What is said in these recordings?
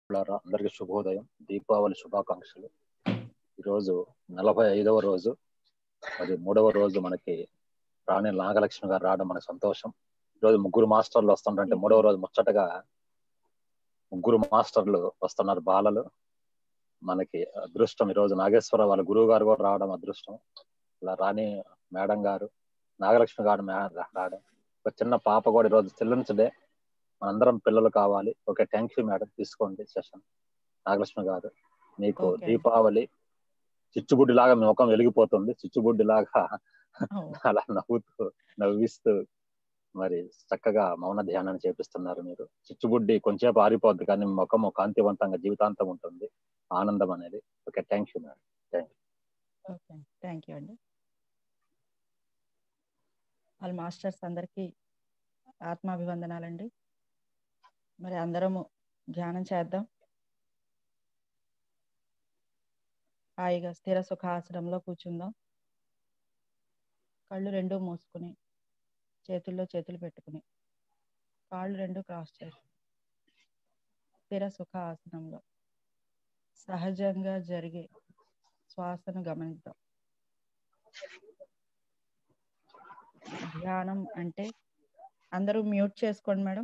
మిత్రులారా అందరికీ శుభోదయం దీపావళి శుభాకాంక్షలు ఈరోజు నలభై ఐదవ రోజు మరి మూడవ రోజు మనకి రాణి నాగలక్ష్మి గారు రావడం మనకు సంతోషం ఈరోజు ముగ్గురు మాస్టర్లు వస్తుంటే మూడవ రోజు ముచ్చటగా ముగ్గురు మాస్టర్లు వస్తున్నారు బాలలు మనకి అదృష్టం ఈరోజు నాగేశ్వర వాళ్ళ గురువు గారు కూడా రావడం అదృష్టం ఇలా రాణి మేడం గారు నాగలక్ష్మి గారు రావడం ఒక చిన్న పాప కూడా ఈరోజు చిల్డ్రన్స్ డే మనందరం పిల్లలు కావాలి ఓకే థ్యాంక్ యూ మేడం తీసుకోండి సెషన్ నాగలక్ష్మి గారు మీకు Okay. దీపావళి చిచ్చుబుడ్డి లాగా మీ ముఖం వెలిగిపోతుంది చిచ్చుబుడ్డి లాగా అలా నవ్వుతూ నవ్విస్తూ మరి చక్కగా మౌన ధ్యానాన్ని చేపిస్తున్నారు మీరు చిచ్చుబుడ్డి కొంచెంసేపు ఆరిపోద్ది కానీ మీ ముఖం కాంతివంతంగా జీవితాంతం ఉంటుంది ఆనందం అనేది okay thank you madam okay thank you అండి వాళ్ళ మాస్టర్స్ అందరికీ ఆత్మాభివందనాలండి మరి అందరము ధ్యానం చేద్దాం హాయిగా స్థిర సుఖాసనంలో కూర్చుందాం కళ్ళు రెండు మూసుకుని చేతుల్లో చేతులు పెట్టుకుని కాళ్ళు రెండు క్రాస్ చేసి స్థిర సుఖ ఆసనంలో సహజంగా జరిగే శ్వాసను గమనిద్దాం ధ్యానం అంటే అందరూ మ్యూట్ చేసుకోండి మేడం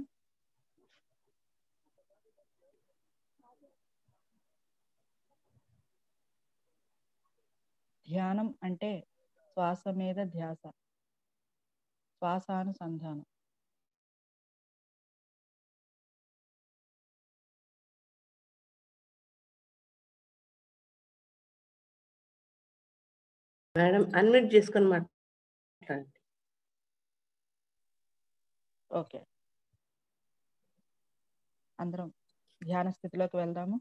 ధ్యానం అంటే శ్వాస మీద ధ్యాస శ్వాసానుసంధానం మేడం అన్మ్యూట్ చేసుకొని మాట్లాడండి ఓకే అందరం ధ్యాన స్థితిలోకి వెళ్దాము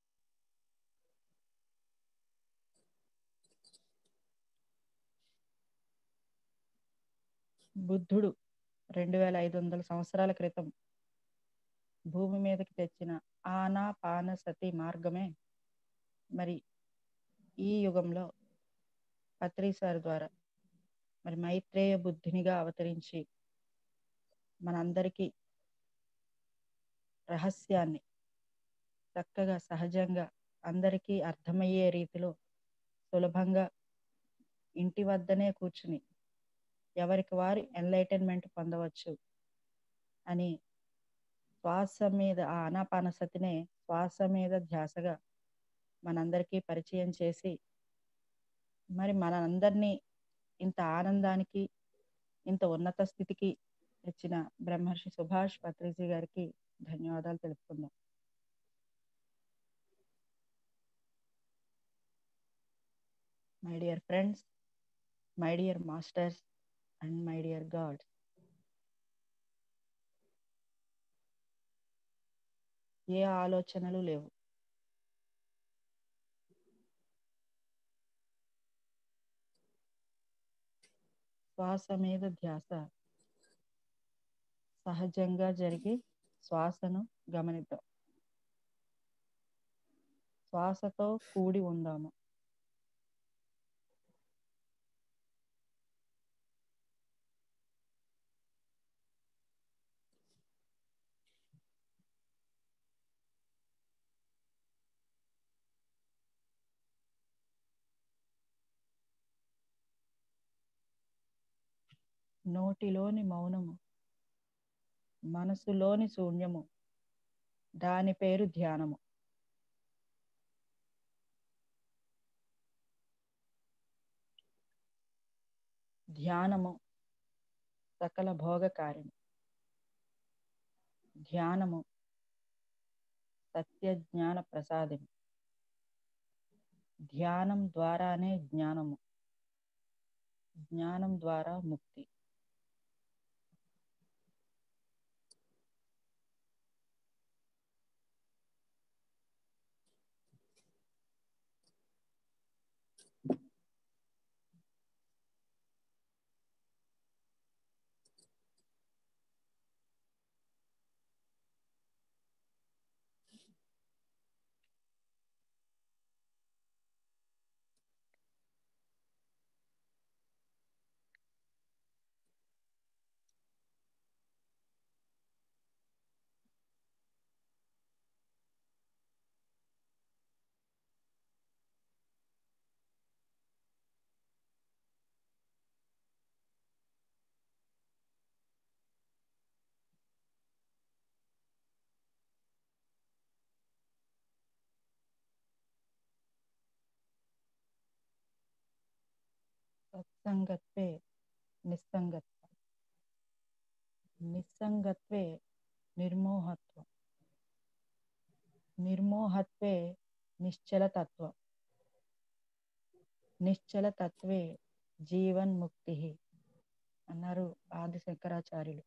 బుద్ధుడు రెండు వేల ఐదు వందల సంవత్సరాల క్రితం భూమి మీదకి తెచ్చిన ఆనాపాన సతి మార్గమే మరి ఈ యుగంలో పత్రిసారి ద్వారా మరి మైత్రేయ బుద్ధినిగా అవతరించి మనందరికీ రహస్యాన్ని చక్కగా సహజంగా అందరికీ అర్థమయ్యే రీతిలో సులభంగా ఇంటి వద్దనే కూర్చుని ఎవరికి వారు ఎన్లైటన్మెంట్ పొందవచ్చు అని శ్వాస మీద ఆ అనాపానసతినే శ్వాస మీద ధ్యాసగా మనందరికీ పరిచయం చేసి మరి మనందరినీ ఇంత ఆనందానికి ఇంత ఉన్నత స్థితికి తెచ్చిన బ్రహ్మర్షి సుభాష్ పత్రిజీ గారికి ధన్యవాదాలు తెలుపుకుందాం my dear friends my dear masters and my dear God ఏ ఆలోచనలు లేవు శ్వాస మీద ధ్యాస సహజంగా జరిగే శ్వాసను గమనిద్దాం శ్వాసతో కూడి ఉందాము నోటిలోని మౌనము మనసులోని శూన్యము దాని పేరు ధ్యానము ధ్యానము సకల భోగ కార్యము ధ్యానము సత్య జ్ఞాన ప్రసాదము ధ్యానం ద్వారానే జ్ఞానము జ్ఞానం ద్వారా ముక్తి నిస్సంగత్వే నిస్సంగత్వం నిస్సంగత్వే నిర్మోహత్వం నిర్మోహత్వే నిశ్చలతత్వం నిశ్చలతత్వే జీవన్ముక్తి అన్నారు ఆది శంకరాచార్యులు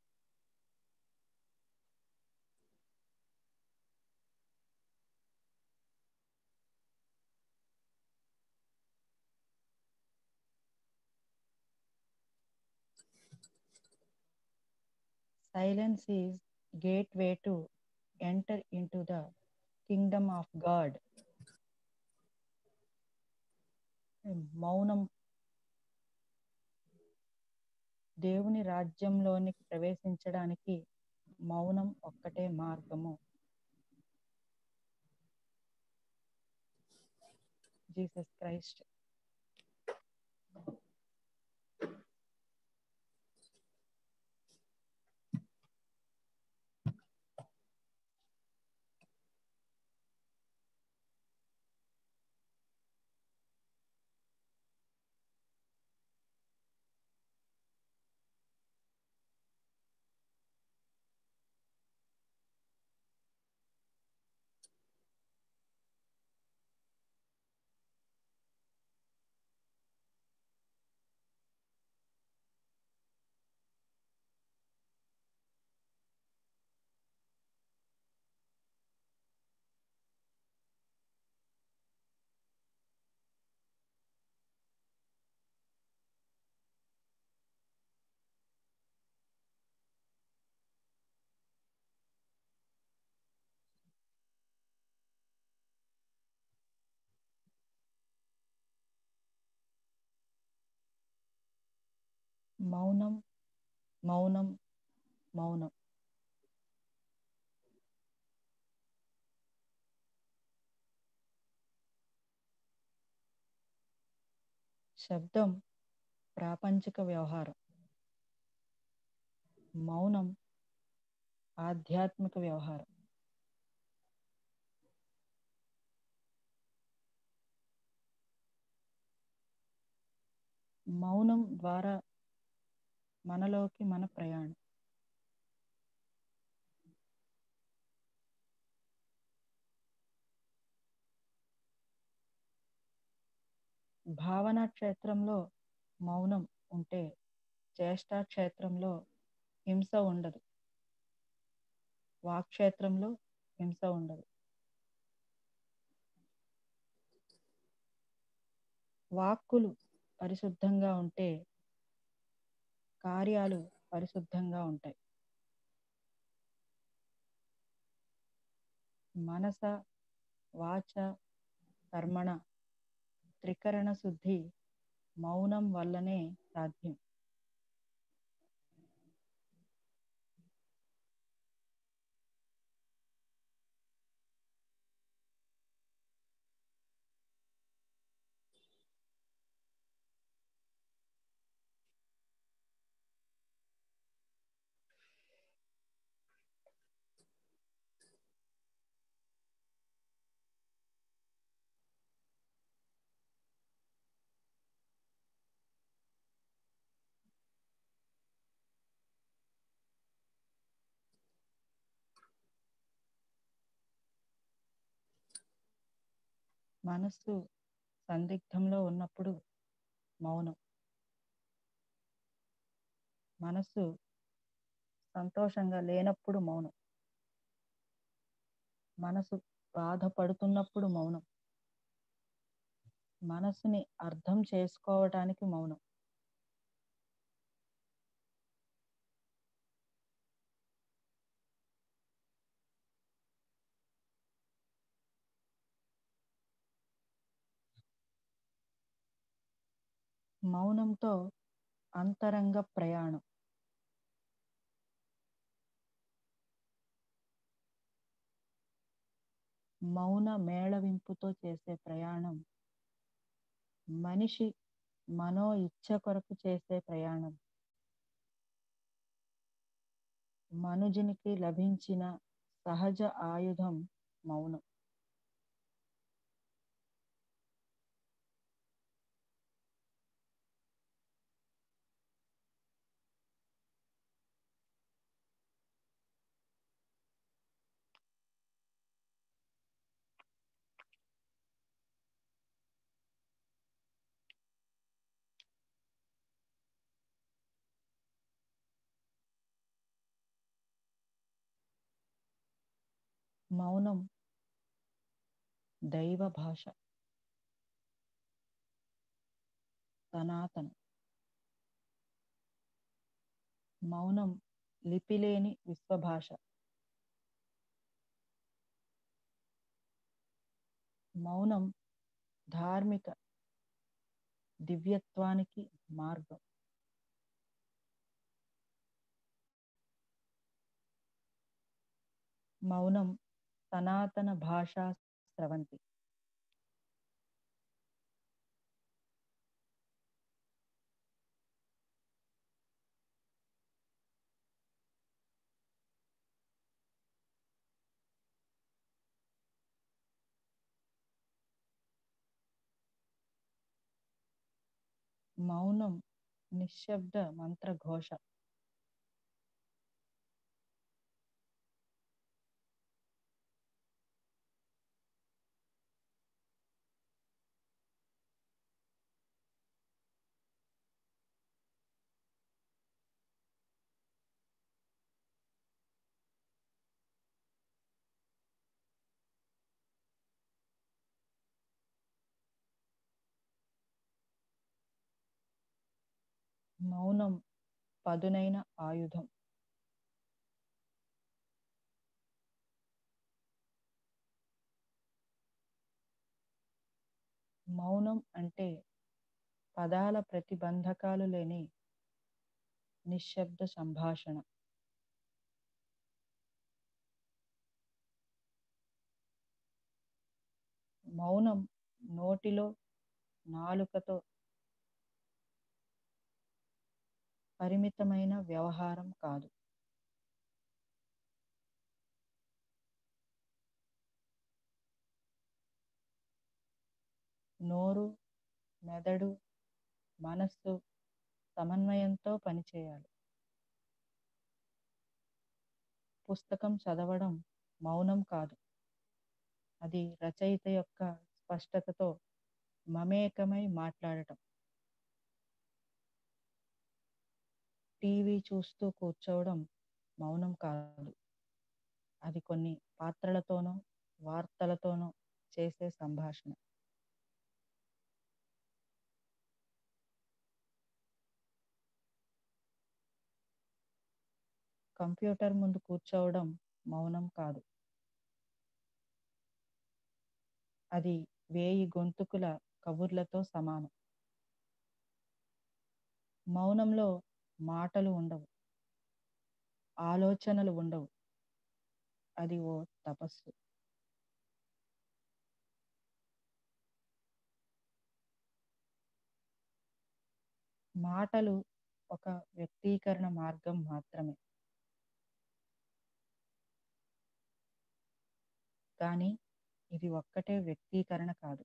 Silence is gateway to enter into the kingdom of God. మౌనం దేవుని రాజ్యంలోనికి ప్రవేశించడానికి మౌనం ఒక్కటే మార్గము జీసస్ క్రైస్ట్ మౌనం మౌనం మౌనం శబ్దం ప్రాపంచిక వ్యవహారం మౌనం ఆధ్యాత్మిక వ్యవహారం మౌనం ద్వారా మనలోకి మన ప్రయాణం భావనా క్షేత్రంలో మౌనం ఉంటే చేష్టా క్షేత్రంలో హింస ఉండదు వాక్క్షేత్రంలో హింస ఉండదు వాక్కులు పరిశుద్ధంగా ఉంటే కార్యాలు పరిశుద్ధంగా ఉంటాయి మనస వాచ కర్మణ త్రికరణ శుద్ధి మౌనం వల్లనే సాధ్యం మనస్సు సందిగ్ధంలో ఉన్నప్పుడు మౌనం మనస్సు సంతోషంగా లేనప్పుడు మౌనం మనసు బాధపడుతున్నప్పుడు మౌనం మనసుని అర్థం చేసుకోవటానికి మౌనం మౌనంతో అంతరంగ ప్రయాణం మౌన మేళవింపుతో చేసే ప్రయాణం మనిషి మనో ఇచ్ఛ కొరకు చేసే ప్రయాణం మనుజునికి లభించిన సహజ ఆయుధం మౌనం మౌనం దైవ భాష సనాతనం మౌనం లిపిలేని విశ్వభాష మౌనం ధార్మిక దివ్యత్వానికి మార్గం మౌనం సనాతన భాషా స్రవంతి మౌనం నిశ్శబ్ద మంత్రఘోష మౌనం పదునైన ఆయుధం మౌనం అంటే పదాల ప్రతిబంధకాలు లేని నిశ్శబ్ద సంభాషణ మౌనం నోటిలో నాలుకతో పరిమితమైన వ్యవహారం కాదు నోరు మెదడు మనస్సు సమన్వయంతో పనిచేయాలి పుస్తకం చదవడం మౌనం కాదు అది రచయిత యొక్క స్పష్టతతో మమేకమై మాట్లాడటం టీవీ చూస్తూ కూర్చోవడం మౌనం కాదు అది కొన్ని పాత్రలతోనో వార్తలతోనో చేసే సంభాషణ కంప్యూటర్ ముందు కూర్చోవడం మౌనం కాదు అది వేయి గొంతుకుల కబుర్లతో సమానం మౌనంలో మాటలు ఉండవు ఆలోచనలు ఉండవు అది ఓ తపస్సు మాటలు ఒక వ్యక్తీకరణ మార్గం మాత్రమే కానీ ఇది ఒక్కటే వ్యక్తీకరణ కాదు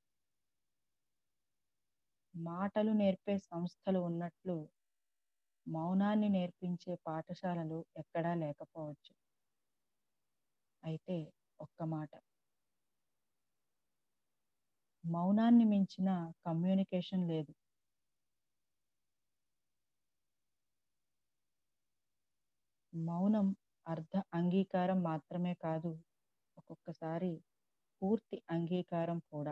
మాటలు నేర్పే సంస్థలు ఉన్నట్లు మౌనాన్ని నేర్పించే పాఠశాలలు ఎక్కడా లేకపోవచ్చు అయితే ఒక్క మాట మౌనాన్ని మించిన కమ్యూనికేషన్ లేదు మౌనం అర్ధ అంగీకారం మాత్రమే కాదు ఒక్కొక్కసారి పూర్తి అంగీకారం కూడా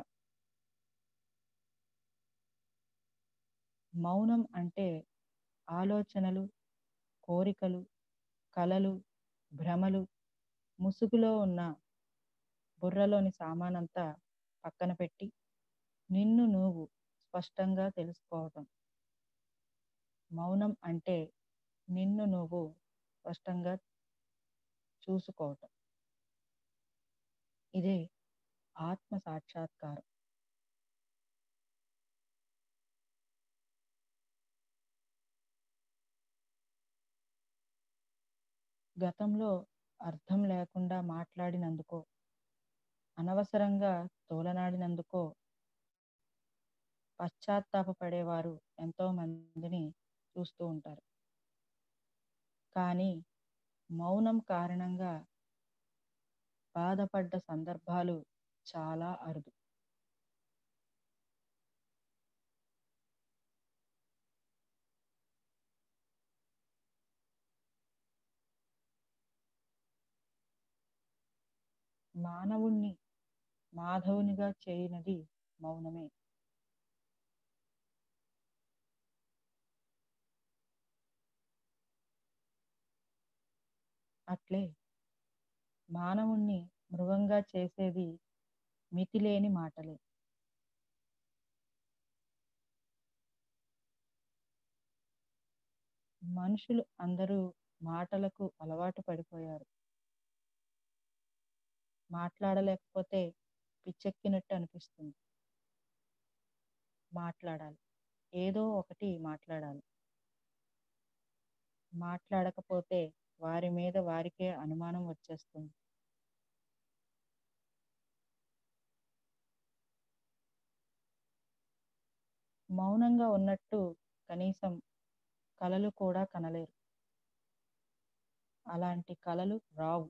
మౌనం అంటే ఆలోచనలు కోరికలు కలలు భ్రమలు ముసుగులో ఉన్న బుర్రలోని సామానంతా పక్కన పెట్టి నిన్ను నువ్వు స్పష్టంగా తెలుసుకోవటం మౌనం అంటే నిన్ను నువ్వు స్పష్టంగా చూసుకోవటం ఇదే ఆత్మ సాక్షాత్కారం గతంలో అర్థం లేకుండా మాట్లాడినందుకో అనవసరంగా తోలనాడినందుకో పశ్చాత్తాపపడేవారు ఎంతో మందిని చూస్తూ ఉంటారు కానీ మౌనం కారణంగా బాధపడ్డ సందర్భాలు చాలా అరుదు మానవుణ్ణి మాధవునిగా చేయనది మౌనమే అట్లే మానవుణ్ణి మృగంగా చేసేది మితిలేని మాటలే మనుషులు అందరూ మాటలకు అలవాటు పడిపోయారు మాట్లాడలేకపోతే పిచ్చెక్కినట్టు అనిపిస్తుంది మాట్లాడాలి ఏదో ఒకటి మాట్లాడాలి మాట్లాడకపోతే వారి మీద వారికే అనుమానం వచ్చేస్తుంది మౌనంగా ఉన్నట్టు కనీసం కలలు కూడా కనలేరు అలాంటి కలలు రావు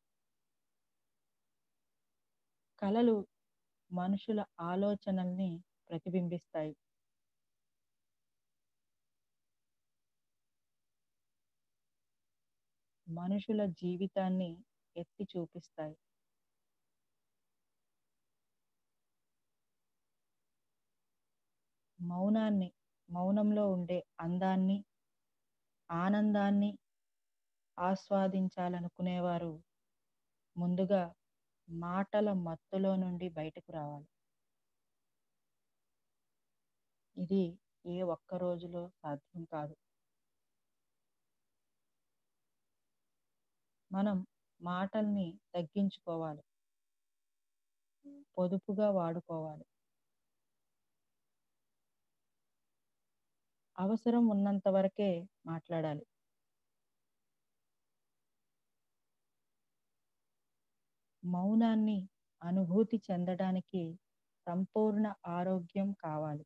కలలు మనుషుల ఆలోచనల్ని ప్రతిబింబిస్తాయి మనుషుల జీవితాన్ని ఎత్తి చూపిస్తాయి మౌనాన్ని మౌనంలో ఉండే అందాన్ని ఆనందాన్ని ఆస్వాదించాలనుకునేవారు ముందుగా మాటల మత్తులో నుండి బయటకు రావాలి ఇది ఏ ఒక్క రోజులో సాధ్యం కాదు మనం మాటల్ని తగ్గించుకోవాలి పొదుపుగా వాడుకోవాలి అవసరం ఉన్నంత వరకే మాట్లాడాలి మౌనాన్ని అనుభూతి చెందడానికి సంపూర్ణ ఆరోగ్యం కావాలి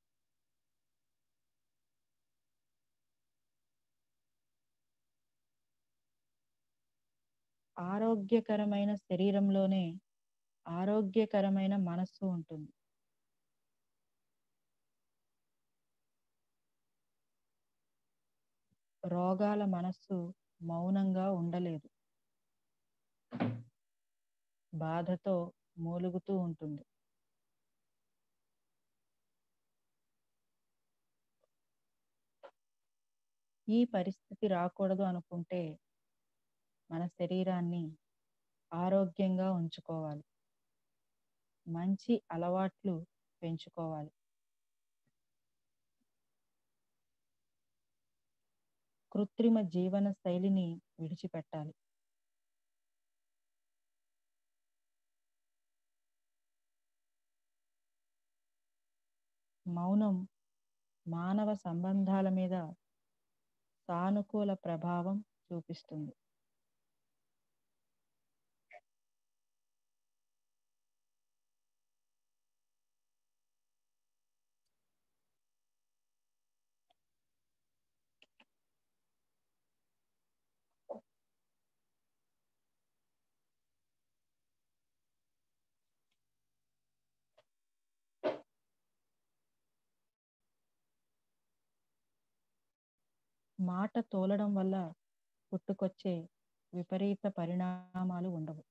ఆరోగ్యకరమైన శరీరంలోనే ఆరోగ్యకరమైన మనస్సు ఉంటుంది రోగాల మనస్సు మౌనంగా ఉండలేదు బాధతో మూలుగుతూ ఉంటుంది ఈ పరిస్థితి రాకూడదు అనుకుంటే మన శరీరాన్ని ఆరోగ్యంగా ఉంచుకోవాలి మంచి అలవాట్లు పెంచుకోవాలి కృత్రిమ జీవన శైలిని విడిచిపెట్టాలి మౌనం మానవ సంబంధాల మీద సానుకూల ప్రభావం చూపిస్తుంది మాట తోలడం వల్ల పుట్టుకొచ్చే విపరీత పరిణామాలు ఉండవు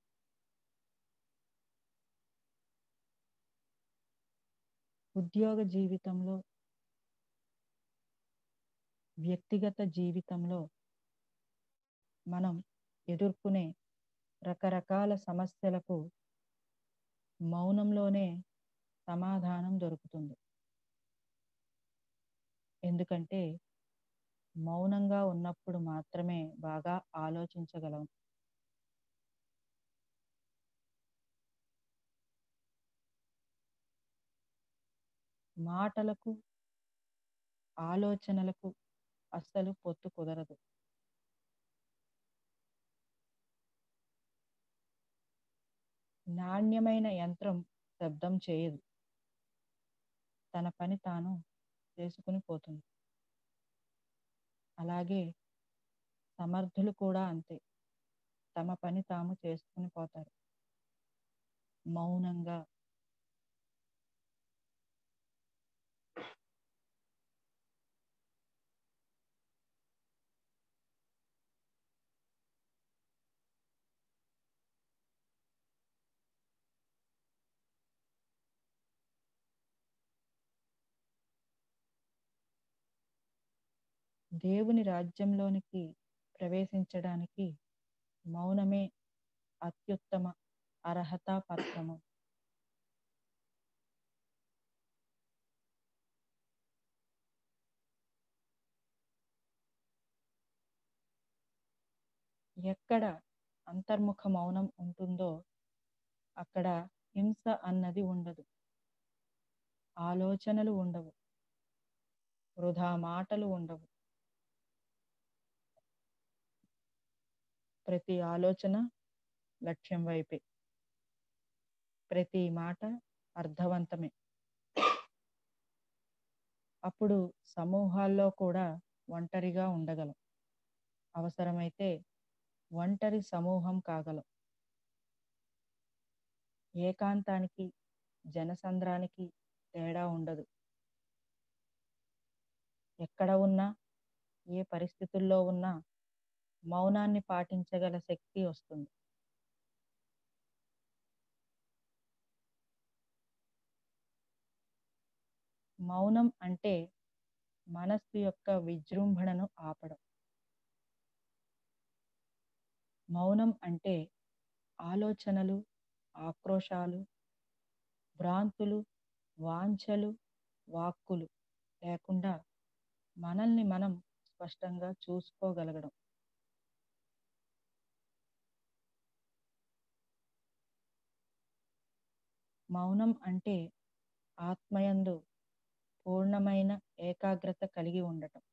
ఉద్యోగ జీవితంలో వ్యక్తిగత జీవితంలో మనం ఎదుర్కొనే రకరకాల సమస్యలకు మౌనంలోనే సమాధానం దొరుకుతుంది ఎందుకంటే మౌనంగా ఉన్నప్పుడు మాత్రమే బాగా ఆలోచించగలం మాటలకు ఆలోచనలకు అస్సలు పొత్తు కుదరదు నాణ్యమైన యంత్రం శబ్దం చేయదు తన పని తాను చేసుకుని పోతుంది అలాగే సమర్థులు కూడా అంతే తమ పని తాము చేసుకుని పోతారు మౌనంగా దేవుని రాజ్యంలోనికి ప్రవేశించడానికి మౌనమే అత్యుత్తమ అర్హతా పత్రము ఎక్కడ అంతర్ముఖ మౌనం ఉంటుందో అక్కడ హింస అన్నది ఉండదు ఆలోచనలు ఉండవు వృధా మాటలు ఉండవు ప్రతి ఆలోచన లక్ష్యం వైపే ప్రతి మాట అర్థవంతమే అప్పుడు సమూహాల్లో కూడా ఒంటరిగా ఉండగలం అవసరమైతే ఒంటరి సమూహం కాగలం ఏకాంతానికి జనసంద్రానికి తేడా ఉండదు ఎక్కడ ఉన్నా ఏ పరిస్థితుల్లో ఉన్నా మౌనాన్ని పాటించగల శక్తి వస్తుంది మౌనం అంటే మనస్సు యొక్క విజృంభణను ఆపడం మౌనం అంటే ఆలోచనలు ఆక్రోశాలు భ్రాంతులు వాంఛలు వాక్కులు లేకుండా మనల్ని మనం స్పష్టంగా చూసుకోగలగడం మౌనం అంటే ఆత్మయందు పూర్ణమైన ఏకాగ్రత కలిగి ఉండటం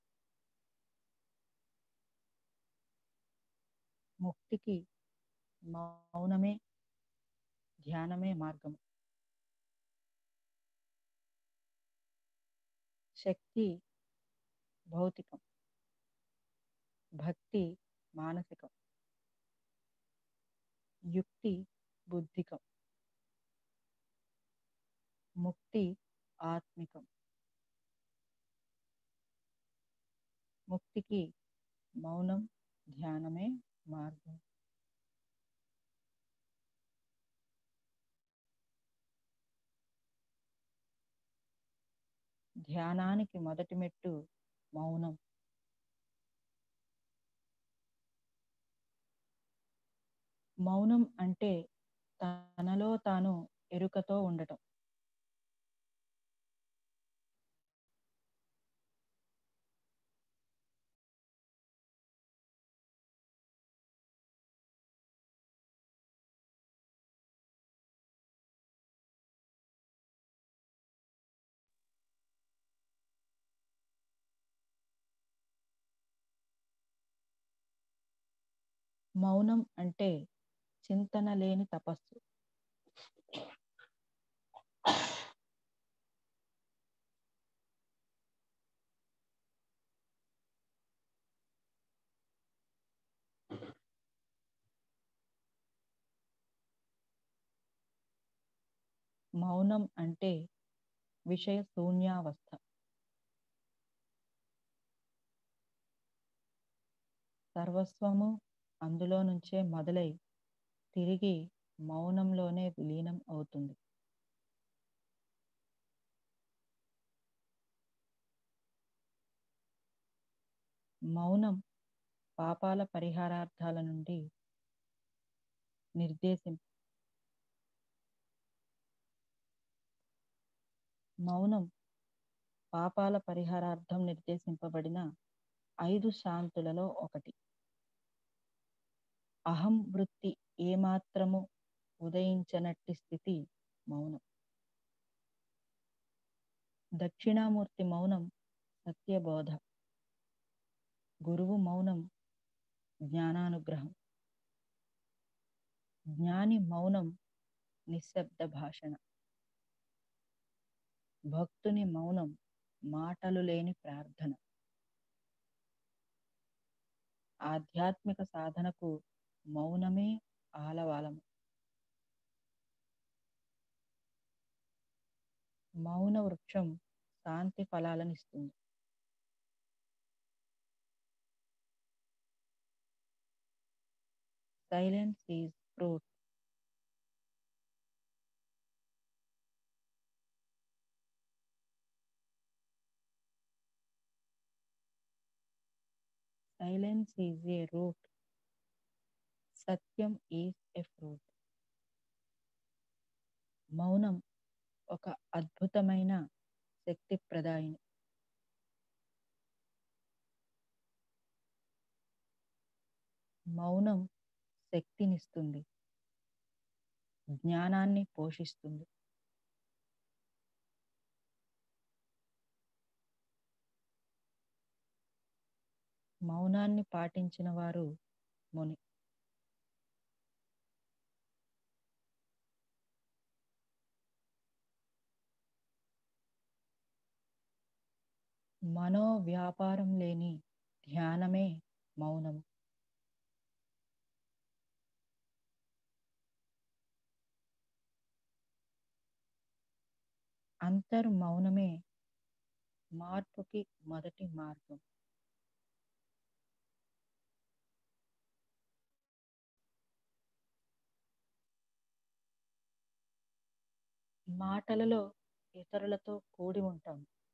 ముక్తికి మౌనమే ధ్యానమే మార్గం శక్తి భౌతికం భక్తి మానసికం యుక్తి బుద్ధికం ముక్తి ఆత్మికం ముక్తికి మౌనం ధ్యానమే మార్గం ధ్యానానికి మొదటి మెట్టు మౌనం మౌనం అంటే తనలో తాను ఎరుకతో ఉండటం మౌనం అంటే చింతన లేని తపస్సు మౌనం అంటే విషయ శూన్యావస్థ సర్వస్వము అందులో నుంచే మొదలై తిరిగి మౌనంలోనే విలీనం అవుతుంది మౌనం పాపాల పరిహారార్థాల నుండి నిర్దేశం మౌనం పాపాల పరిహారార్థం నిర్దేశింపబడిన ఐదు శాంతులలో ఒకటి అహం వృత్తి ఏమాత్రము ఉదయించనట్టి స్థితి మౌనం దక్షిణామూర్తి మౌనం సత్యబోధ గురువు మౌనం జ్ఞానానుగ్రహం జ్ఞాని మౌనం నిశ్శబ్ద భాషణ భక్తుని మౌనం మాటలు లేని ప్రార్థన ఆధ్యాత్మిక సాధనకు మౌనమే ఆలవాలము మౌన వృక్షం శాంతి ఫలాలనిస్తుంది silence is fruit silence is a root సత్యం ఈజ్ ఎ ఫ్రూట్ మౌనం ఒక అద్భుతమైన శక్తి ప్రదాయిని మౌనం శక్తినిస్తుంది జ్ఞానాన్ని పోషిస్తుంది మౌనాన్ని పాటించిన వారు ముని మనో వ్యాపారం లేని ధ్యానమే మౌనము అంతర్ మౌనమే మార్పుకి మొదటి మార్గం మాటలలో ఇతరులతో కూడి ఉంటాం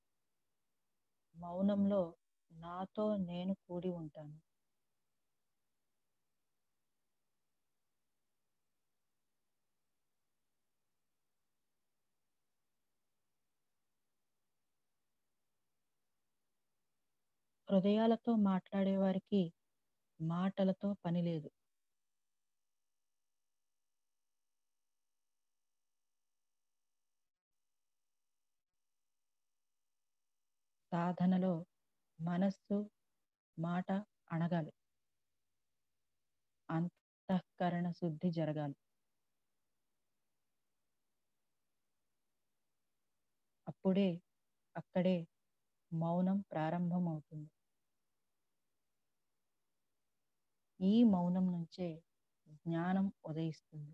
మౌనంలో నాతో నేను కూడి ఉంటాను హృదయాలతో మాట్లాడే వారికి మాటలతో పని లేదు సాధనలో మనస్సు మాట అణగాలి అంతఃకరణ శుద్ధి జరగాలి అప్పుడే అక్కడే మౌనం ప్రారంభమవుతుంది ఈ మౌనం నుంచే జ్ఞానం ఉదయిస్తుంది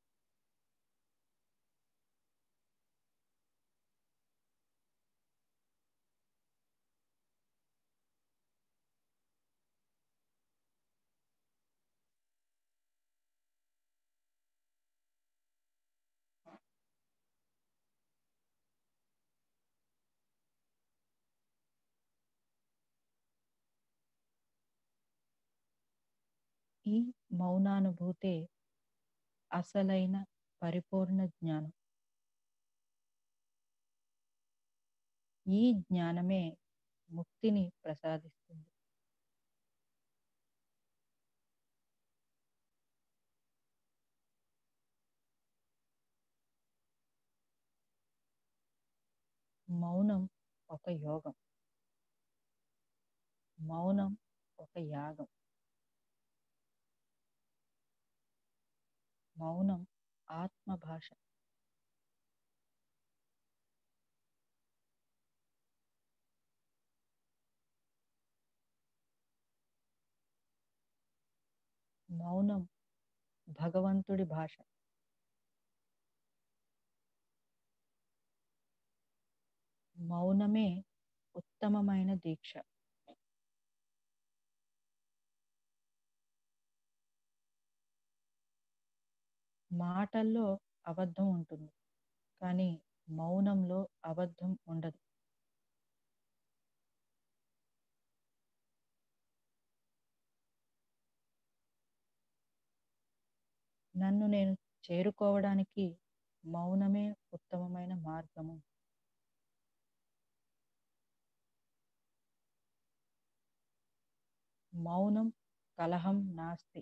ఈ మౌనానుభూతే అసలైన పరిపూర్ణ జ్ఞానం ఈ జ్ఞానమే ముక్తిని ప్రసాదిస్తుంది మౌనం ఒక యోగం మౌనం ఒక యాగం మౌనం ఆత్మ భాష మౌనం భగవంతుడి భాష మౌనమే ఉత్తమమైన దీక్ష మాటల్లో అబద్ధం ఉంటుంది కానీ మౌనంలో అబద్ధం ఉండదు నన్ను నేను చేరుకోవడానికి మౌనమే ఉత్తమమైన మార్గము మౌనం కలహం నాస్తి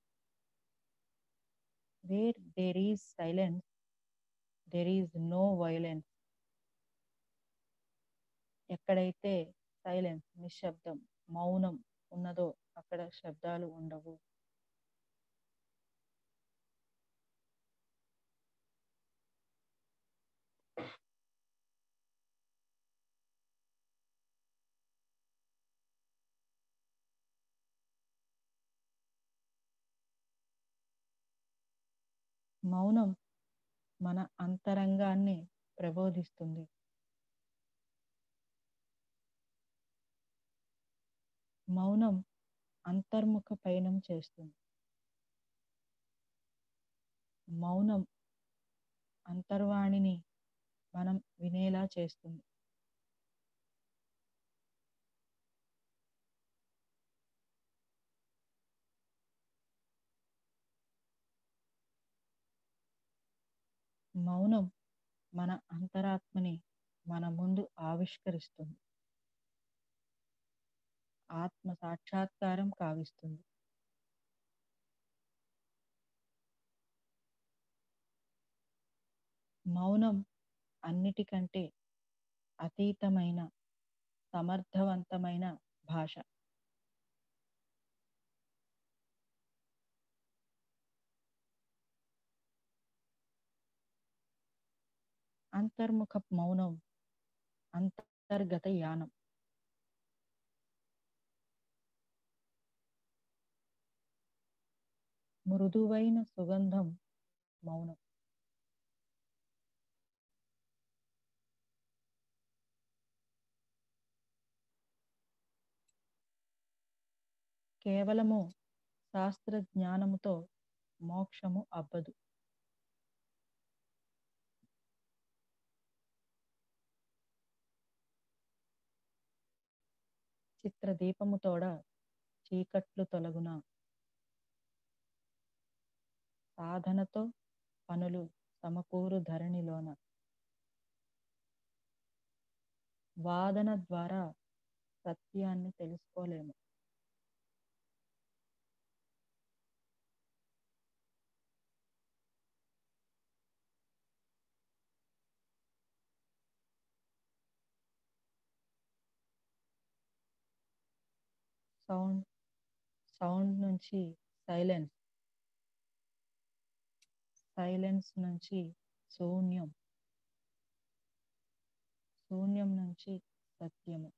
where there is silence there is no violence ఎక్కడైతే సైలెన్స్ నిశ్శబ్దం మౌనం ఉన్నదో అక్కడ శబ్దాలు ఉండవు మౌనం మన అంతరంగాన్ని ప్రబోధిస్తుంది మౌనం అంతర్ముఖ పయనం చేస్తుంది మౌనం అంతర్వాణిని మనం వినేలా చేస్తుంది మౌనం మన అంతరాత్మని మన ముందు ఆవిష్కరిస్తుంది ఆత్మ సాక్షాత్కారం కావిస్తుంది మౌనం అన్నిటికంటే అతీతమైన సమర్థవంతమైన భాష అంతర్ముఖ మౌనం అంతర్గత యానం మృదువైన సుగంధం మౌనం కేవలము శాస్త్ర జ్ఞానముతో మోక్షము అబ్బదు చిత్రదీపముతోడ చీకట్లు తొలగున సాధనతో పనులు సమకూరు ధరణిలోన వాదన ద్వారా సత్యాన్ని తెలుసుకోలేము సౌండ్ సౌండ్ నుంచి సైలెన్స్ సైలెన్స్ నుంచి శూన్యం శూన్యం నుంచి సత్యము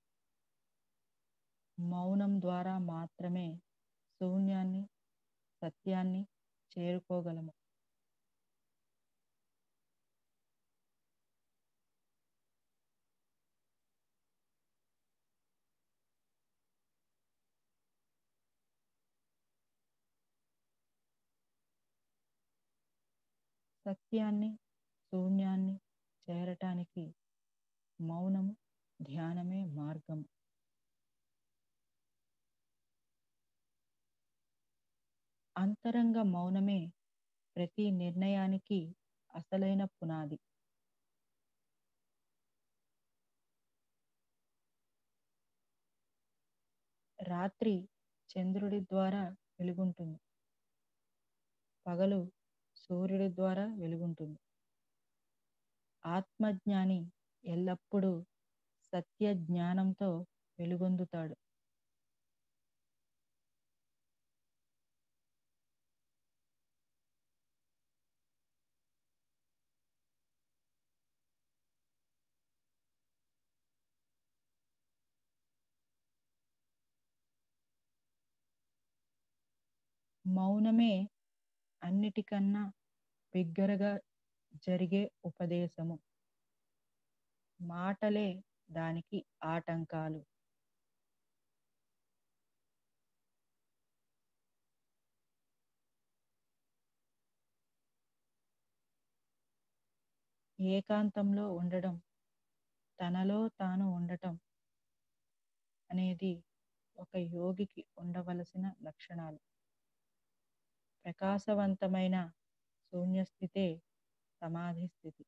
మౌనం ద్వారా మాత్రమే శూన్యాన్ని సత్యాన్ని చేరుకోగలము సత్యాన్ని శూన్యాన్ని చేరటానికి మౌనము ధ్యానమే మార్గం అంతరంగ మౌనమే ప్రతి నిర్ణయానికి అసలైన పునాది రాత్రి చంద్రుడి ద్వారా వెలుగుంటుంది పగలు సూర్యుడి ద్వారా వెలుగుంటుంది ఆత్మజ్ఞాని ఎల్లప్పుడూ సత్య జ్ఞానంతో వెలుగొందుతాడు మౌనమే అన్నిటికన్నా బిగ్గరగా జరిగే ఉపదేశము మాటలే దానికి ఆటంకాలు ఏకాంతంలో ఉండడం తనలో తాను ఉండటం అనేది ఒక యోగికి ఉండవలసిన లక్షణాలు ప్రకాశవంతమైన శూన్యస్థితే సమాధి స్థితి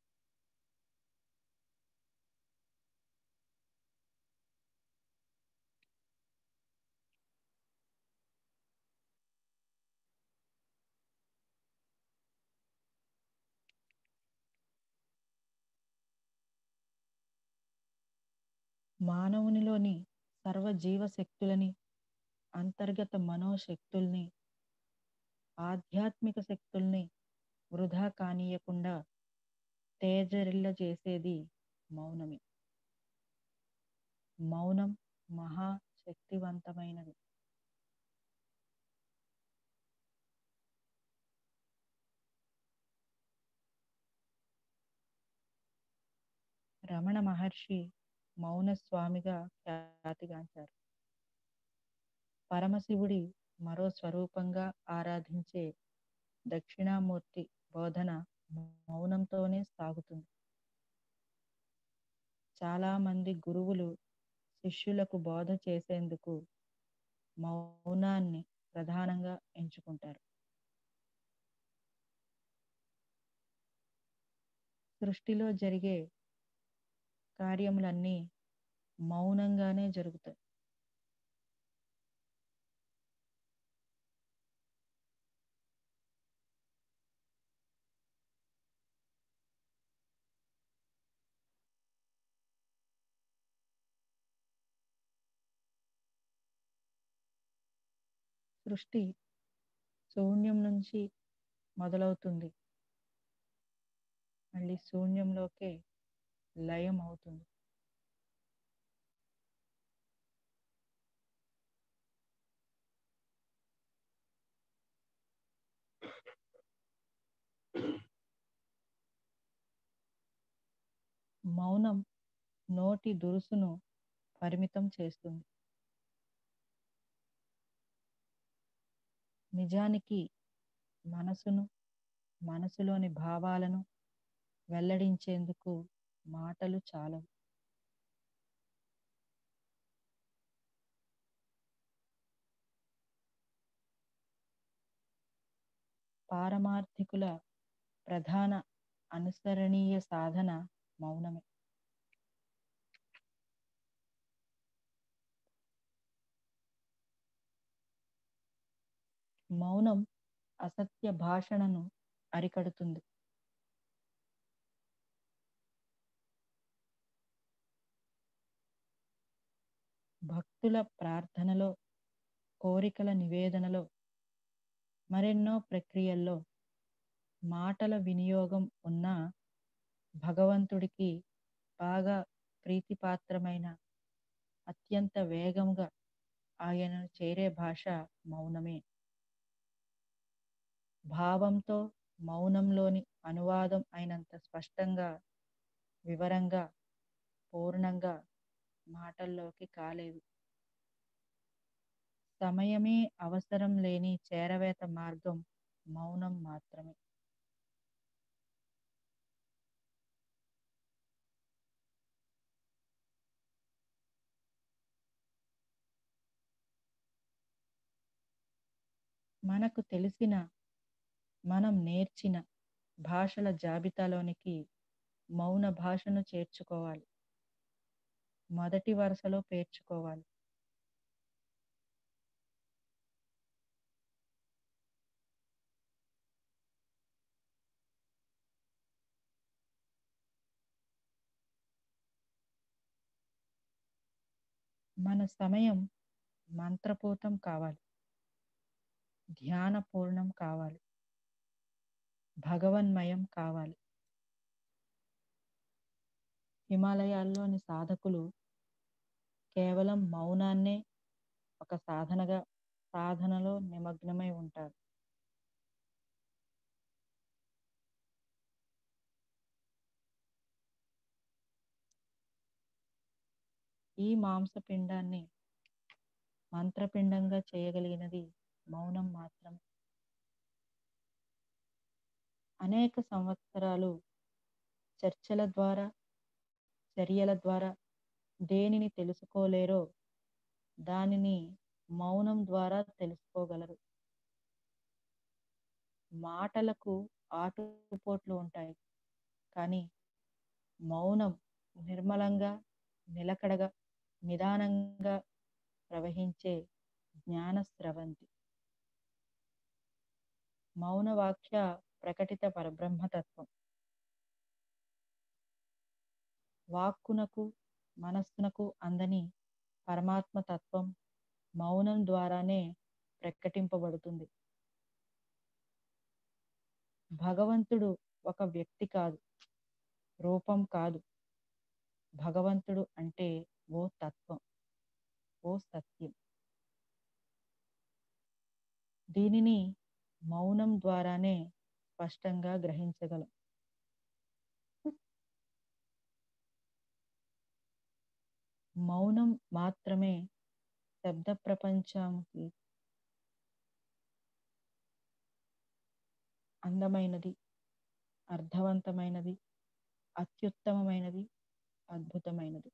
మానవునిలోని సర్వ జీవశక్తులని అంతర్గత మనోశక్తుల్ని ఆధ్యాత్మిక శక్తుల్ని వృధా కానీయకుండా తేజరిల్ల చేసేది మౌనమే మౌనం మహా శక్తివంతమైనది రమణ మహర్షి మౌన స్వామిగా ఖ్యాతిగాంచారు పరమశివుడి మరో స్వరూపంగా ఆరాధించే దక్షిణామూర్తి బోధన మౌనంతోనే సాగుతుంది చాలా మంది గురువులు శిష్యులకు బోధ చేసేందుకు మౌనాన్ని ప్రధానంగా ఎంచుకుంటారు సృష్టిలో జరిగే కార్యములన్నీ మౌనంగానే జరుగుతాయి సృష్టి శూన్యం నుంచి మొదలవుతుంది మళ్ళీ శూన్యంలోకే లయం అవుతుంది మౌనం నోటి దురుసును పరిమితం చేస్తుంది నిజానికి మనసును మనసులోని భావాలను వెల్లడించేందుకు మాటలు చాలవు పారమార్థికుల ప్రధాన అనుసరణీయ సాధన మౌనమే మౌనం అసత్య భాషణను అరికడుతుంది భక్తుల ప్రార్థనలో కోరికల నివేదనలో మరెన్నో ప్రక్రియల్లో మాటల వినియోగం ఉన్న భగవంతుడికి బాగా ప్రీతిపాత్రమైన అత్యంత వేగంగా ఆయనను చేరే భాష మౌనమే భావంతో మౌనంలోని అనువాదం అయినంత స్పష్టంగా వివరంగా పూర్ణంగా మాటల్లోకి కాలేదు సమయమే అవసరం లేని చేరవేత మార్గం మౌనం మాత్రమే మనకు తెలిసిన మనం నేర్చిన భాషల జాబితాలోనికి మౌన భాషను చేర్చుకోవాలి మొదటి వరుసలో పేర్చుకోవాలి మన సమయం మంత్రపూతం కావాలి ధ్యానపూర్ణం కావాలి భగవన్మయం కావాలి హిమాలయాల్లోని సాధకులు కేవలం మౌనాన్నే ఒక సాధనగా సాధనలో నిమగ్నమై ఉంటారు ఈ మాంసపిండాన్ని మంత్రపిండంగా చేయగలిగినది మౌనం మాత్రమే అనేక సంవత్సరాలు చర్చల ద్వారా చర్యల ద్వారా దేనిని తెలుసుకోలేరో దానిని మౌనం ద్వారా తెలుసుకోగలరు మాటలకు ఆటుపోట్లు ఉంటాయి కానీ మౌనం నిర్మలంగా నిలకడగా నిదానంగా ప్రవహించే జ్ఞాన స్రవంతి మౌనవాక్య ప్రకటిత పరబ్రహ్మతత్వం వాక్కునకు మనస్సునకు అందని పరమాత్మ తత్వం మౌనం ద్వారానే ప్రకటింపబడుతుంది భగవంతుడు ఒక వ్యక్తి కాదు రూపం కాదు భగవంతుడు అంటే ఓ తత్వం ఓ సత్యం దీనిని మౌనం ద్వారానే స్పష్టంగా గ్రహించగలం మౌనం మాత్రమే శబ్ద ప్రపంచానికి అందమైనది అర్థవంతమైనది అత్యుత్తమమైనది అద్భుతమైనది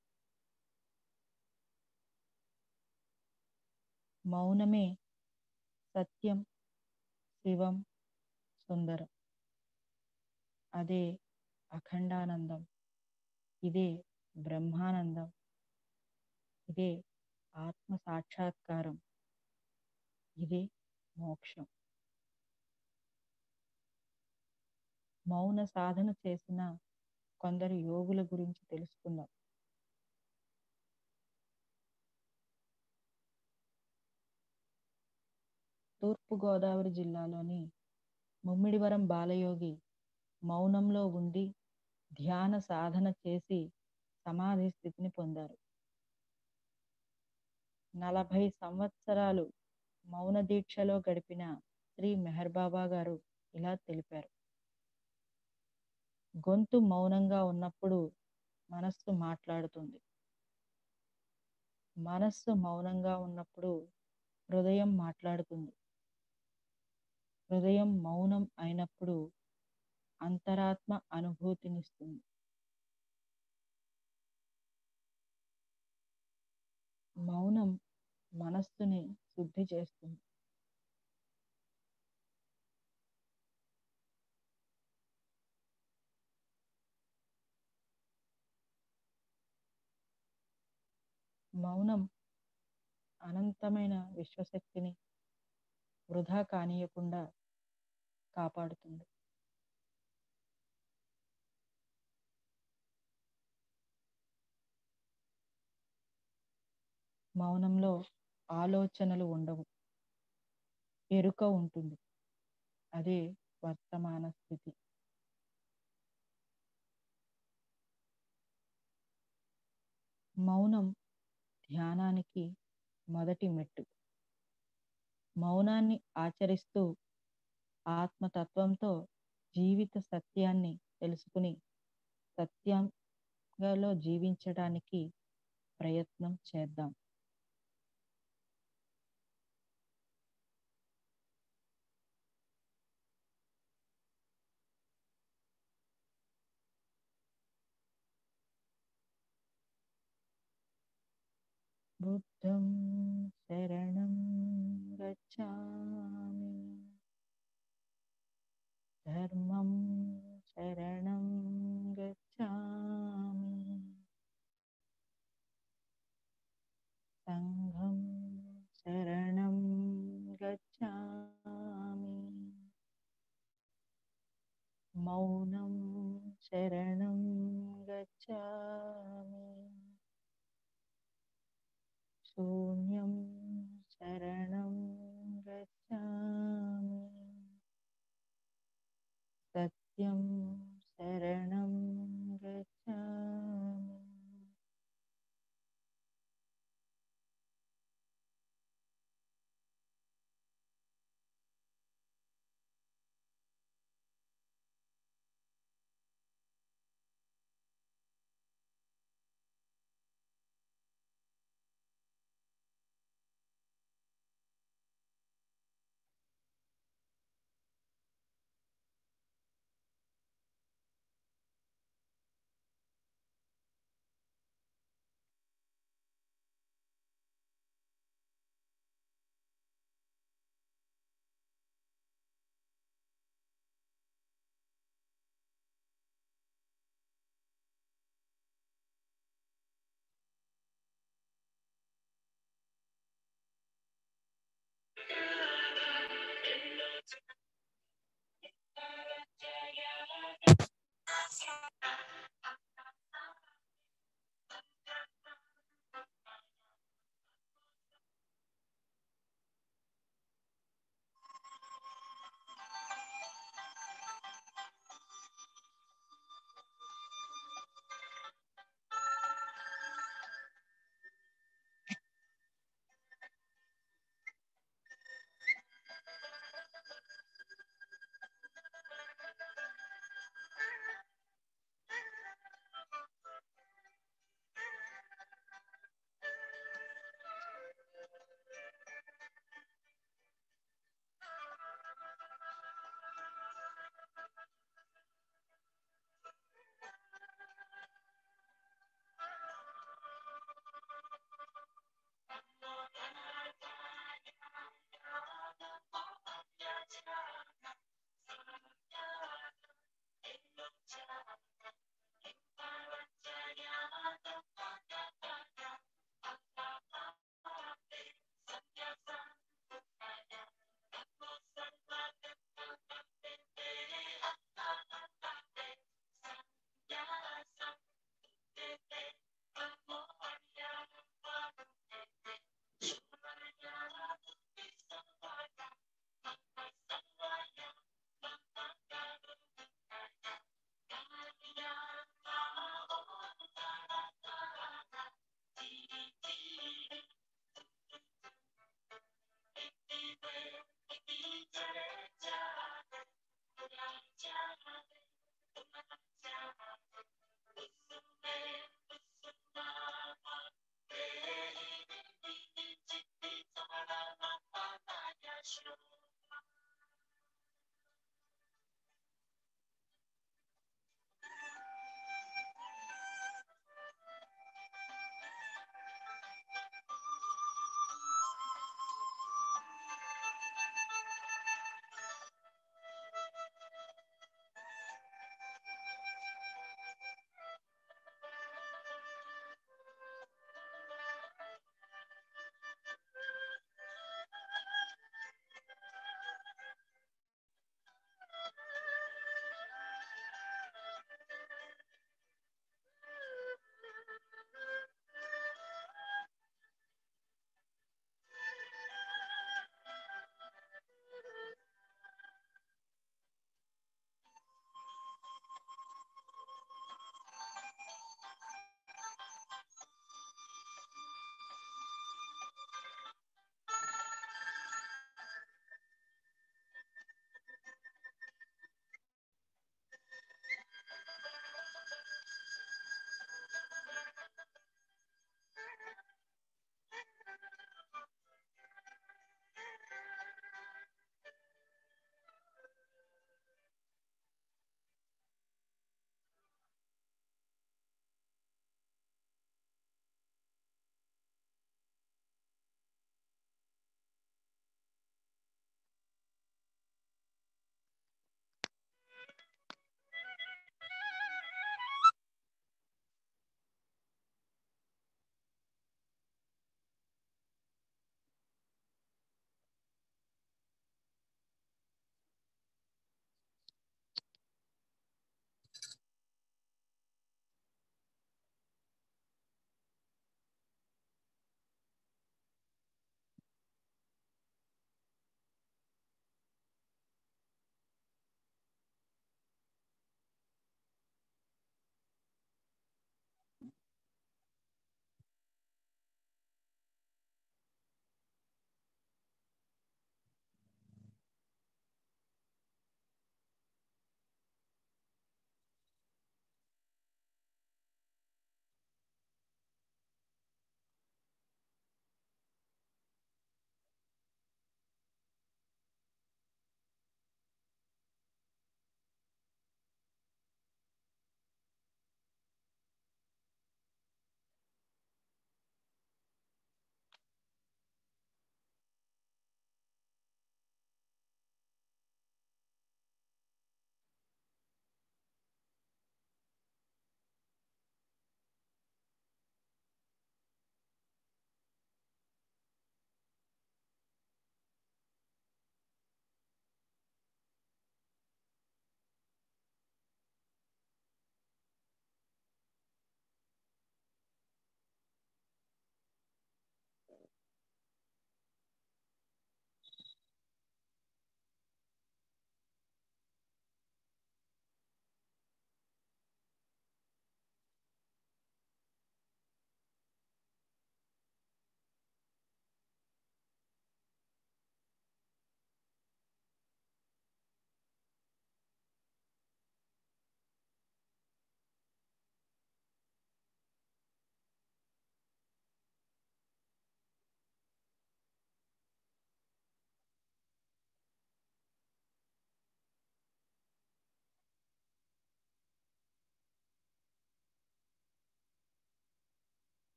మౌనమే సత్యం శివం సుందరం అదే అఖండానందం ఇదే బ్రహ్మానందం ఇదే ఆత్మ సాక్షాత్కారం ఇదే మోక్షం మౌన సాధన చేసిన కొందరు యోగుల గురించి తెలుసుకుందాం తూర్పుగోదావరి జిల్లాలోని ముమ్మిడివరం బాలయోగి మౌనంలో ఉండి ధ్యాన సాధన చేసి సమాధి స్థితిని పొందారు నలభై సంవత్సరాలు మౌన దీక్షలో గడిపిన శ్రీ మెహర్ బాబా గారు ఇలా తెలిపారు గొంతు మౌనంగా ఉన్నప్పుడు మనస్సు మాట్లాడుతుంది మనస్సు మౌనంగా ఉన్నప్పుడు హృదయం మాట్లాడుతుంది హృదయం మౌనం అయినప్పుడు అంతరాత్మ అనుభూతినిస్తుంది మౌనం మనస్సుని శుద్ధి చేస్తుంది మౌనం అనంతమైన విశ్వశక్తిని వృధా కానీయకుండా కాపాడుతుంది మౌనంలో ఆలోచనలు ఉండవు ఎరుక ఉంటుంది అదే వర్తమాన స్థితి మౌనం ధ్యానానికి మొదటి మెట్టు మౌనాన్ని ఆచరిస్తూ ఆత్మతత్వంతో జీవిత సత్యాన్ని తెలుసుకుని సత్యంలో జీవించడానికి ప్రయత్నం చేద్దాం బుద్ధం శరణం గచ్ఛామి ధర్మం శరణం గచ్ఛామి సంఘం శరణం గచ్ఛామి మౌనం శరణం గచ్ఛామి శూన్యం శరణం గచ్ఛామి సత్యం శరణం గచ్ఛామి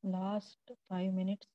last five minutes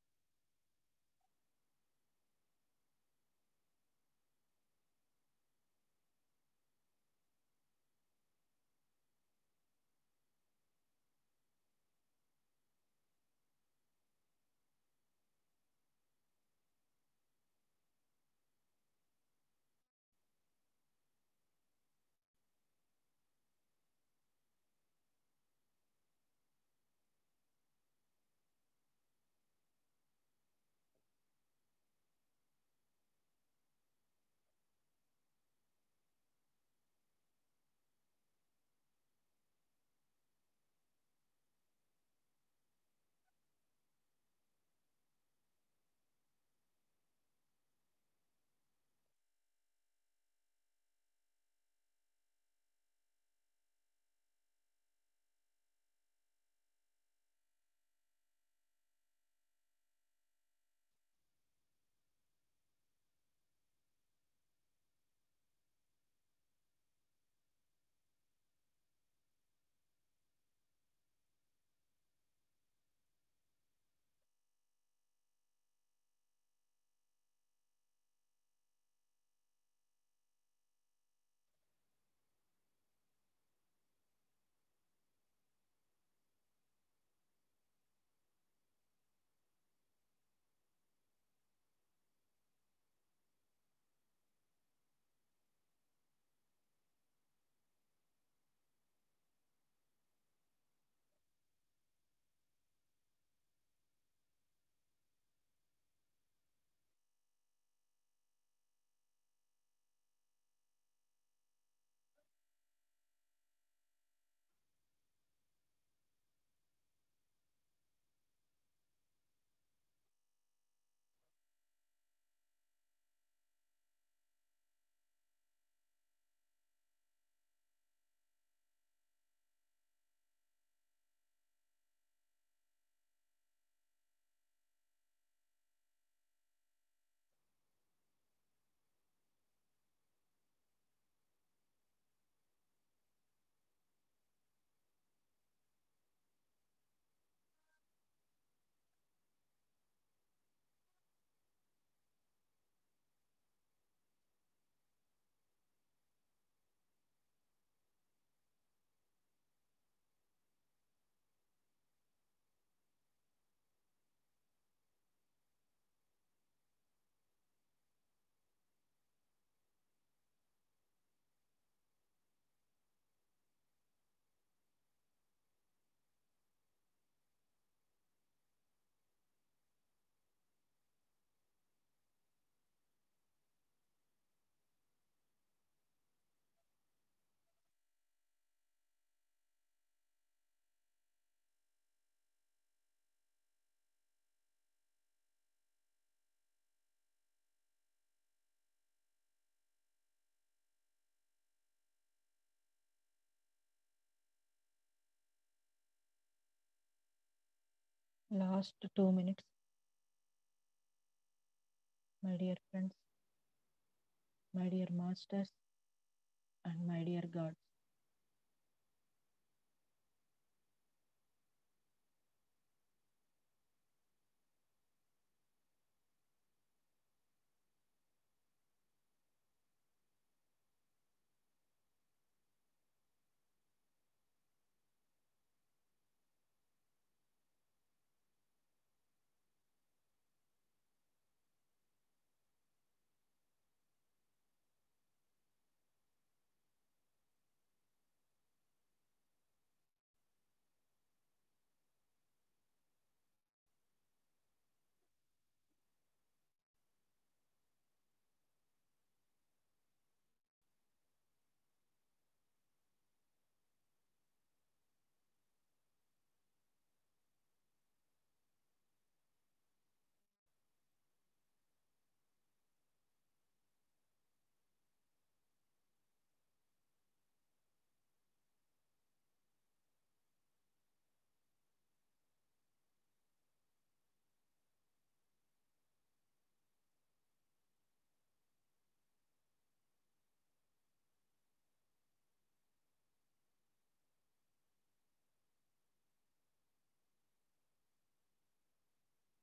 last two minutes my dear friends my dear masters and my dear gods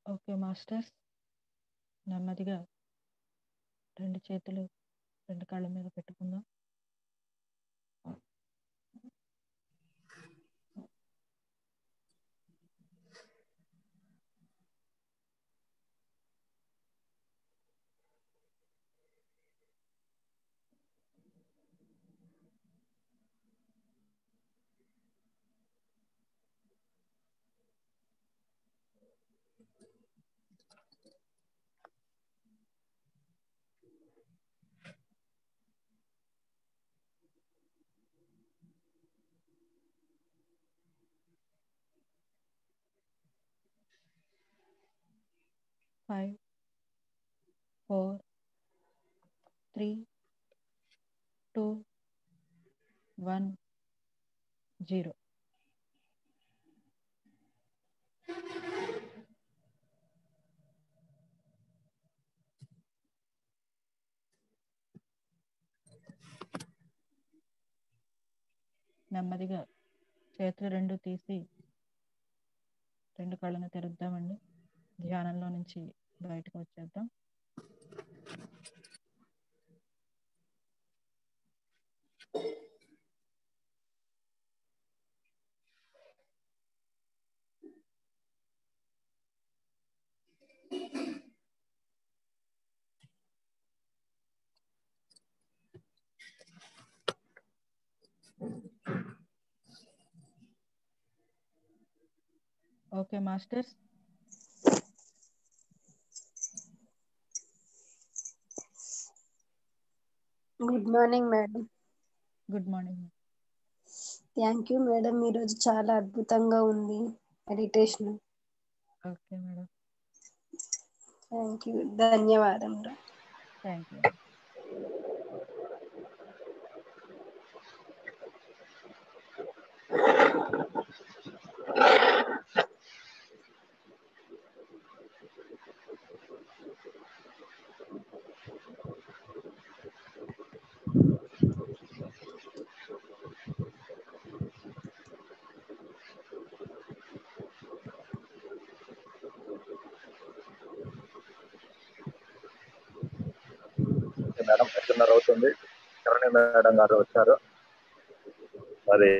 okay masters నెమ్మదిగా రెండు చేతులు రెండు కాళ్ళ మీద పెట్టుకుందాం five four three two one zero నెమ్మదిగా చేతులు రెండు తీసి రెండు కళ్ళను తెరుద్దామండి ధ్యానంలో నుంచి బయటకు వచ్చేద్దాం okay masters good morning madam good morning thank you madam ఈరోజు చాలా అద్భుతంగా ఉంది meditation okay madam thank you ధన్యవాదములు థ్యాంక్ యూ ఓకే మేడం ఐదున్నర అవుతుంది శరణి మేడం గారు వచ్చారు మరి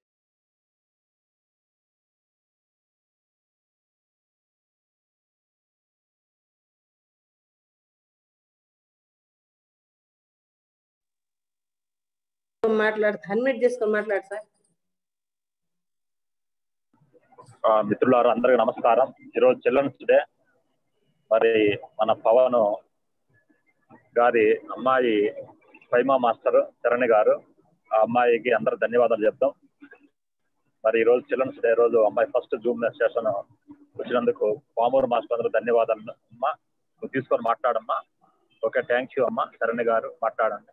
మాట్లాడు అన్మిట్ చేసుకొని మాట్లాడు సార్ ఆ, మిత్రులారా అందరికి నమస్కారం ఈరోజు చిల్డ్రన్స్ డే మరి మన పవన్ గారి అమ్మాయి పైమా మాస్టర్ చరణి గారు ఆ అమ్మాయికి అందరు ధన్యవాదాలు చెప్తాం మరి ఈ రోజు చిల్డ్రన్స్ డే రోజు అమ్మాయి ఫస్ట్ జూమ్ సెషన్ వచ్చినందుకు పామూరు మాస్టర్ అందరూ ధన్యవాదాలు అమ్మా నువ్వు తీసుకొని మాట్లాడమ్మా ఓకే థ్యాంక్ యూ అమ్మా చరణి గారు మాట్లాడండి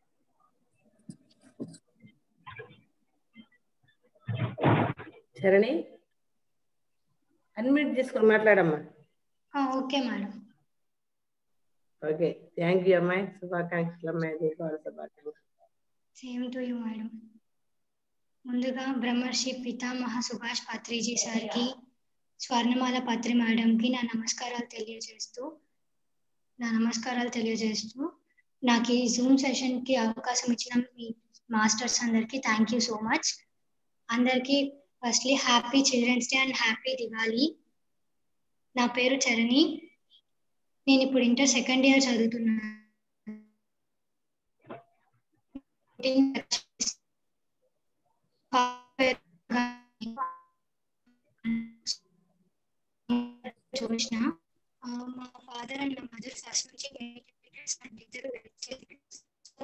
శరణి అన్మిట్ చేసుకొని మాట్లాడమ్మా okay madam okay thank you అమ్మాయి శుభాకాంక్షలు అమ్మాయి దీపావళి శుభాకాంక్షలు సేమ్ టు యూ మేడం ముందుగా బ్రహ్మర్షి పితామహ సుభాష్ పత్రిజీ సార్కి స్వర్ణమాల పత్రి మేడంకి నా నమస్కారాలు తెలియజేస్తూ నా నమస్కారాలు తెలియజేస్తూ నాకు ఈ జూమ్ సెషన్కి అవకాశం ఇచ్చిన మీ మాస్టర్స్ అందరికీ థ్యాంక్ యూ సో మచ్ అందరికీ firstly happy children's day and happy Diwali నా పేరు చరణి నేను ఇప్పుడు ఇంటర్ సెకండ్ ఇయర్ చదువుతున్నాను చూసిన ఆ, మా ఫాదర్ అండ్ మా మదర్ ఫస్ట్ నుంచి meditators and ఇద్దరు vegetarians. So,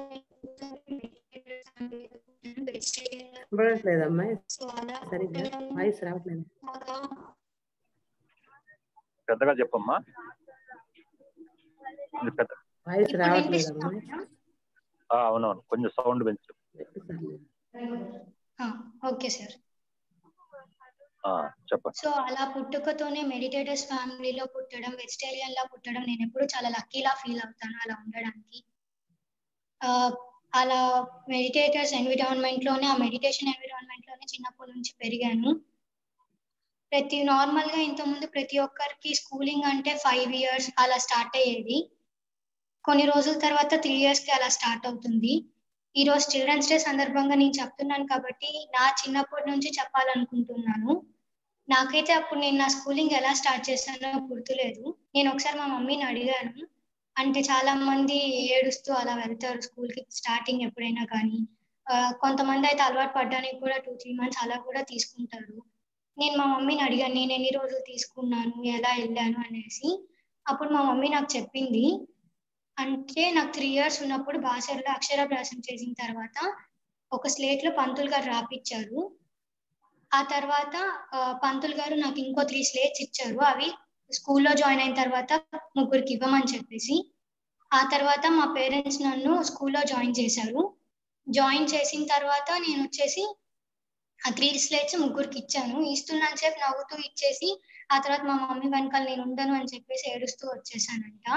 vegetarian. వినట్లేదు అమ్మాయి సో అలా సరిగ్గా ఉండడం వాయిస్ రావట్లేదు బాగా పెద్దగా చెప్పమ్మా ఇది పెద్ద వాయిస్ ఇప్పుడు రావట్లేదు వినిపిస్తుందా అమ్మాయి మేడం? ఆ, అవునవును కొంచెం సౌండ్ పెంచు ఆ, ఓకే సార్ ఆ, చెప్పండి సో అలా పుట్టుకతోనే మెడిటేటర్స్ ఫ్యామిలీలో పుట్టడం వెజిటేరియన్ లా పుట్టడం నేను ఎప్పుడు చాలా లక్కీలా ఫీల్ అవుతాను అలా ఉండడానికి ఆ, అలా మెడిటేటర్స్ ఎన్విరాన్మెంట్ లోనే ఆ మెడిటేషన్ ఎన్విరాన్మెంట్ లోనే చిన్నప్పటి నుంచి పెరిగాను ప్రతి నార్మల్ గా ఇంతకుముందు ప్రతి ఒక్కరికి స్కూలింగ్ అంటే ఫైవ్ ఇయర్స్ అలా స్టార్ట్ అయ్యేది కొన్ని రోజుల తర్వాత త్రీ ఇయర్స్ కి అలా స్టార్ట్ అవుతుంది ఈ రోజు చిల్డ్రన్స్ డే సందర్భంగా నేను చెప్తున్నాను కాబట్టి నా చిన్నప్పటి నుంచి చెప్పాలనుకుంటున్నాను నాకైతే అప్పుడు నేను నా స్కూలింగ్ ఎలా స్టార్ట్ చేశానో గుర్తులేదు నేను ఒకసారి మా మమ్మీని అడిగాను అంటే చాలా మంది ఏడుస్తూ అలా వెళ్తారు స్కూల్ కి స్టార్టింగ్ ఎప్పుడైనా కానీ ఆ, కొంతమంది అయితే అలవాటు పడడానికి కూడా టూ త్రీ మంత్స్ అలా కూడా తీసుకుంటారు నేను మా మమ్మీని అడిగాను నేను ఎన్ని రోజులు తీసుకున్నాను ఎలా వెళ్ళాను అనేసి అప్పుడు మా మమ్మీ నాకు చెప్పింది అంటే నాకు త్రీ ఇయర్స్ ఉన్నప్పుడు బాసర్లో అక్షరాభ్యాసం చేసిన తర్వాత ఒక స్లేట్ లో పంతులు గారు రాపిచ్చారు ఆ తర్వాత ఆ, పంతులు గారు నాకు ఇంకో త్రీ స్లేట్స్ ఇచ్చారు అవి స్కూల్లో జాయిన్ అయిన తర్వాత ముగ్గురికి ఇవ్వమని చెప్పేసి ఆ తర్వాత మా పేరెంట్స్ నన్ను స్కూల్లో జాయిన్ చేశారు జాయిన్ చేసిన తర్వాత నేను వచ్చేసి ఆ త్రీ స్లేట్స్ ముగ్గురికి ఇచ్చాను ఇస్తున్నాను సేపు నవ్వుతూ ఇచ్చేసి ఆ తర్వాత మా మమ్మీ వెనకాల నేను ఉండను అని చెప్పేసి ఏడుస్తూ వచ్చేసానంట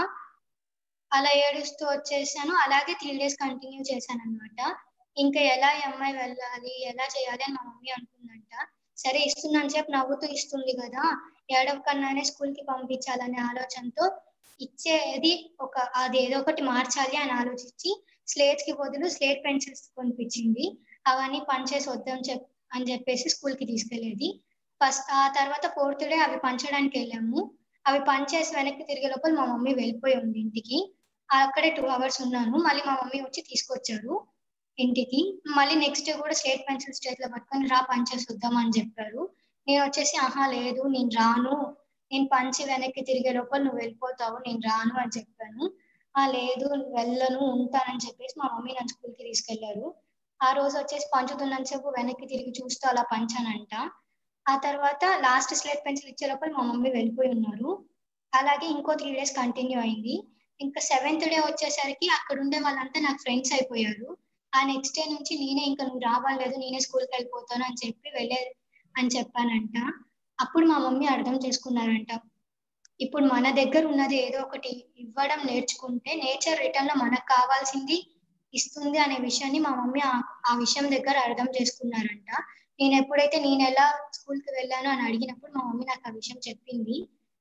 అలా ఏడుస్తూ వచ్చేసాను అలాగే త్రీ డేస్ కంటిన్యూ చేశాను అనమాట ఇంకా ఎలా ఈ అమ్మాయి వెళ్ళాలి ఎలా చేయాలి అని మా మమ్మీ అనుకుందంట సరే ఇస్తున్నాను సేపు నవ్వుతూ ఇస్తుంది కదా ఏడవకన్నానే స్కూల్ కి పంపించాలనే ఆలోచనతో ఇచ్చేది ఒక అది ఏదో ఒకటి మార్చాలి అని ఆలోచించి స్లేట్స్ కి బదులు స్లేట్ పెన్సిల్స్ కొనిపించింది అవన్నీ పంచేసి వద్దాం చెప్ అని చెప్పేసి స్కూల్ కి తీసుకెళ్లేది ఫస్ట్ ఆ తర్వాత ఫోర్త్ డే అవి పంచడానికి వెళ్ళాము అవి పంచేసి వెనక్కి తిరిగే లోపల మా మమ్మీ వెళ్ళిపోయి ఉంది ఇంటికి అక్కడే టూ అవర్స్ ఉన్నాను మళ్ళీ మా మమ్మీ వచ్చి తీసుకొచ్చారు ఇంటికి మళ్ళీ నెక్స్ట్ డే కూడా స్లేట్ పెన్సిల్స్ చేతిలో పట్టుకొని రా పంచేసి వద్దాం అని చెప్పారు నేను వచ్చేసి ఆహా లేదు నేను రాను నేను పంచి వెనక్కి తిరిగే లోపల నువ్వు వెళ్ళిపోతావు నేను రాను అని చెప్పాను ఆ లేదు వెళ్ళను ఉంటానని చెప్పేసి మా మమ్మీ నన్ను స్కూల్కి తీసుకెళ్లారు ఆ రోజు వచ్చేసి పంచుతున్నంతసేపు వెనక్కి తిరిగి చూస్తూ అలా పంచానంట ఆ తర్వాత లాస్ట్ స్లేట్ పెన్సిల్ ఇచ్చే లోపల మా మమ్మీ వెళ్ళిపోయి ఉన్నారు అలాగే ఇంకో త్రీ డేస్ కంటిన్యూ అయింది ఇంకా సెవెంత్ డే వచ్చేసరికి అక్కడ ఉండే వాళ్ళంతా నాకు ఫ్రెండ్స్ అయిపోయారు ఆ నెక్స్ట్ డే నుంచి నేనే ఇంకా నువ్వు రావాలేదు నేనే స్కూల్కి వెళ్ళిపోతాను అని చెప్పి వెళ్ళే అని చెప్పానంట అప్పుడు మా మమ్మీ అర్థం చేసుకున్నారంట ఇప్పుడు మన దగ్గర ఉన్నది ఏదో ఒకటి ఇవ్వడం నేర్చుకుంటే నేచర్ రిటర్న్ లో మనకు కావాల్సింది ఇస్తుంది అనే విషయాన్ని మా మమ్మీ ఆ- ఆ విషయం దగ్గర అర్థం చేసుకున్నారంట నేను ఎప్పుడైతే నేను ఎలా స్కూల్ కి వెళ్ళాను అని అడిగినప్పుడు మా మమ్మీ నాకు ఆ విషయం చెప్పింది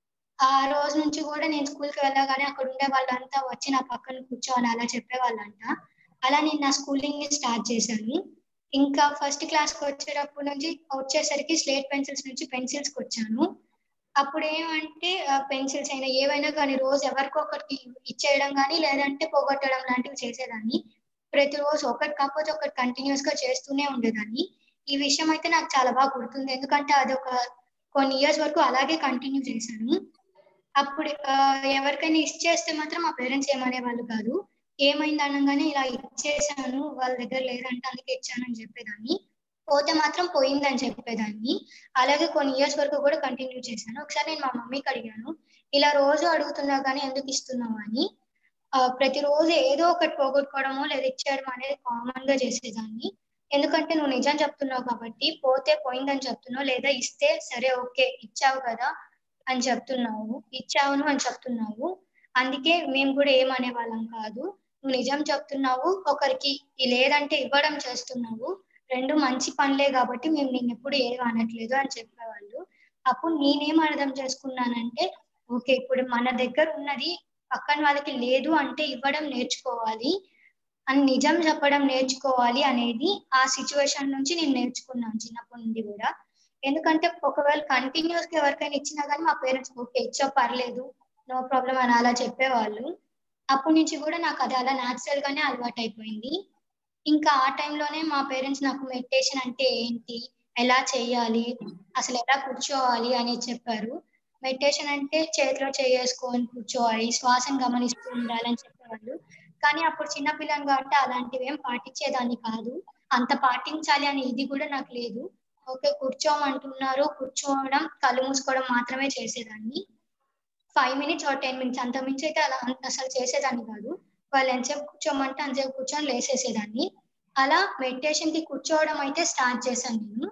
ఆ రోజు నుంచి కూడా నేను స్కూల్ కి వెళ్ళగానే అక్కడ ఉండే వాళ్ళంతా వచ్చి నా పక్కన కూర్చోని అలా చెప్పేవాళ్ళంట అలా నేను నా స్కూలింగ్ ని స్టార్ట్ చేశాను ఇంకా ఫస్ట్ క్లాస్ కి వచ్చేటప్పటి నుంచి వచ్చేసరికి స్లేట్ పెన్సిల్స్ నుంచి పెన్సిల్స్ కి వచ్చాను అప్పుడు ఏమంటే పెన్సిల్స్ అయినా ఏవైనా కానీ రోజు ఎవరికో ఒకరికి ఇచ్చేయడం కానీ లేదంటే పోగొట్టడం లాంటివి చేసేదాన్ని ప్రతిరోజు ఒకటి కాకపోతే ఒకటి కంటిన్యూస్ గా చేస్తూనే ఉండేదాన్ని ఈ విషయం అయితే నాకు చాలా బాగా గుర్తుంది ఎందుకంటే అది ఒక కొన్ని ఇయర్స్ వరకు అలాగే కంటిన్యూ చేశాను అప్పుడు ఆ, ఎవరికైనా ఇచ్చేస్తే మాత్రం మా పేరెంట్స్ ఏమనే వాళ్ళు కాదు ఏమైంది అనగానే ఇలా ఇచ్చేసాను వాళ్ళ దగ్గర లేదంటే అందుకే ఇచ్చానని చెప్పేదాన్ని పోతే మాత్రం పోయిందని చెప్పేదాన్ని అలాగే కొన్ని ఇయర్స్ వరకు కూడా కంటిన్యూ చేశాను ఒకసారి నేను మా మమ్మీకి అడిగాను ఇలా రోజు అడుగుతున్నా కానీ ఎందుకు ఇస్తున్నావు అని ఆ, ప్రతిరోజు ఏదో ఒకటి పోగొట్టుకోవడమో లేదా ఇచ్చేయడం అనేది కామన్ గా చేసేదాన్ని ఎందుకంటే నువ్వు నిజం చెప్తున్నావు కాబట్టి పోతే పోయిందని చెప్తున్నావు లేదా ఇస్తే సరే ఓకే ఇచ్చావు కదా అని చెప్తున్నావు ఇచ్చావును అని చెప్తున్నావు అందుకే మేము కూడా ఏమనే వాళ్ళం కాదు నువ్వు నిజం చెప్తున్నావు ఒకరికి ఈ లేదంటే ఇవ్వడం చేస్తున్నావు రెండు మంచి పనులే కాబట్టి మేము నేను ఎప్పుడు ఏం అనట్లేదు అని చెప్పేవాళ్ళు అప్పుడు నేనేం అర్థం చేసుకున్నానంటే ఓకే ఇప్పుడు మన దగ్గర ఉన్నది పక్కన వాళ్ళకి లేదు అంటే ఇవ్వడం నేర్చుకోవాలి అని నిజం చెప్పడం నేర్చుకోవాలి అనేది ఆ సిచ్యువేషన్ నుంచి నేను నేర్చుకున్నాను చిన్నప్పటి నుండి కూడా ఎందుకంటే ఒకవేళ కంటిన్యూస్ గా ఎవరికైనా ఇచ్చినా కానీ మా పేరెంట్స్ ఓకే ఇచ్చా పర్లేదు నో ప్రాబ్లం అని అలా చెప్పేవాళ్ళు అప్పటి నుంచి కూడా నాకు అది అలా న్యాచురల్ గానే అలవాటు అయిపోయింది ఇంకా ఆ టైంలోనే మా పేరెంట్స్ నాకు మెడిటేషన్ అంటే ఏంటి ఎలా చేయాలి అసలు ఎలా కూర్చోవాలి అని చెప్పారు మెడిటేషన్ అంటే చేతిలో చేసుకొని కూర్చోవాలి శ్వాసను గమనిస్తూ ఉండాలని చెప్పేవాళ్ళు కానీ అప్పుడు చిన్నపిల్లని కాబట్టి అలాంటివి ఏం పాటించేదాన్ని కాదు అంత పాటించాలి అని ఇది కూడా నాకు లేదు ఓకే కూర్చోమంటున్నారు కూర్చోవడం కళ్ళు మూసుకోవడం మాత్రమే చేసేదాన్ని five minutes or ten minutes అంత మించి అయితే అలా అంత అసలు చేసేదాన్ని కాదు వాళ్ళు ఎంతసేపు కూర్చోమంటే అంతసేపు కూర్చొని లేసేసేదాన్ని అలా మెడిటేషన్ కి కూర్చోవడం అయితే స్టార్ట్ చేశాను నేను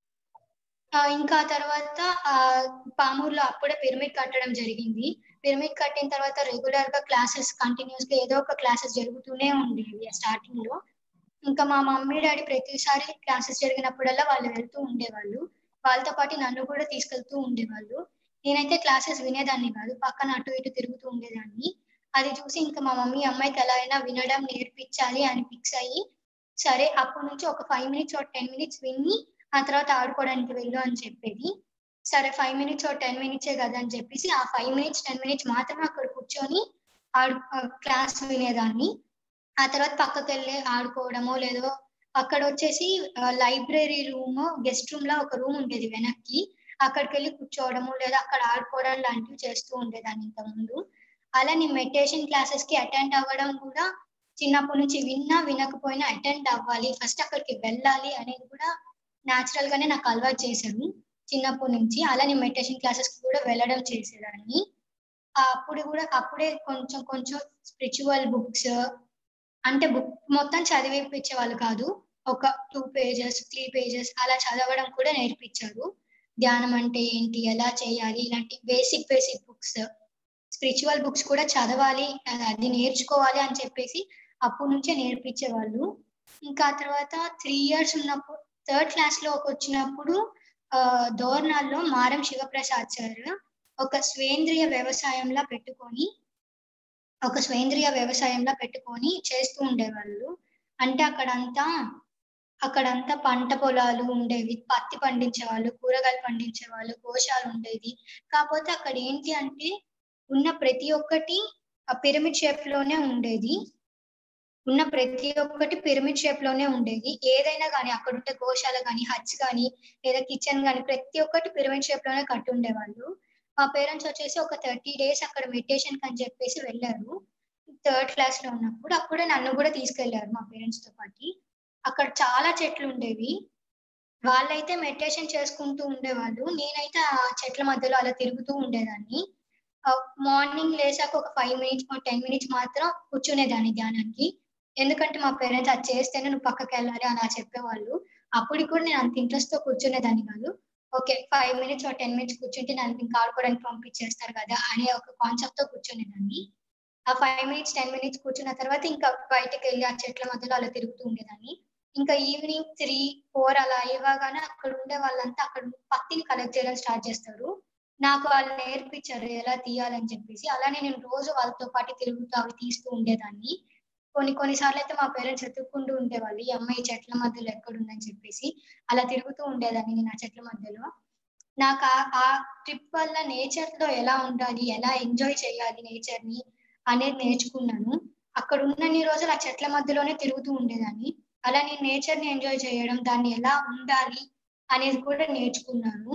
ఆ, ఇంకా తర్వాత ఆ పామూరులో అప్పుడే పిరమిడ్ కట్టడం జరిగింది పిరమిడ్ కట్టిన తర్వాత రెగ్యులర్ గా క్లాసెస్ కంటిన్యూస్ గా ఏదో ఒక క్లాసెస్ జరుగుతూనే ఉండేవి స్టార్టింగ్ లో ఇంకా మా మమ్మీ డాడీ ప్రతిసారి క్లాసెస్ జరిగినప్పుడల్లా వాళ్ళు వెళ్తూ ఉండేవాళ్ళు వాళ్ళతో పాటు నన్ను కూడా తీసుకెళ్తూ ఉండేవాళ్ళు నేనైతే క్లాసెస్ వినేదాన్ని కాదు పక్కన అటు ఇటు తిరుగుతూ ఉండేదాన్ని అది చూసి ఇంకా మా మమ్మీ అమ్మాయికి ఎలా అయినా వినడం నేర్పించాలి అని ఫిక్స్ అయ్యి సరే అప్పటి నుంచి ఒక ఫైవ్ మినిట్స్ ఒక టెన్ మినిట్స్ విని ఆ తర్వాత ఆడుకోవడానికి వెళ్ళు అని చెప్పేది సరే ఫైవ్ మినిట్స్ ఒక టెన్ మినిట్సే కదా అని చెప్పేసి ఆ ఫైవ్ మినిట్స్ టెన్ మినిట్స్ మాత్రమే అక్కడ కూర్చొని ఆడు క్లాస్ వినేదాన్ని ఆ తర్వాత పక్కకి వెళ్ళి ఆడుకోవడమో లేదో అక్కడ వచ్చేసి లైబ్రరీ రూమ్ గెస్ట్ రూమ్ లా ఒక రూమ్ ఉండేది వెనక్కి అక్కడికి వెళ్ళి కూర్చోవడము లేదా అక్కడ ఆడుకోవడం లాంటివి చేస్తూ ఉండేదాన్ని ఇంత ముందు అలా నేను మెడిటేషన్ క్లాసెస్ కి అటెండ్ అవ్వడం కూడా చిన్నప్పటి నుంచి విన్నా వినకపోయినా అటెండ్ అవ్వాలి ఫస్ట్ అక్కడికి వెళ్ళాలి అనేది కూడా న్యాచురల్ గానే నాకు అలవాటు చేశారు చిన్నప్పటి నుంచి అలా నేను మెడిటేషన్ క్లాసెస్ కి కూడా వెళ్ళడం చేసేదాన్ని ఆ అప్పుడు కూడా అప్పుడే కొంచెం కొంచెం స్పిరిచువల్ బుక్స్ అంటే బుక్ మొత్తం చదివిపించే వాళ్ళు కాదు ఒక టూ పేజెస్ త్రీ పేజెస్ అలా చదవడం కూడా నేర్పించారు ధ్యానం అంటే ఏంటి ఎలా చేయాలి ఇలాంటి basic basic books spiritual books కూడా చదవాలి అది నేర్చుకోవాలి అని చెప్పేసి అప్పటి నుంచే నేర్పించేవాళ్ళు ఇంకా తర్వాత త్రీ ఇయర్స్ ఉన్నప్పుడు థర్డ్ క్లాస్ లో వచ్చినప్పుడు ఆ దోర్నాల్లో మారం శివప్రసాద్ సార్ ఒక స్వేంద్రియ వ్యవసాయంలా పెట్టుకొని ఒక స్వేంద్రియ వ్యవసాయంలా పెట్టుకొని చేస్తూ ఉండేవాళ్ళు అంటే అక్కడంతా అక్కడంతా పంట పొలాలు ఉండేవి పత్తి పండించే వాళ్ళు కూరగాయలు పండించే వాళ్ళు గోశాలు ఉండేది కాకపోతే అక్కడ ఏంటి అంటే ఉన్న ప్రతి ఒక్కటి ఆ పిరమిడ్ షేప్ లోనే ఉండేది ఉన్న ప్రతి ఒక్కటి పిరమిడ్ షేప్ లోనే ఉండేది ఏదైనా కానీ అక్కడ ఉంటే గోశాల కానీ హట్స్ కానీ లేదా కిచెన్ కానీ ప్రతి ఒక్కటి పిరమిడ్ షేప్ లోనే కట్టి ఉండేవాళ్ళు మా పేరెంట్స్ వచ్చేసి ఒక థర్టీ డేస్ అక్కడ మెడిటేషన్ అని చెప్పేసి వెళ్ళారు థర్డ్ క్లాస్ లో ఉన్నప్పుడు అప్పుడే నన్ను కూడా తీసుకెళ్లారు మా పేరెంట్స్ తో పాటు అక్కడ చాలా చెట్లు ఉండేవి వాళ్ళైతే మెడిటేషన్ చేసుకుంటూ ఉండేవాళ్ళు నేనైతే ఆ చెట్ల మధ్యలో అలా తిరుగుతూ ఉండేదాన్ని మార్నింగ్ లేచాక ఒక ఫైవ్ మినిట్స్ టెన్ మినిట్స్ మాత్రం కూర్చునేదాన్ని ధ్యానానికి ఎందుకంటే మా పేరెంట్స్ అది చేస్తేనే నువ్వు పక్కకి వెళ్ళాలి అలా చెప్పేవాళ్ళు అప్పుడు కూడా నేను అంత ఇంట్రెస్ట్ తో కూర్చునేదాన్ని కాదు okay five minutes ten minutes కూర్చుంటే నన్ను ఇంకా ఆడుకోవడానికి పంపించేస్తారు కదా అనే ఒక కాన్సెప్ట్ తో కూర్చునేదాన్ని ఆ ఫైవ్ మినిట్స్ టెన్ మినిట్స్ కూర్చున్న తర్వాత ఇంకా బయటకు వెళ్ళి ఆ చెట్ల మధ్యలో అలా తిరుగుతూ ఉండేదాన్ని ఇంకా ఈవినింగ్ త్రీ ఫోర్ అలా అయ్యగానే అక్కడ ఉండే వాళ్ళంతా అక్కడ పత్తిని కలెక్ట్ చేయడం స్టార్ట్ చేస్తారు నాకు వాళ్ళు నేర్పించారు ఎలా తీయాలని చెప్పేసి అలానే నేను రోజు వాళ్ళతో పాటు తిరుగుతూ అవి తీస్తూ ఉండేదాన్ని కొన్ని కొన్నిసార్లు అయితే మా పేరెంట్స్ ఎత్తుక్కుంటూ ఉండేవాళ్ళు ఈ అమ్మాయి చెట్ల మధ్యలో ఎక్కడుందని చెప్పేసి అలా తిరుగుతూ ఉండేదాన్ని నేను ఆ చెట్ల మధ్యలో నాకు ఆ ట్రిప్ వల్ల నేచర్ లో ఎలా ఉండాలి ఎలా ఎంజాయ్ చేయాలి నేచర్ ని అనేది నేర్చుకున్నాను అక్కడ ఉన్నన్ని రోజులు ఆ చెట్ల మధ్యలోనే తిరుగుతూ ఉండేదాన్ని అలా నేను నేచర్ ని ఎంజాయ్ చేయడం దాన్ని ఎలా ఉండాలి అనేది కూడా నేర్చుకున్నాను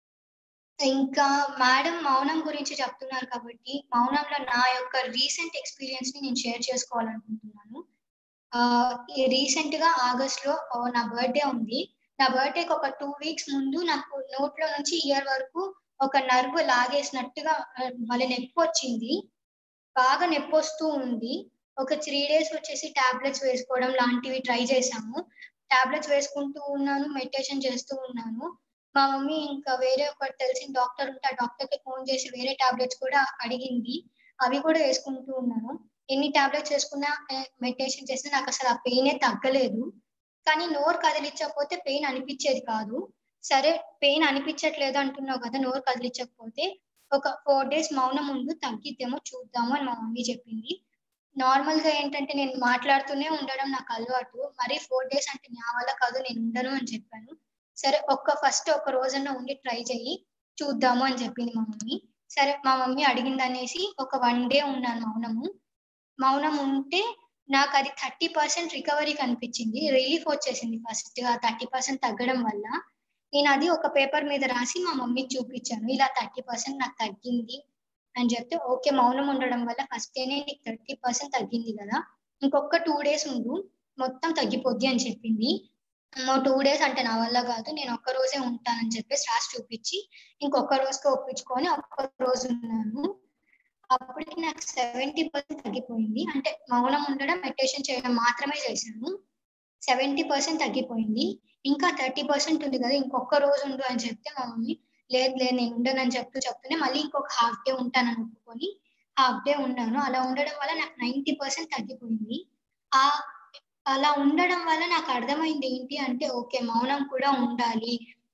ఇంకా మేడం మౌనం గురించి చెప్తున్నారు కాబట్టి మౌనంలో నా యొక్క రీసెంట్ ఎక్స్పీరియన్స్ ని నేను షేర్ చేసుకోవాలనుకుంటున్నాను ఆ రీసెంట్ గా ఆగస్ట్ లో నా బర్త్డే ఉంది నా బర్త్డేకి ఒక టూ వీక్స్ ముందు నాకు నోట్లో నుంచి ఇయర్ వరకు ఒక నర్వ్ లాగేసినట్టుగా మళ్ళీ నొప్పి వచ్చింది బాగా నొప్పి వస్తూ ఉంది ఒక త్రీ డేస్ వచ్చేసి టాబ్లెట్స్ వేసుకోవడం లాంటివి ట్రై చేశాము టాబ్లెట్స్ వేసుకుంటూ ఉన్నాను మెడిటేషన్ చేస్తూ ఉన్నాను మా మమ్మీ ఇంకా వేరే ఒక తెలిసిన డాక్టర్ ఉంటే ఆ డాక్టర్ కి ఫోన్ చేసి వేరే టాబ్లెట్స్ కూడా అడిగింది అవి కూడా వేసుకుంటూ ఉన్నాను ఎన్ని టాబ్లెట్స్ వేసుకున్నా మెడిటేషన్ చేసినా నాకు అసలు ఆ పెయినే తగ్గలేదు కానీ నోరు కదిలించకపోతే పెయిన్ అనిపించేది కాదు సరే పెయిన్ అనిపించట్లేదు అంటున్నావు కదా నోరు కదిలించకపోతే ఒక ఫోర్ డేస్ మౌనం ముందు తగ్గిద్దేమో చూద్దాము అని మా మమ్మీ చెప్పింది నార్మల్ గా ఏంటంటే నేను మాట్లాడుతూనే ఉండడం నాకు అలవాటు మరి ఫోర్ డేస్ అంటే నా వల్ల కాదు నేను ఉండను అని చెప్పాను సరే ఒక్క ఫస్ట్ ఒక రోజన్నా ఉండి ట్రై చెయ్యి చూద్దాము అని చెప్పింది మా మమ్మీ సరే మా మమ్మీ అడిగింది అనేసి ఒక వన్ డే ఉన్నాను మౌనము మౌనం ఉంటే నాకు అది థర్టీ పర్సెంట్ రికవరీ కనిపించింది రిలీఫ్ వచ్చేసింది ఫస్ట్ ఆ థర్టీ పర్సెంట్ తగ్గడం వల్ల నేను అది ఒక పేపర్ మీద రాసి మా మమ్మీకి చూపించాను ఇలా థర్టీ పర్సెంట్ నాకు తగ్గింది అని చెప్తే ఓకే మౌనం ఉండడం వల్ల ఫస్ట్ డేనే నీకు థర్టీ పర్సెంట్ తగ్గింది కదా ఇంకొక టూ డేస్ ఉండు మొత్తం తగ్గిపోద్ది అని చెప్పింది టూ డేస్ అంటే నా వల్ల కాదు నేను ఒక్క రోజే ఉంటానని చెప్పేసి రాసి చూపించి ఇంకొక రోజుకి ఒప్పించుకొని ఒక్క రోజు ఉన్నాను అప్పటికి నాకు సెవెంటీ పర్సెంట్ తగ్గిపోయింది అంటే మౌనం ఉండడం మెడిటేషన్ చేయడం మాత్రమే చేశాను సెవెంటీ పర్సెంట్ తగ్గిపోయింది ఇంకా థర్టీ పర్సెంట్ ఉంది కదా ఇంకొక రోజు ఉండు అని చెప్తే మా మమ్మీ లేదు లేదు నేను ఉండనని చెప్తూ చెప్తూనే మళ్ళీ ఇంకొక హాఫ్ డే ఉంటానని ఒప్పుకొని హాఫ్ డే ఉన్నాను అలా ఉండడం వల్ల నాకు నైంటీ పర్సెంట్ తగ్గిపోయింది ఆ అలా ఉండడం వల్ల నాకు అర్థమైంది ఏంటి అంటే ఓకే మౌనం కూడా ఉండాలి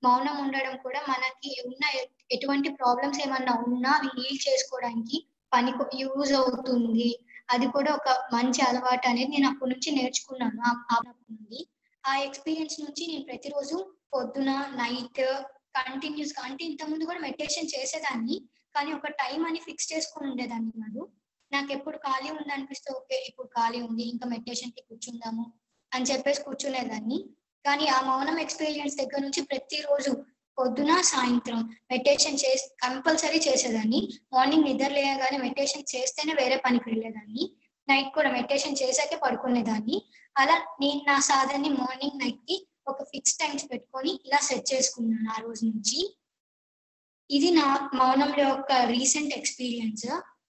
మౌనం ఉండడం కూడా మనకి ఉన్న ఎ- ఎటువంటి ప్రాబ్లమ్స్ ఏమన్నా ఉన్నా హీల్ చేసుకోవడానికి పని యూజ్ అవుతుంది అది కూడా ఒక మంచి అలవాటు అనేది నేను అప్పటి నుంచి నేర్చుకున్నాను ఆ- ఆ నుండి ఆ ఎక్స్పీరియన్స్ నుంచి నేను ప్రతిరోజు పొద్దున నైట్ కంటిన్యూస్ గా అంటే ఇంతకుముందు కూడా మెడిటేషన్ చేసేదాన్ని కానీ ఒక టైం అని ఫిక్స్ చేసుకొని ఉండేదాన్ని కాదు నాకు ఎప్పుడు ఖాళీ ఉంది అనిపిస్తే ఓకే ఇప్పుడు ఖాళీ ఉంది ఇంకా మెడిటేషన్ కి కూర్చుందాము అని చెప్పేసి కూర్చునేదాన్ని కానీ ఆ మౌనం ఎక్స్పీరియన్స్ దగ్గర నుంచి ప్రతిరోజు పొద్దున సాయంత్రం మెడిటేషన్ చేసి కంపల్సరీ చేసేదాన్ని మార్నింగ్ నిద్ర లేయగానే మెడిటేషన్ చేస్తేనే వేరే పనికి వెళ్ళేదాన్ని నైట్ కూడా మెడిటేషన్ చేశాకే పడుకునేదాన్ని అలా నేను నా సాధనని మార్నింగ్ నైట్ కి ఒక ఫిక్స్ టైమ్స్ పెట్టుకొని ఇలా సెట్ చేసుకున్నాను ఆ రోజు నుంచి ఇది నా మౌనంలో యొక్క రీసెంట్ ఎక్స్పీరియన్స్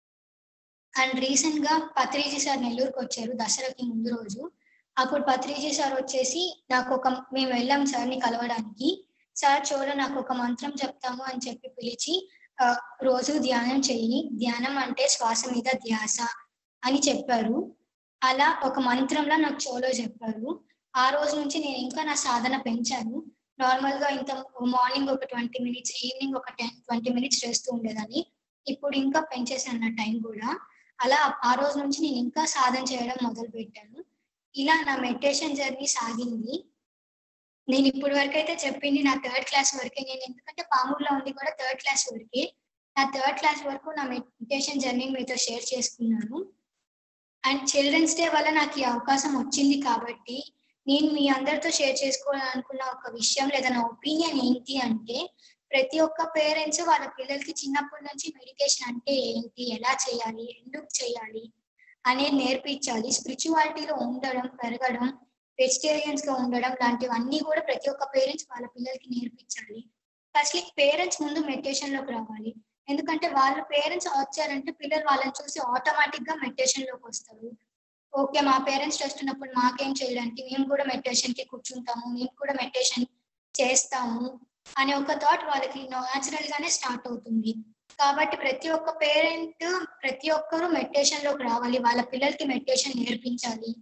అండ్ రీసెంట్ గా పత్రిజీ సార్ నెల్లూరుకి వచ్చారు దసరాకి ముందు రోజు అప్పుడు పత్రిజీ సార్ వచ్చేసి నాకు ఒక మేము వెళ్ళాం సార్ ని కలవడానికి సార్ చూడ నాకు ఒక మంత్రం చెప్తాము అని చెప్పి పిలిచి ఆ, రోజు ధ్యానం చెయ్యి ధ్యానం అంటే శ్వాస మీద ధ్యాస అని చెప్పారు అలా ఒక మంత్రంలా నాకు చోలో చెప్పారు ఆ రోజు నుంచి నేను ఇంకా నా సాధన పెంచాను నార్మల్ గా ఇంత మార్నింగ్ ఒక ట్వంటీ మినిట్స్ ఈవినింగ్ ఒక టెన్ ట్వంటీ మినిట్స్ చేస్తూ ఉండేదాన్ని ఇప్పుడు ఇంకా పెంచేసాను నా టైం కూడా అలా ఆ రోజు నుంచి నేను ఇంకా సాధన చేయడం మొదలు పెట్టాను ఇలా నా మెడిటేషన్ జర్నీ సాగింది నేను ఇప్పటి వరకు అయితే చెప్పింది నా థర్డ్ క్లాస్ వరకే నేను ఎందుకంటే పామూరులో ఉంది కూడా థర్డ్ క్లాస్ వరకే నా థర్డ్ క్లాస్ వరకు నా మెడిటేషన్ జర్నీని మీతో షేర్ చేసుకున్నాను అండ్ చిల్డ్రన్స్ డే వల్ల నాకు ఈ అవకాశం వచ్చింది కాబట్టి నేను మీ అందరితో షేర్ చేసుకోవాలనుకున్న ఒక విషయం లేదా నా ఒపీనియన్ ఏంటి అంటే ప్రతి ఒక్క పేరెంట్స్ వాళ్ళ పిల్లలకి చిన్నప్పటి నుంచి మెడిటేషన్ అంటే ఏంటి ఎలా చేయాలి ఎందుకు చేయాలి అనేది నేర్పించాలి స్పిరిచువాలిటీలో ఉండడం పెరగడం వెజిటేరియన్స్ గా ఉండడం లాంటివన్నీ కూడా ప్రతి ఒక్క పేరెంట్స్ వాళ్ళ పిల్లలకి నేర్పించాలి ఫస్ట్ పేరెంట్స్ ముందు మెడిటేషన్ లోకి రావాలి ఎందుకంటే వాళ్ళ పేరెంట్స్ వచ్చారంటే పిల్లలు వాళ్ళని చూసి ఆటోమేటిక్ గా మెడిటేషన్ లోకి వస్తారు ఓకే మా పేరెంట్స్ చేస్తున్నప్పుడు మాకేం చేయడానికి మేము కూడా మెడిటేషన్ కి కూర్చుంటాము మేము కూడా మెడిటేషన్ చేస్తాము అనే ఒక థాట్ వాళ్ళకి న్యాచురల్ గానే స్టార్ట్ అవుతుంది కాబట్టి ప్రతి ఒక్క పేరెంట్ ప్రతి ఒక్కరూ మెడిటేషన్ లోకి రావాలి వాళ్ళ పిల్లలకి మెడిటేషన్ నేర్పించాలి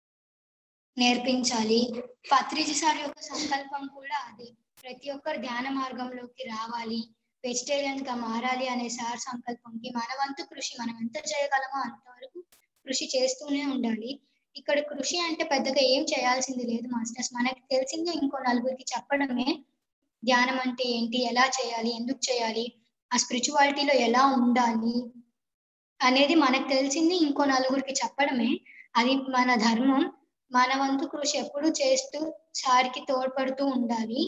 నేర్పించాలి పత్రిజీ సార్ యొక్క సంకల్పం కూడా అదే ప్రతి ఒక్కరు ధ్యాన మార్గంలోకి రావాలి వెజిటేరియన్ గా మారాలి అనే సార్ సంకల్పంకి మన వంతు కృషి మనం ఎంత చేయగలమో అంతవరకు కృషి చేస్తూనే ఉండాలి ఇక్కడ కృషి అంటే పెద్దగా ఏం చేయాల్సింది లేదు మాస్టర్స్ మనకి తెలిసింది ఇంకో నలుగురికి చెప్పడమే ధ్యానం అంటే ఏంటి ఎలా చేయాలి ఎందుకు చేయాలి ఆ స్పిరిచువాలిటీలో ఎలా ఉండాలి అనేది మనకు తెలిసింది ఇంకో నలుగురికి చెప్పడమే అది మన ధర్మం మన వంతు కృషి ఎప్పుడూ చేస్తూ సార్కి తోడ్పడుతూ ఉండాలి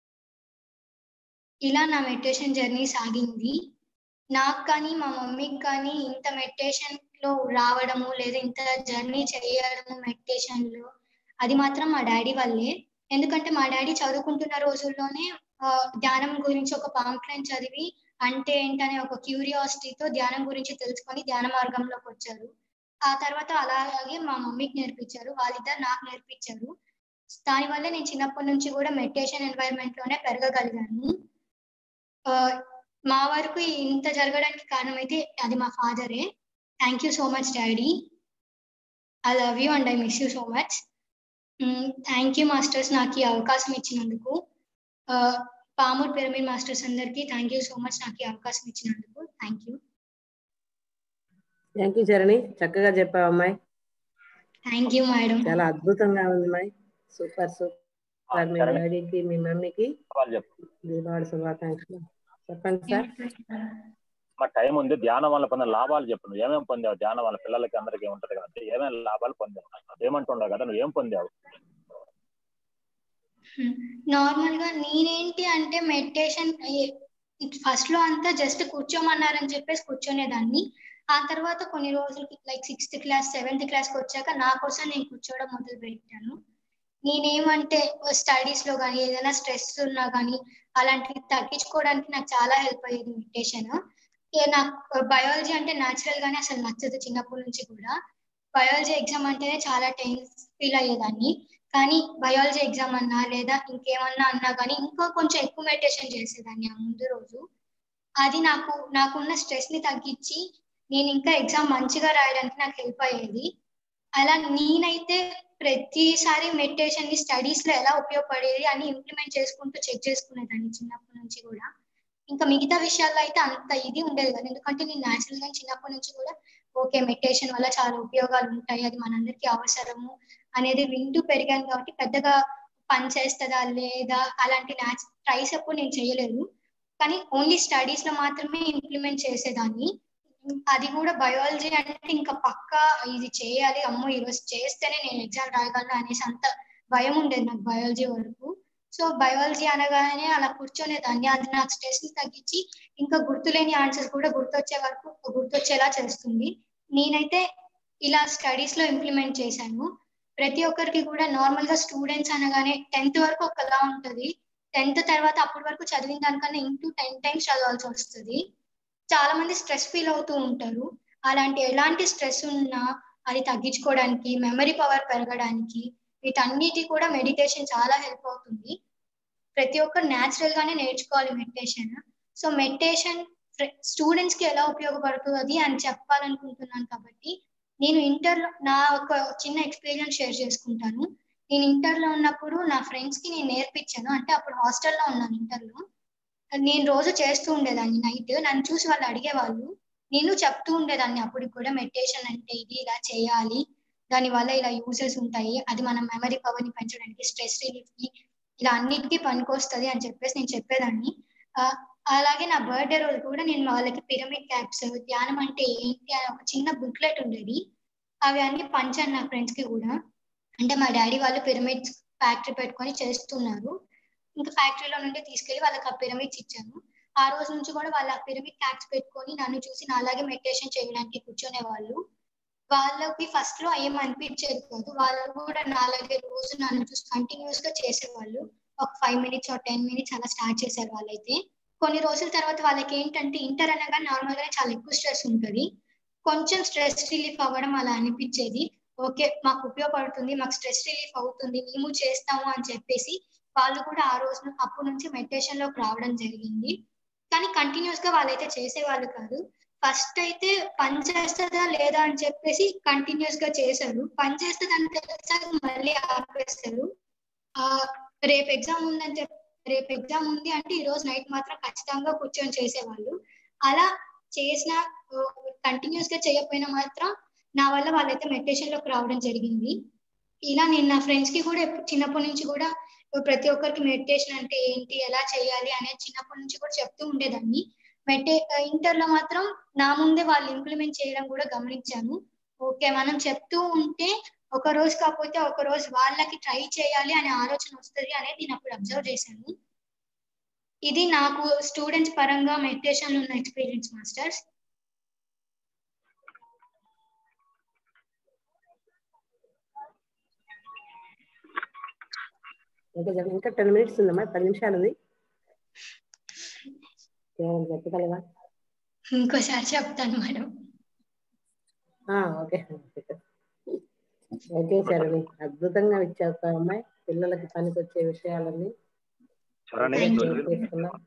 ఇలా నా మెడిటేషన్ జర్నీ సాగింది నాకు కానీ మా మమ్మీకి కానీ ఇంత మెడిటేషన్ లో రావడము లేదా ఇంత జర్నీ చేయడము మెడిటేషన్ లో అది మాత్రం మా డాడీ వల్లే ఎందుకంటే మా డాడీ చదువుకుంటున్న రోజుల్లోనే ఆ, ధ్యానం గురించి ఒక పాంప్లెన్ చదివి అంటే ఏంటనే ఒక క్యూరియాసిటీతో ధ్యానం గురించి తెలుసుకొని ధ్యాన మార్గంలోకి వచ్చారు ఆ తర్వాత అలాగే మా మమ్మీకి నేర్పించారు వాళ్ళిద్దరు నాకు నేర్పించారు దానివల్ల నేను చిన్నప్పటి నుంచి కూడా మెడిటేషన్ ఎన్వైరన్మెంట్ లోనే పెరగగలిగాను ఆ, మా వరకు ఇంత జరగడానికి కారణం అయితే అది మా ఫాదరే thank you so much daddy I love you and I miss you so much thank you masters నాకు ఈ అవకాశం ఇచ్చినందుకు ఆ, పామూర్ పిరమిడ్ మాస్టర్స్ అందరికీ థ్యాంక్ యూ సో మచ్ నాకు ఈ అవకాశం ఇచ్చినందుకు thank you thank you Charani చక్కగా చెప్పావు అమ్మాయి థ్యాంక్ యూ మేడం చాలా అద్భుతంగా ఉంది అమ్మాయి సూపర్ సూపర్ మీ చరణి. డాడీకి మీ మమ్మీకి వాళ్ళు చెప్పు దీపావళి శుభాకాంక్షలు చెప్పండి సార్ మా టైం ఉంది ధ్యానం వల్ల పొందిన లాభాలు చెప్పు నువ్వు ఏమేమి పొందావు ధ్యానం వల్ల పిల్లలకి అందరికీ ఉంటది కదా ఏమేమి లాభాలు పొందావు ఏమంటుండవు కదా నువ్వు ఏం పొందావు నార్మల్ గా నేనేంటి అంటే మెడిటేషన్ ఫస్ట్ లో అంతా జస్ట్ కూర్చోమన్నారని చెప్పేసి కూర్చొనేదాన్ని ఆ తర్వాత కొన్ని రోజులకి like sixth class seventh class కి వచ్చాక నా కోసం నేను కూర్చోవడం మొదలు పెట్టాను నేనేమంటే స్టడీస్ లో కానీ ఏదైనా స్ట్రెస్ ఉన్నా కానీ అలాంటివి తగ్గించుకోవడానికి నాకు చాలా హెల్ప్ అయ్యేది మెడిటేషన్ నాకు బయాలజీ అంటే న్యాచురల్ గానే అసలు నచ్చదు చిన్నప్పటి నుంచి కూడా బయాలజీ ఎగ్జామ్ అంటేనే చాలా టెన్స్ ఫీల్ అయ్యేదాన్ని కానీ బయాలజీ ఎగ్జామ్ అన్నా లేదా ఇంకేమన్నా అన్నా కానీ ఇంకా కొంచెం ఎక్కువ మెడిటేషన్ చేసేదాన్ని ఆ ముందు రోజు అది నాకు నాకున్న స్ట్రెస్ ని తగ్గించి నేను ఇంకా ఎగ్జామ్ మంచిగా రాయడానికి నాకు హెల్ప్ అయ్యేది అలా నేనైతే ప్రతిసారి మెడిటేషన్ ని స్టడీస్ లో ఎలా ఉపయోగపడేది అని ఇంప్లిమెంట్ చేసుకుంటూ చెక్ చేసుకునేదాన్ని చిన్నప్పటి నుంచి కూడా ఇంకా మిగతా విషయాల్లో అయితే అంత ఇది ఉండేది కదా ఎందుకంటే నేను న్యాచురల్ గా చిన్నప్పటి నుంచి కూడా ఓకే మెడిటేషన్ వల్ల చాలా ఉపయోగాలు ఉంటాయి అది మనందరికీ అవసరము అనేది వింటూ పెరిగాను కాబట్టి పెద్దగా పని చేస్తుందా లేదా అలాంటి న్యాచ్ ట్రైస్ ఎప్పుడు నేను చేయలేదు కానీ ఓన్లీ స్టడీస్ లో మాత్రమే ఇంప్లిమెంట్ చేసేదాన్ని అది కూడా బయాలజీ అంటే ఇంకా పక్కా ఇది చేయాలి అమ్మో ఈరోజు చేస్తేనే నేను ఎగ్జామ్ రాయగలను అనేసి అంత భయం ఉండేది నాకు బయాలజీ వరకు సో బయాలజీ అనగానే అలా కూర్చొనేదాన్ని అది నాకు స్ట్రెస్ ని తగ్గించి ఇంకా గుర్తులేని ఆన్సర్స్ కూడా గుర్తొచ్చే వరకు గుర్తొచ్చేలా చేస్తుంది నేనైతే ఇలా స్టడీస్ లో ఇంప్లిమెంట్ చేశాను ప్రతి ఒక్కరికి కూడా నార్మల్ గా స్టూడెంట్స్ అనగానే టెన్త్ వరకు ఒకలా ఉంటది టెన్త్ తర్వాత అప్పటి వరకు చదివిన దానికన్నా ఇంటూ టెన్ టైమ్స్ చదవాల్సి వస్తుంది చాలా మంది స్ట్రెస్ ఫీల్ అవుతూ ఉంటారు అలాంటి ఎలాంటి స్ట్రెస్ ఉన్నా అది తగ్గించుకోవడానికి మెమరీ పవర్ పెరగడానికి వీటన్నిటి కూడా మెడిటేషన్ చాలా హెల్ప్ అవుతుంది ప్రతి ఒక్కరు న్యాచురల్ గానే నేర్చుకోవాలి మెడిటేషన్ సో మెడిటేషన్ స్టూడెంట్స్ కి ఎలా ఉపయోగపడుతుంది అని చెప్పాలనుకుంటున్నాను కాబట్టి నేను ఇంటర్ లో నా ఒక చిన్న ఎక్స్పీరియన్స్ షేర్ చేసుకుంటాను నేను ఇంటర్ లో ఉన్నప్పుడు నా ఫ్రెండ్స్ కి నేను నేర్పించాను అంటే అప్పుడు హాస్టల్లో ఉన్నాను ఇంటర్ లో నేను రోజు చేస్తూ ఉండేదాన్ని నైట్ నన్ను చూసి వాళ్ళు అడిగేవాళ్ళు నేను చెప్తూ ఉండేదాన్ని అప్పుడు కూడా మెడిటేషన్ అంటే ఇది ఇలా చేయాలి దాని వల్ల ఇలా యూజెస్ ఉంటాయి అది మన మెమరీ పవర్ ని పెంచడానికి స్ట్రెస్ రిలీఫ్ కి ఇలా అన్నిటికీ పనికొస్తుంది అని చెప్పేసి నేను చెప్పేదాన్ని అలాగే నా బర్త్డే రోజు కూడా నేను వాళ్ళకి పిరమిడ్ క్యాప్స్ ధ్యానం అంటే ఏంటి అని ఒక చిన్న బుక్లెట్ ఉండేది అవి అన్ని పంచాను నా ఫ్రెండ్స్ కి కూడా అంటే మా డాడీ వాళ్ళు పిరమిడ్స్ ఫ్యాక్టరీ పెట్టుకొని చేస్తున్నారు ఇంకా ఫ్యాక్టరీలో నుండి తీసుకెళ్లి వాళ్ళకి ఆ పిరమిడ్స్ ఇచ్చాను ఆ రోజు నుంచి కూడా వాళ్ళు ఆ పిరమిడ్ క్యాప్స్ పెట్టుకొని నన్ను చూసి నా అలాగే మెడిటేషన్ చేయడానికి కూర్చునే వాళ్ళు వాళ్ళకి ఫస్ట్ లో ఏం అనిపించేది కాదు వాళ్ళు కూడా నా అలాగే రోజు నన్ను చూసి కంటిన్యూస్ గా చేసేవాళ్ళు ఒక ఫైవ్ మినిట్స్ ఒక టెన్ మినిట్స్ అలా స్టార్ట్ చేశారు వాళ్ళైతే కొన్ని రోజుల తర్వాత వాళ్ళకి ఏంటంటే ఇంటర్ అనగా నార్మల్ గానే చాలా ఎక్కువ స్ట్రెస్ ఉంటుంది కొంచెం స్ట్రెస్ రిలీఫ్ అవ్వడం అలా అనిపించేది ఓకే మాకు ఉపయోగపడుతుంది మాకు స్ట్రెస్ రిలీఫ్ అవుతుంది మేము చేస్తాము అని చెప్పేసి వాళ్ళు కూడా ఆ రోజు అప్పటి నుంచి మెడిటేషన్ లోకి రావడం జరిగింది కానీ కంటిన్యూస్ గా వాళ్ళైతే చేసేవాళ్ళు కాదు ఫస్ట్ అయితే పని చేస్తుందా లేదా అని చెప్పేసి కంటిన్యూస్ గా చేశారు పని చేస్తుంది అని తెలిసాక మళ్ళీ ఆపేస్తారు ఆ రేపు ఎగ్జామ్ ఉందని చెప్పి రేపు ఎగ్జామ్ ఉంది అంటే ఈ రోజు నైట్ మాత్రం ఖచ్చితంగా కూర్చొని చేసేవాళ్ళు అలా చేసిన కంటిన్యూస్ గా చేయకపోయినా మాత్రం నా వల్ల వాళ్ళైతే మెడిటేషన్ లోకి రావడం జరిగింది ఇలా నేను నా ఫ్రెండ్స్ కి కూడా చిన్నప్పటి నుంచి కూడా ప్రతి ఒక్కరికి మెడిటేషన్ అంటే ఏంటి ఎలా చేయాలి అనేది చిన్నప్పటి నుంచి కూడా చెప్తూ ఉండేదాన్ని మెడిటే ఇంటర్ లో మాత్రం నా ముందే వాళ్ళు ఇంప్లిమెంట్ చేయడం కూడా గమనించాను ఓకే మనం చెప్తూ ఉంటే ఒక రోజు కాకపోతే ఒక రోజు వాళ్ళకి ట్రై చేయాలి అనే ఆలోచన వస్తుంది అనేది నేను అప్పుడు అబ్జర్వ్ చేశాను ఇది నాకు స్టూడెంట్స్ పరంగా మెడిటేషన్ ఉన్న ఎక్స్పీరియన్స్ మాస్టర్స్ ఇంకా చెప్ప- ఇంకా టెన్ మినిట్స్ ఉందమ్మా పది నిమిషాలు ఉంది ఏమైనా చెప్పగలవా ఇంకోసారి చెప్తాను మేడం ఆ, ఓకే ఓకే సరే అద్భుతంగా ఇచ్చావు అమ్మాయి పిల్లలకి పనికొచ్చే విషయాలన్నీ చరణి Thank you. నువ్వు చేసుకున్నాం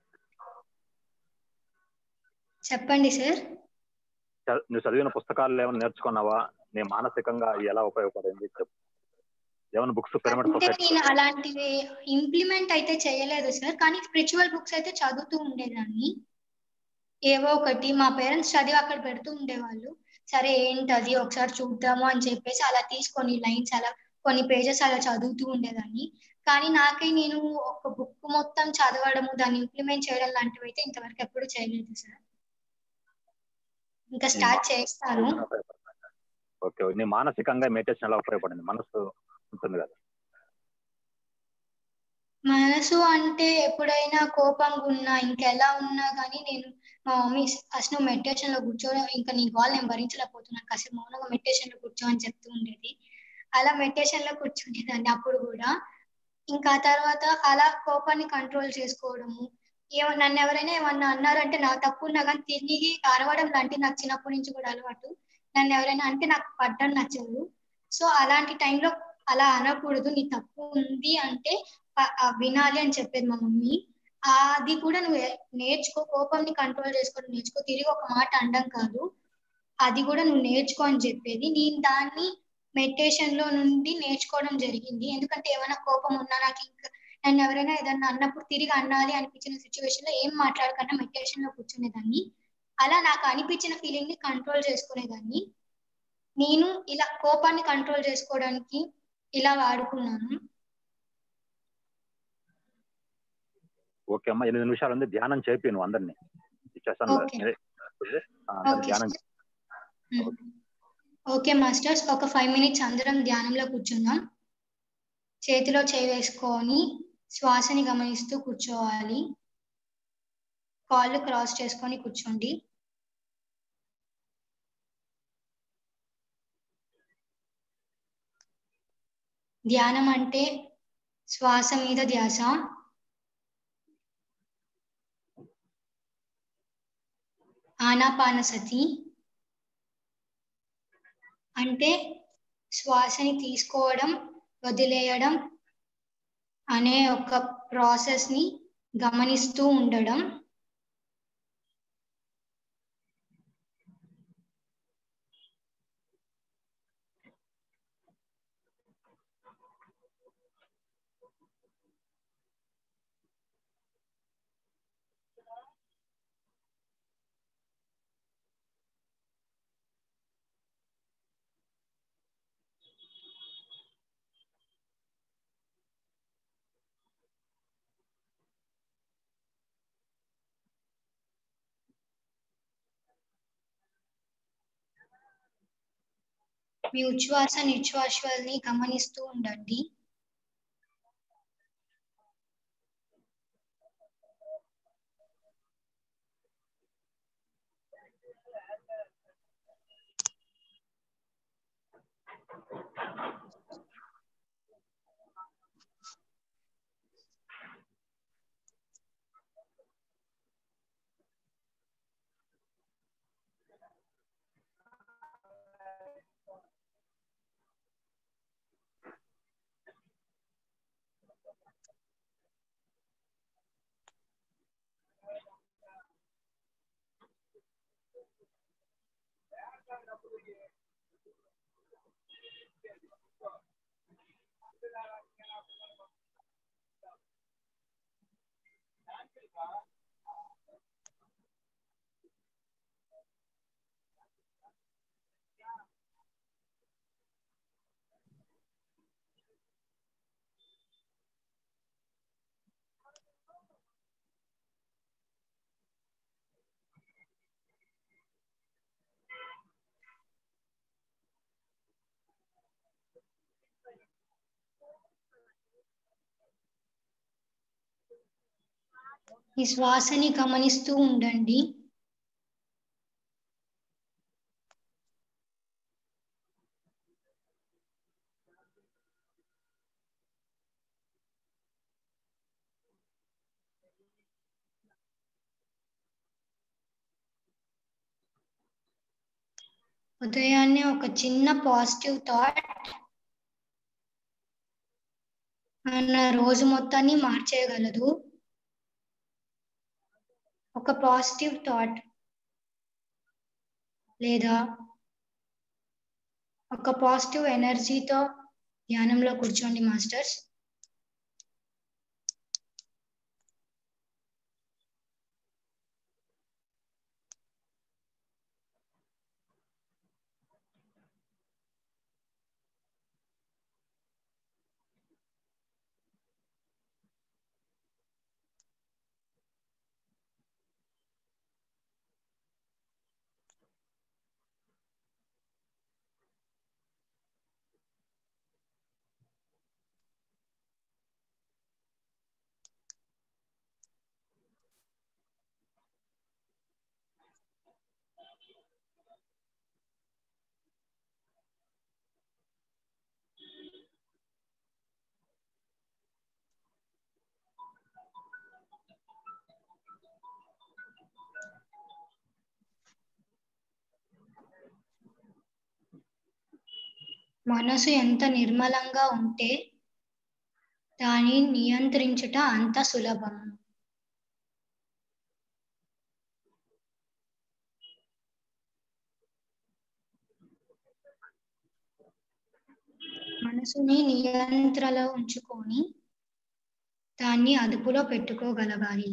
చెప్పండి సార్ చ- నువ్వు చదివిన పుస్తకాలు ఏమైనా నేర్చుకున్నావా నీ మానసికంగా ఎలా ఉపయోగపడింది చెప్పు ఏమైనా బుక్స్ పిరమిడ్ అంటే సొసైటీ నేను అలాంటివి ఇంప్లిమెంట్ అయితే చేయలేదు సార్ కానీ స్పిరిచువల్ బుక్స్ అయితే చదువుతూ ఉండేదాన్ని ఏవో ఒకటి మా పేరెంట్స్ చదివి అక్కడ పెడుతూ ఉండేవాళ్ళు సరే ఏంటది ఒకసారి చూద్దాము అని చెప్పేసి అలా తీసుకొని లైన్స్ అలా కొన్ని పేజెస్ అలా చదువుతూ ఉండేదాన్ని కానీ నాకే నేను ఒక బుక్ మొత్తం చదవడము దాన్ని ఇంప్లిమెంట్ చేయడం లాంటివి అయితే ఇంతవరకు ఎప్పుడు చేయలేదు సార్ ఇంకా స్టార్ట్ చేస్తాను ఓకే నీ మానసికంగా మెడిటేషన్ ఎలా ఉపయోగపడింది మనసు ఉంటుంది కదా మనసు అంటే ఎప్పుడైనా కోపంగా ఉన్నా ఇంకెలా ఉన్నా కానీ నేను మా మమ్మీ అసలు నువ్వు మెడిటేషన్ లో కూర్చో ఇంకా నీ గోల్ నేను భరించలేకపోతున్నాను కాసేపు మౌనంగా మెడిటేషన్ లో కూర్చో అని చెప్తూ ఉండేది అలా మెడిటేషన్ లో కూర్చునేదాన్ని అప్పుడు కూడా ఇంకా ఆ తర్వాత అలా కోపాన్ని కంట్రోల్ చేసుకోవడము ఏమ నన్ను ఎవరైనా ఏమన్నా అన్నారంటే నా తప్పు ఉన్నా కానీ తిరిగి అరవడం లాంటివి నాకు చిన్నప్పటి నుంచి కూడా అలవాటు నన్ను ఎవరైనా అంటే నాకు పడ్డం నచ్చదు సో అలాంటి టైంలో అలా అనకూడదు నీ తప్పు ఉంది అంటే ఆ- ఆ వినాలి అని చెప్పేది మా మమ్మీ అది కూడా నువ్వు ఏ- నేర్చుకో కోపంని కంట్రోల్ చేసుకోవడం నేర్చుకో తిరిగి ఒక మాట అనడం కాదు అది కూడా నువ్వు నేర్చుకో అని చెప్పేది నేను దాన్ని మెడిటేషన్ లో నుండి నేర్చుకోవడం జరిగింది ఎందుకంటే ఏమైనా కోపం ఉన్నా నాకు ఇంకా నన్ను ఎవరైనా ఏదన్నా అన్నప్పుడు తిరిగి అనాలి అనిపించిన సిచ్యువేషన్ లో ఏం మాట్లాడకుండా మెడిటేషన్ లో కూర్చునేదాన్ని అలా నాకు అనిపించిన ఫీలింగ్ ని కంట్రోల్ చేసుకునేదాన్ని నేను ఇలా కోపాన్ని కంట్రోల్ చేసుకోవడానికి ఇలా వాడుకున్నాను ఓకే అమ్మా ఎనిమిది నిమిషాలు ఉంది ధ్యానం చేపి నువ్వు అందరినీ ఈ సెషన్ లో ఓకే. ఆ, అందరూ ఓకే ధ్యానం ఓకే మాస్టర్స్ ఒక ఫైవ్ మినిట్స్ అందరం ధ్యానంలో కూర్చుందాం చేతిలో చేయి వేసుకొని శ్వాసని గమనిస్తూ కూర్చోవాలి కాళ్ళు క్రాస్ చేసుకొని కూర్చోండి ధ్యానం అంటే శ్వాస మీద ధ్యాస ఆనాపానసతి అంటే శ్వాసని తీసుకోవడం వదిలేయడం అనే ఒక ప్రాసెస్ ని గమనిస్తూ ఉండడం మీ ఉచ్ఛ్వాస నిశ్వాసాల్ని గమనిస్తూ ఉండండి ఈ శ్వాసని గమనిస్తూ ఉండండి ఉదయాన్నే ఒక చిన్న పాజిటివ్ థాట్ మన రోజు మొత్తాన్ని మార్చేయగలదు ఒక పాజిటివ్ థాట్ లేదా ఒక పాజిటివ్ ఎనర్జీతో ధ్యానంలో కూర్చోండి మాస్టర్స్ మనసు ఎంత నిర్మలంగా ఉంటే దాన్ని నియంత్రించుట అంత సులభం మనసుని నియంత్రణలో ఉంచుకొని దాన్ని అదుపులో పెట్టుకోగలగాలి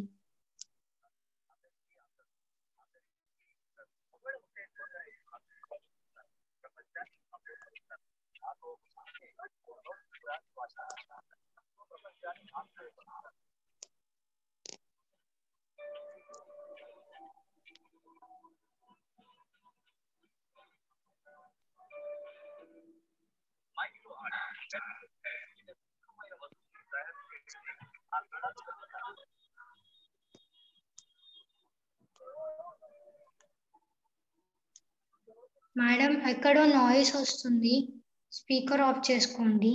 మేడం ఎక్కడో నాయిస్ వస్తుంది స్పీకర్ ఆఫ్ చేసుకోండి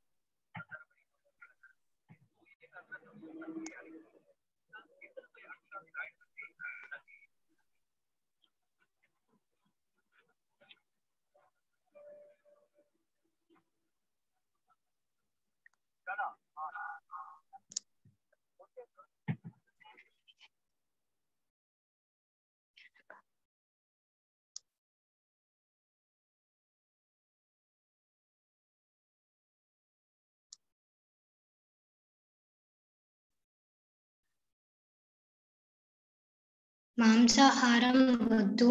మాంసాహారం వద్దు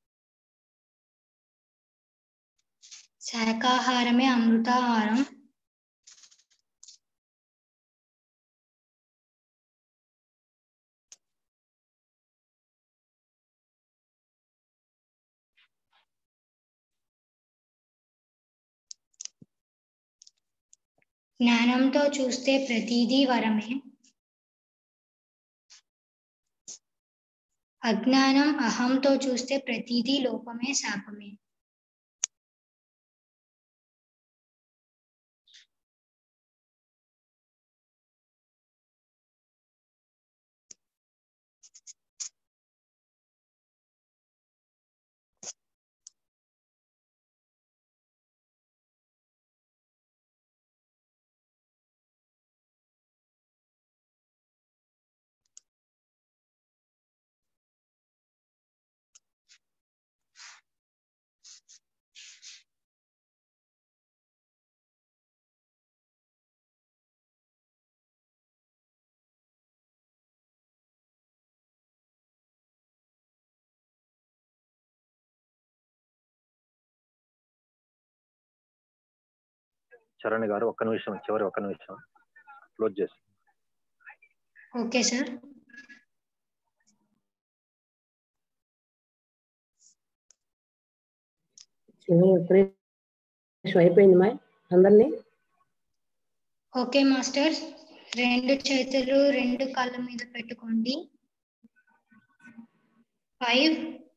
శాకాహారమే అమృతాహారం జ్ఞానంతో చూస్తే ప్రతిదీ వరమే అజ్ఞానం అహంతో చూస్తే ప్రతిదీ లోపమే శాపమే చరణ్ గారు ఒక్క నిమిషం చివరి ఒక్క నిమిషం క్లోజ్ చేసి ఓకే సార్ చివరి ఉపదేశం అయిపోయింది మా అందరినీ ఓకే మాస్టర్ రెండు చేతులు రెండు కాళ్ళ మీద పెట్టుకోండి five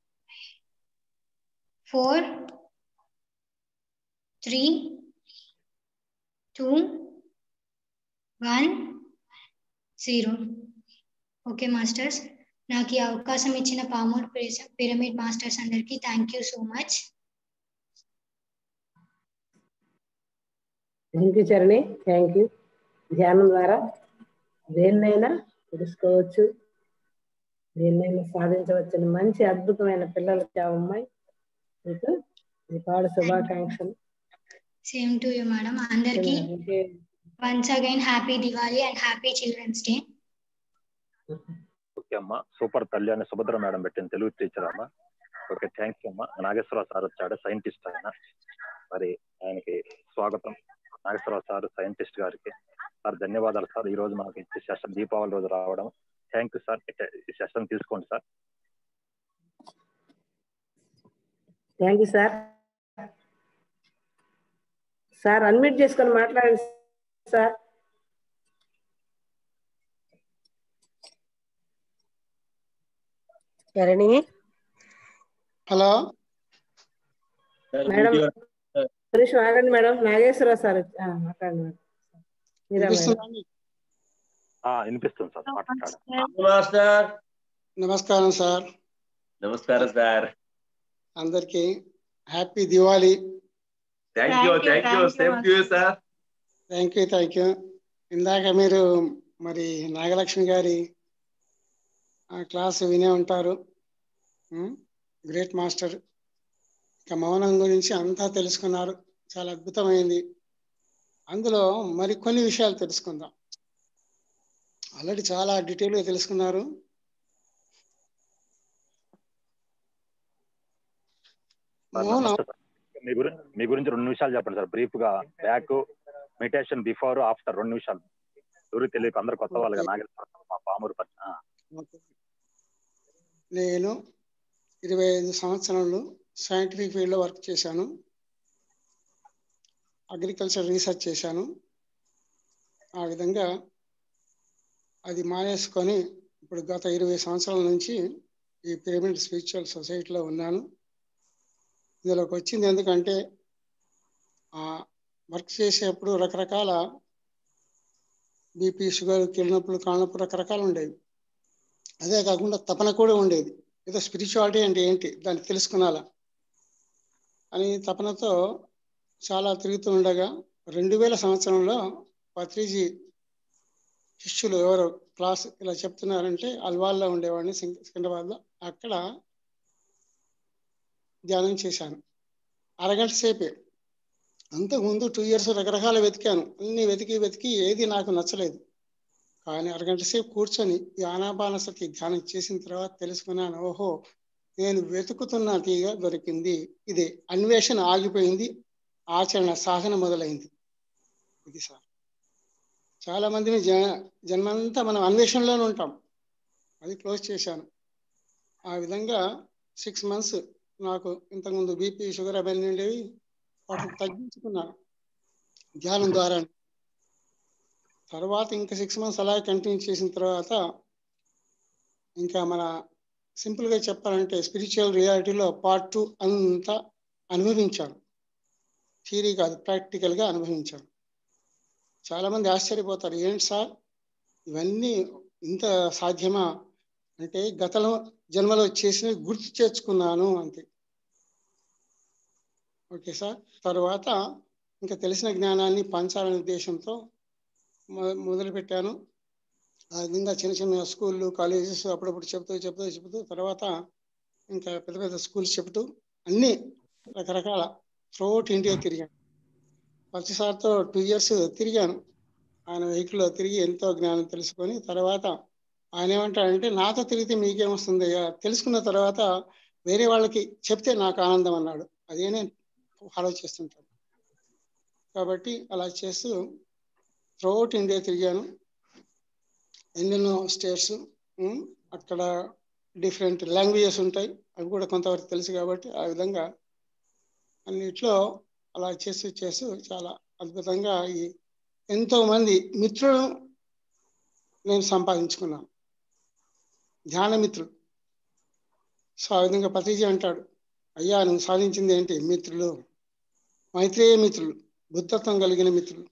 four three two one zero okay masters నాకు ఈ అవకాశం ఇచ్చిన పామూర్ పిరమిడ్ మాస్టర్స్ అందరికీ thank you so much thank you Charani thank you ధ్యానం ద్వారా దేన్నైనా తెలుసుకోవచ్చు దేన్నైనా సాధించవచ్చని మంచి అద్భుతమైన పిల్లలకి ఆ అమ్మాయి మీకు దీపావళి శుభాకాంక్షలు సేమ్ టు యూ మేడం అందరికీ okay once again happy Diwali and happy children's day okay అమ్మా సూపర్ తల్లి అని సుభద్ర మేడం పెట్టిన తెలుగు టీచర్ అమ్మా ఓకే థ్యాంక్ యూ అమ్మా నాగేశ్వరరావు సార్ వచ్చాడు సైంటిస్ట్ ఆయన మరి ఆయనకి స్వాగతం నాగేశ్వరరావు సార్ సైంటిస్ట్ గారికి సార్ ధన్యవాదాలు సార్ ఈ రోజు మనకి ఇచ్చే సెషన్ దీపావళి రోజు రావడం థ్యాంక్ యూ సార్ ఈ సెషన్ తీసుకోండి sir thank you sir sir unmute చేసుకొని మాట్లాడండి సార్ చరణి హలో మేడం ఒక నిమిషం ఆగండి మేడం నాగేశ్వరరావు సార్ వచ్చి- ఆ, మాట్లాడండి మేడం మీరా మేడం వినిపిస్తుందా? ఆ, వినిపిస్తుంది సార్ మాట్లాడండి మాస్టర్ నమస్కారం సార్ నమస్కారం సార్ అందరికి happy Diwali thank you thank you same to you sir thank you thank you ఇందాక మీరు మరి నాగలక్ష్మి గారి ఆ క్లాస్ వినే ఉంటారు గ్రేట్ మాస్టర్ ఇక మౌనం గురించి అంతా తెలుసుకున్నారు చాలా అద్భుతమైంది అందులో మరికొన్ని విషయాలు తెలుసుకుందాం ఆల్రెడీ చాలా డీటెయిల్గా తెలుసుకున్నారు సార్ మౌనం నమస్తే సార్. మీ గురించి మీ గురించి రెండు నిమిషాలు చెప్పండి సార్ బ్రీఫ్ గా బ్యాక్ మెడిటేషన్ బిఫోర్ ఆఫ్టర్ రెండు నిమిషాలు ఎవరికి తెలియక అందరు కొత్త వాళ్ళగా నాగేశ్వర మా పామూరు పట్ల ఆ, ఓకే. నేను ఇరవై ఐదు సంవత్సరాలు సైంటిఫిక్ ఫీల్డ్లో వర్క్ చేశాను అగ్రికల్చర్ రీసెర్చ్ చేశాను ఆ విధంగా అది మానేసుకొని ఇప్పుడు గత ఇరవై సంవత్సరాల నుంచి ఈ పిరమిడ్ స్పిరిచువల్ సొసైటీలో ఉన్నాను ఇందులోకి వచ్చింది ఎందుకంటే ఆ వర్క్ చేసేప్పుడు రకరకాల బీపీ షుగర్ కీళ్ళనొప్పులు కాళ్ళనొప్పులు రకరకాలు ఉండేవి అదే కాకుండా తపన కూడా ఉండేది ఏదో స్పిరిచువాలిటీ అంటే ఏంటి దాన్ని తెలుసుకునాలా అని తపనతో చాలా తిరుగుతూ ఉండగా రెండు వేల సంవత్సరంలో పత్రిజీ శిష్యులు ఎవరు క్లాస్ ఇలా చెప్తున్నారంటే అల్వాల్లో ఉండేవాడిని సిం- సికింద్రాబాద్లో అక్కడ ధ్యానం చేశాను అరగంట సేపే అంతకుముందు టూ ఇయర్స్ రకరకాల వెతికాను అన్ని వెతికి వెతికి ఏది నాకు నచ్చలేదు కానీ అరగంట సేపు కూర్చొని ఈ ఆనాపానసతి ధ్యానం చేసిన తర్వాత తెలుసుకున్నాను ఓహో నేను వెతుకుతున్న తీగ దొరికింది ఇదే అన్వేషణ ఆగిపోయింది ఆచరణ సాధన మొదలైంది ఇది సార్ చాలా మందిని జ జన్మంతా మనం అన్వేషణలోనే ఉంటాం అది క్లోజ్ చేశాను ఆ విధంగా సిక్స్ మంత్స్ నాకు ఇంతకుముందు బీపీ షుగర్ అవన్నీ ఉండేవి వాటిని తగ్గించుకున్నాను ధ్యానం ద్వారా తర్వాత ఇంకా సిక్స్ మంత్స్ అలాగే కంటిన్యూ చేసిన తర్వాత ఇంకా మన సింపుల్గా చెప్పాలంటే స్పిరిచువల్ రియాలిటీలో పార్ట్ టూ అంతా అనుభవించాను థియరీ కాదు ప్రాక్టికల్గా అనుభవించాను చాలామంది ఆశ్చర్యపోతారు ఏంటి సార్ ఇవన్నీ ఇంత సాధ్యమా అంటే గతంలో జన్మలో చేసినవి గుర్తు చేర్చుకున్నాను అంతే ఓకే సార్ తర్వాత ఇంకా తెలిసిన జ్ఞానాన్ని పంచాలనే ఉద్దేశంతో మొ- మొదలుపెట్టాను ఆ విధంగా చిన్న చిన్న స్కూళ్ళు కాలేజెస్ అప్పుడప్పుడు చెప్తూ చెప్తూ చెప్తూ తర్వాత ఇంకా పెద్ద పెద్ద స్కూల్స్ చెప్తూ అన్ని రకరకాల త్రోట్ ఇండియా తిరిగాను ప్రతిసారితో టూ ఇయర్స్ తిరిగాను ఆయన వెహికల్లో తిరిగి ఎంతో జ్ఞానం తెలుసుకొని తర్వాత ఆయన ఏమంటాడంటే నాతో తిరిగితే మీకేమొస్తుంది తెలుసుకున్న తర్వాత వేరే వాళ్ళకి చెప్తే నాకు ఆనందం అన్నాడు అదే నేను ఫాలో చేస్తుంటాను కాబట్టి అలా చేస్తూ త్రూఅవుట్ ఇండియా తిరిగాను ఎన్నెన్నో స్టేట్స్ అక్కడ డిఫరెంట్ లాంగ్వేజెస్ ఉంటాయి అవి కూడా కొంతవరకు తెలుసు కాబట్టి ఆ విధంగా అన్నిట్లో అలా చేస్తూ చేస్తూ చాలా అద్భుతంగా ఈ ఎంతో మంది మిత్రులను నేను సంపాదించుకున్నాను ధ్యాన మిత్రులు సో ఆ విధంగా పతిజీ అంటాడు అయ్యా నువ్వు సాధించింది ఏంటి మిత్రులు మైత్రేయ మిత్రులు బుద్ధత్వం కలిగిన మిత్రులు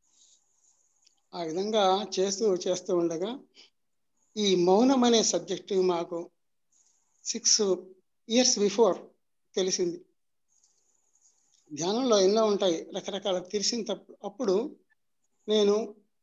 ఆ విధంగా చేస్తూ చేస్తూ ఉండగా ఈ మౌనం అనే సబ్జెక్టు మాకు సిక్స్ ఇయర్స్ బిఫోర్ తెలిసింది ధ్యానంలో ఎన్నో ఉంటాయి రకరకాల తెలిసిన తప్పు అప్పుడు నేను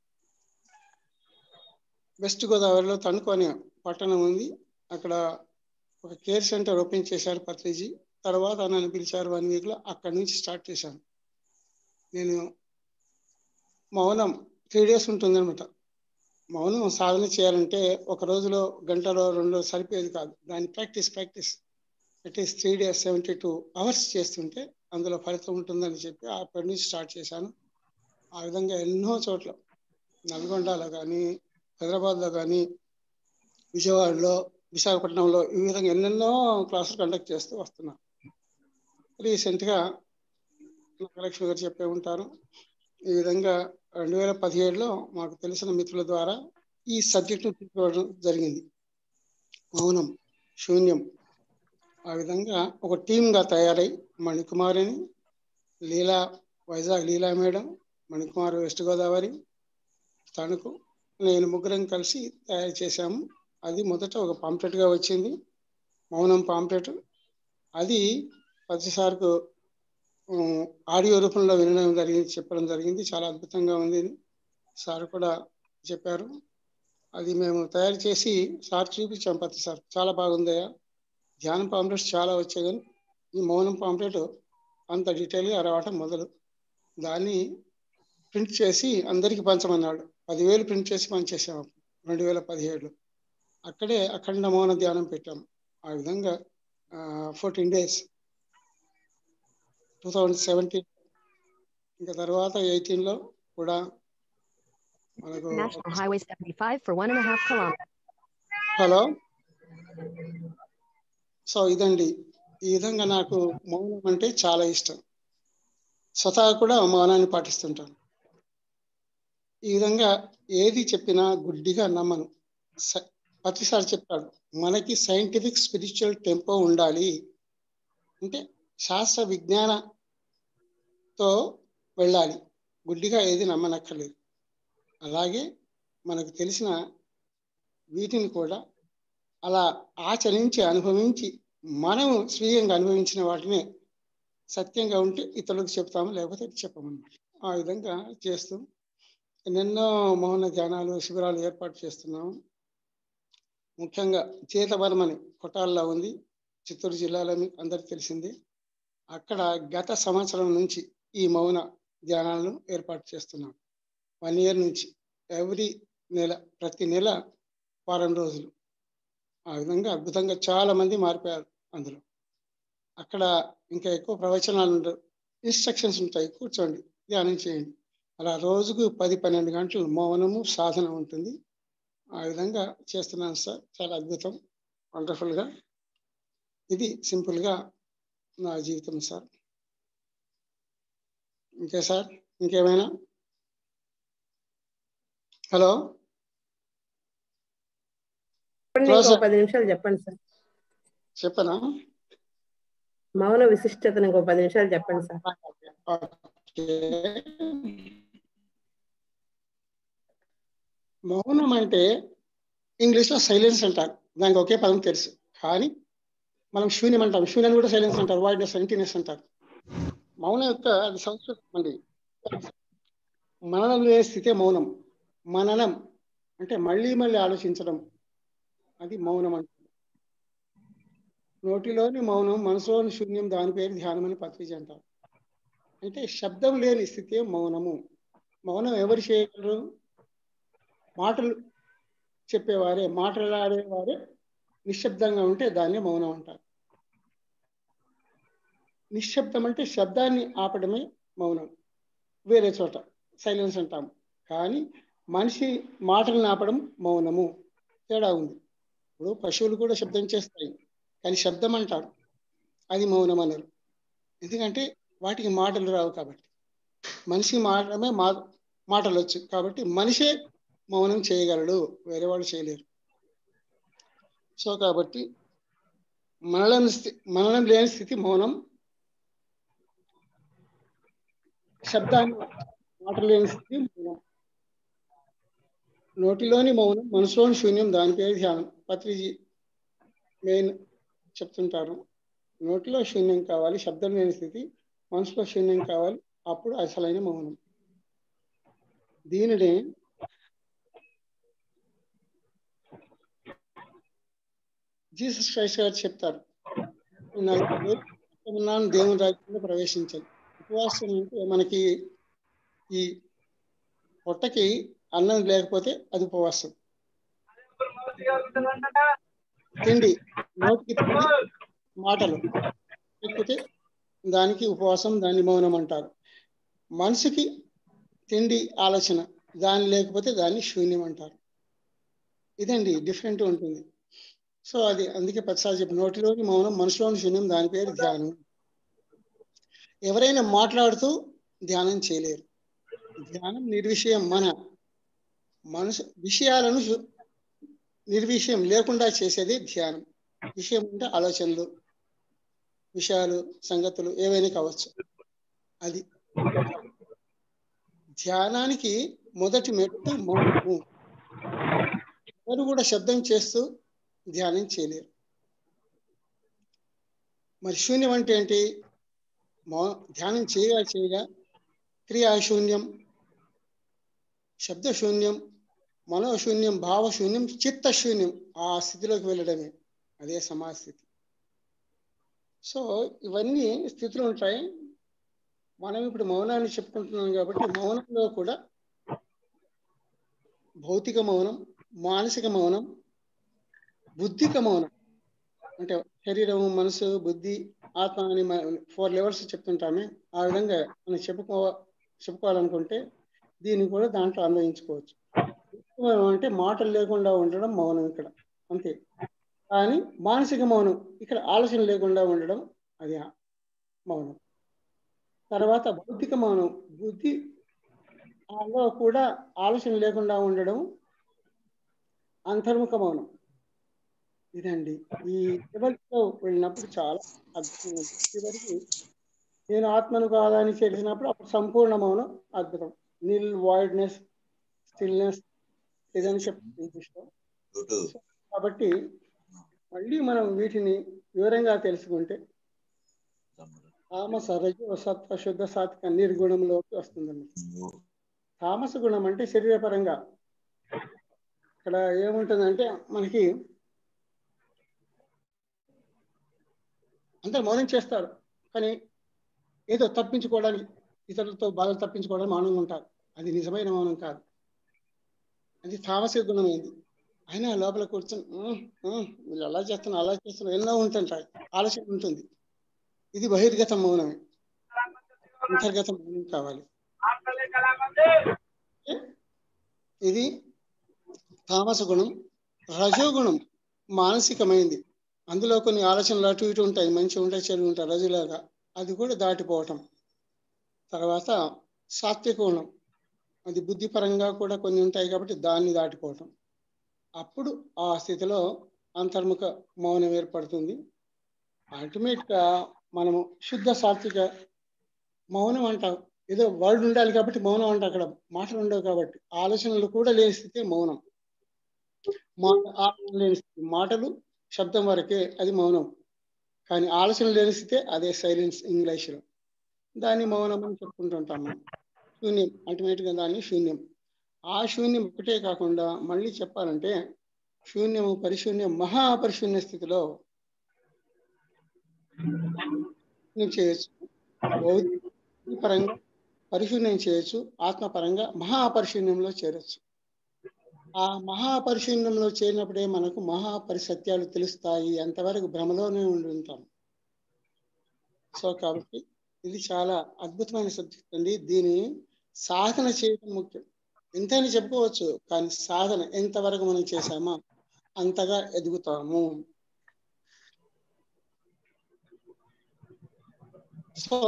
వెస్ట్ గోదావరిలో తణుకు అనే పట్టణం ఉంది అక్కడ ఒక కేర్ సెంటర్ ఓపెన్ చేశారు పత్రిజీ తర్వాత నన్ను పిలిచారు వన్ వీక్లో అక్కడి నుంచి స్టార్ట్ చేశాను నేను మౌనం త్రీ డేస్ ఉంటుందన్నమాట మౌనం సాధన చేయాలంటే ఒక రోజులో గంటలో రెండో సరిపోయేది కాదు దాని practice practice at least three days seventy two hours చేస్తుంటే అందులో ఫలితం ఉంటుందని చెప్పి అప్పటి నుంచి స్టార్ట్ చేశాను ఆ విధంగా ఎన్నో చోట్ల నల్గొండలో కానీ హైదరాబాద్లో కానీ విజయవాడలో విశాఖపట్నంలో ఈ విధంగా ఎన్నెన్నో క్లాసులు కండక్ట్ చేస్తూ వస్తున్నాను రీసెంట్గా నాగలక్ష్మి గారు చెప్పే ఉంటారు ఈ విధంగా రెండు వేల పదిహేడులో మాకు తెలిసిన మిత్రుల ద్వారా ఈ సబ్జెక్టు తీసుకోవడం జరిగింది మౌనం శూన్యం ఆ విధంగా ఒక టీమ్గా తయారై మణికుమారిని లీలా వైజాగ్ లీలా మేడం మణికుమార్ వెస్ట్ గోదావరి తణుకు నేను ముగ్గురం కలిసి తయారు చేశాము అది మొదట ఒక పాంప్లెట్గా వచ్చింది మౌనం పాంప్లెట్ అది ప్రతిసారికి ఆడియో రూపంలో వినడం జరిగింది చెప్పడం జరిగింది చాలా అద్భుతంగా ఉంది సార్ కూడా చెప్పారు అది మేము తయారు చేసి సార్ చూపించాం ప్రతి సార్ చాలా బాగుందయ్యా ధ్యానం పాంప్లెట్స్ చాలా వచ్చాయి కానీ ఈ మౌనం పాంప్లెట్ అంత డీటెయిల్గా రావటం మొదలు దాన్ని ప్రింట్ చేసి అందరికి పంచమన్నాడు పదివేలు ప్రింట్ చేసి పనిచేసాము రెండు వేల పదిహేడులో అక్కడే అఖండ మౌన ధ్యానం పెట్టాం ఆ విధంగా fourteen days two thousand seventeen ఇంకా తర్వాత ఎయిటీన్లో కూడా మనకు National Highway 75 for one and a half kilometers. Hello so ఇదండి ఈ విధంగా నాకు మౌనం అంటే చాలా ఇష్టం స్వతహా కూడా మౌనాన్ని పాటిస్తుంటాను ఈ విధంగా ఏది చెప్పినా గుడ్డిగా నమ్మను స- ప్రతిసారి చెప్తాడు మనకి సైంటిఫిక్ స్పిరిచువల్ టెంపో ఉండాలి అంటే శాస్త్ర విజ్ఞానతో వెళ్ళాలి గుడ్డిగా ఏది నమ్మనక్కర్లేదు అలాగే మనకు తెలిసిన వీటిని కూడా అలా ఆచరించి అనుభవించి మనం స్వీయంగా అనుభవించిన వాటిని సత్యంగా ఉంటే ఇతరులకు చెప్తాము లేకపోతే చెప్పమన్నమాట ఆ విధంగా చేస్తూ ఎన్నెన్నో మౌన ధ్యానాలు శిబిరాలు ఏర్పాటు చేస్తున్నాము ముఖ్యంగా చేతబరమని కొట్టాల్లో ఉంది చిత్తూరు జిల్లాలో మీకు అందరికి తెలిసింది అక్కడ గత సంవత్సరం నుంచి ఈ మౌన ధ్యానాలను ఏర్పాటు చేస్తున్నాం వన్ ఇయర్ నుంచి ఎవ్రీ నెల ప్రతి నెల వారం రోజులు ఆ విధంగా అద్భుతంగా చాలా మంది మారిపోయారు అందులో అక్కడ ఇంకా ఎక్కువ ప్రవచనాలు ఉండవు ఇన్స్ట్రక్షన్స్ ఉంటాయి కూర్చోండి ధ్యానం చేయండి అలా రోజుకు పది పన్నెండు గంటలు మౌనము సాధన ఉంటుంది ఆ విధంగా చేస్తున్నాను సార్ చాలా అద్భుతం వండర్ఫుల్గా ఇది సింపుల్గా నా జీవితం సార్ ఇంకే సార్ ఇంకేమైనా హలో చెప్పండి హలో ఇంకో సార్ పది నిమిషాలు చెప్పండి సార్ చెప్పనా మౌన విశిష్టతను ఇంకో పది నిమిషాలు చెప్పండి సార్ ఓకే. మౌనం అంటే ఇంగ్లీష్లో సైలెన్స్ అంటారు దానికి ఒకే పదం తెలుసు కానీ మనం శూన్యం అంటాం శూన్యం కూడా సైలెన్స్ అంటారు వాయిడ్నెస్ ఎంటీనెస్ అంటారు మౌనం యొక్క అది సంస్కృతం అండి మననం లేని స్థితే మౌనం మననం అంటే మళ్ళీ మళ్ళీ ఆలోచించడం అది మౌనం అంటే నోటిలోని మౌనం మనసులోని శూన్యం దాని పేరు ధ్యానం అని పత్రిక అంటారు అంటే శబ్దం లేని స్థితి మౌనము మౌనం ఎవరు చేయగలరు మాటలు చెప్పేవారే మాట్లాడేవారే నిశ్శబ్దంగా ఉంటే దాన్ని మౌనం అంటారు నిశ్శబ్దం అంటే శబ్దాన్ని ఆపడమే మౌనం వేరే చోట సైలెన్స్ అంటాం కానీ మనిషి మాటలను ఆపడం మౌనము తేడా ఉంది ఇప్పుడు పశువులు కూడా శబ్దం చేస్తాయి కానీ శబ్దం అంటారు అది మౌనం అన్నారు ఎందుకంటే వాటికి మాటలు రావు కాబట్టి మనిషి మాటమే మా మాటలు వచ్చు కాబట్టి మనిషే మౌనం చేయగలడు వేరే వాళ్ళు చేయలేరు సో కాబట్టి మనలం స్థి మననం లేని స్థితి మౌనం శబ్దాన్ని మాట లేని స్థితి మౌనం నోటిలోని మౌనం మనసులోని శూన్యం దాని పేరు ధ్యానం పత్రిజీ మెయిన్ చెప్తుంటారు నోటిలో శూన్యం కావాలి శబ్దం లేని స్థితి మనసులో శూన్యం కావాలి అప్పుడు అసలైన మౌనం దీనిని జీసస్ క్రైస్ట్ గారు చెప్తారు ఉన్నాను దేవుని రాజ్యంలో ప్రవేశించాలి ఉపవాసం అంటే మనకి ఈ పొట్టకి అన్నం లేకపోతే అది ఉపవాసం తిండి నోటికి తిండి మాటలు లేకపోతే దానికి ఉపవాసం దాన్ని మౌనం అంటారు మనసుకి తిండి ఆలోచన దాని లేకపోతే దాన్ని శూన్యం అంటారు ఇదండి డిఫరెంట్ ఉంటుంది సో అది అందుకే ప్రతిసారి చెప్పి నోటిలోని మౌనం మనసులోని శూన్యం దాని పేరు ధ్యానం ఎవరైనా మాట్లాడుతూ ధ్యానం చేయలేరు ధ్యానం నిర్విషయం మన మనసు విషయాలను నిర్విషయం లేకుండా చేసేది ధ్యానం విషయం అంటే ఆలోచనలు విషయాలు సంగతులు ఏవైనా కావచ్చు అది ధ్యానానికి మొదటి మెట్టు మౌనము ఎవరు కూడా శబ్దం చేస్తూ ధ్యానం చేయలేరు మరి శూన్యం అంటే ఏంటి మౌ ధ్యానం చేయగా చేయగా క్రియాశూన్యం శబ్దశూన్యం మనోశూన్యం భావశూన్యం చిత్తశూన్యం ఆ స్థితిలోకి వెళ్ళడమే అదే సమాస్థితి సో ఇవన్నీ స్థితులు ఉంటాయి మనం ఇప్పుడు మౌనాన్ని చెప్పుకుంటున్నాం కాబట్టి మౌనంలో కూడా భౌతిక మౌనం మానసిక మౌనం బుద్ధిక మౌనం అంటే శరీరం మనసు బుద్ధి ఆత్మ అని ఫోర్ లెవెల్స్ చెప్తుంటామే ఆ విధంగా మనం చెప్పుకో చెప్పుకోవాలనుకుంటే దీన్ని కూడా దాంట్లో అన్వయించుకోవచ్చు మౌనం అంటే మాటలు లేకుండా ఉండడం మౌనం ఇక్కడ అంతే కానీ మానసిక మౌనం ఇక్కడ ఆలోచన లేకుండా ఉండడం అది మౌనం తర్వాత భౌతిక మౌనం బుద్ధి లో కూడా ఆలోచన లేకుండా ఉండడం అంతర్ముఖ మౌనం ఇదండి ఈ లెవెల్స్లో వెళ్ళినప్పుడు చాలా అద్భుతంగా ఉంది. చివరికి నేను ఆత్మను కాదని తెలిసినప్పుడు అప్పుడు సంపూర్ణ మౌనం అద్భుతం నిల్ వాయిడ్నెస్ స్టిల్నెస్ ఇదని చెప్తుంది ఇంగ్లీష్లో కాబట్టి మళ్ళీ మనం వీటిని వివరంగా తెలుసుకుంటే తామస రజో సత్వ శుద్ధ సాత్విక నిర్గుణంలోకి వస్తుందండి తామస గుణం అంటే శరీరపరంగా ఇక్కడ ఏముంటుందంటే మనకి అందరు మౌనం చేస్తారు కానీ ఏదో తప్పించుకోవడానికి ఇతరులతో బాధలు తప్పించుకోవడానికి మౌనంగా ఉంటారు అది నిజమైన మౌనం కాదు అది తామసిక గుణం ఏంది అయినా లోపల కూర్చొని "ఉమ్, ఉమ్, వీళ్ళు అలా చేస్తున్నారు అలా చేస్తున్నారు ఎన్నో ఉంటుంటాయి ఆలోచన ఉంటుంది ఇది బహిర్గత మౌనమే అంతర్గత మౌనం కావాలి ఇది తామస గుణం రజోగుణం మానసికమైంది అందులో కొన్ని ఆలోచనలు అటు ఇటు ఉంటాయి మంచి ఉంటాయి చెడు ఉంటాయి రజులాగా అది కూడా దాటిపోవటం తర్వాత సాత్విక గుణం అది బుద్ధిపరంగా కూడా కొన్ని ఉంటాయి కాబట్టి దాన్ని దాటిపోవటం అప్పుడు ఆ స్థితిలో అంతర్ముఖ మౌనం ఏర్పడుతుంది అల్టిమేట్గా మనము శుద్ధ సాత్విక మౌనం అంటాం ఏదో వర్డ్ ఉండాలి కాబట్టి మౌనం అంటే అక్కడ మాటలు ఉండవు కాబట్టి ఆలోచనలు కూడా లేని స్థితి మౌనం మాట ఆలోచన లేని స్థితి మాటలు శబ్దం వరకే అది మౌనం కానీ ఆలోచన లేని స్థితే అదే సైలెన్స్ ఇంగ్లీష్లో దాన్ని మౌనం అని చెప్పుకుంటుంటాం మనం శూన్యం అల్టిమేట్గా దాన్ని శూన్యం ఆ శూన్యం ఒకటే కాకుండా మళ్ళీ చెప్పాలంటే శూన్యము పరిశూన్యం మహాపరిశూన్య స్థితిలో శూన్యం చేయొచ్చు భౌతిక పరంగా పరిశూన్యం చేయొచ్చు ఆత్మపరంగా మహాపరిశూన్యంలో చేరొచ్చు ఆ మహాపరిశూన్యంలో చేరినప్పుడే మనకు మహాపరిసత్యాలు తెలుస్తాయి అంతవరకు భ్రమలోనే ఉండి ఉంటాం సో కాబట్టి ఇది చాలా అద్భుతమైన సబ్జెక్ట్ అండి దీని సాధన చేయడం ముఖ్యం ఎంతైనా చెప్పుకోవచ్చు కానీ సాధన ఎంతవరకు మనం చేశామో అంతగా ఎదుగుతాము సో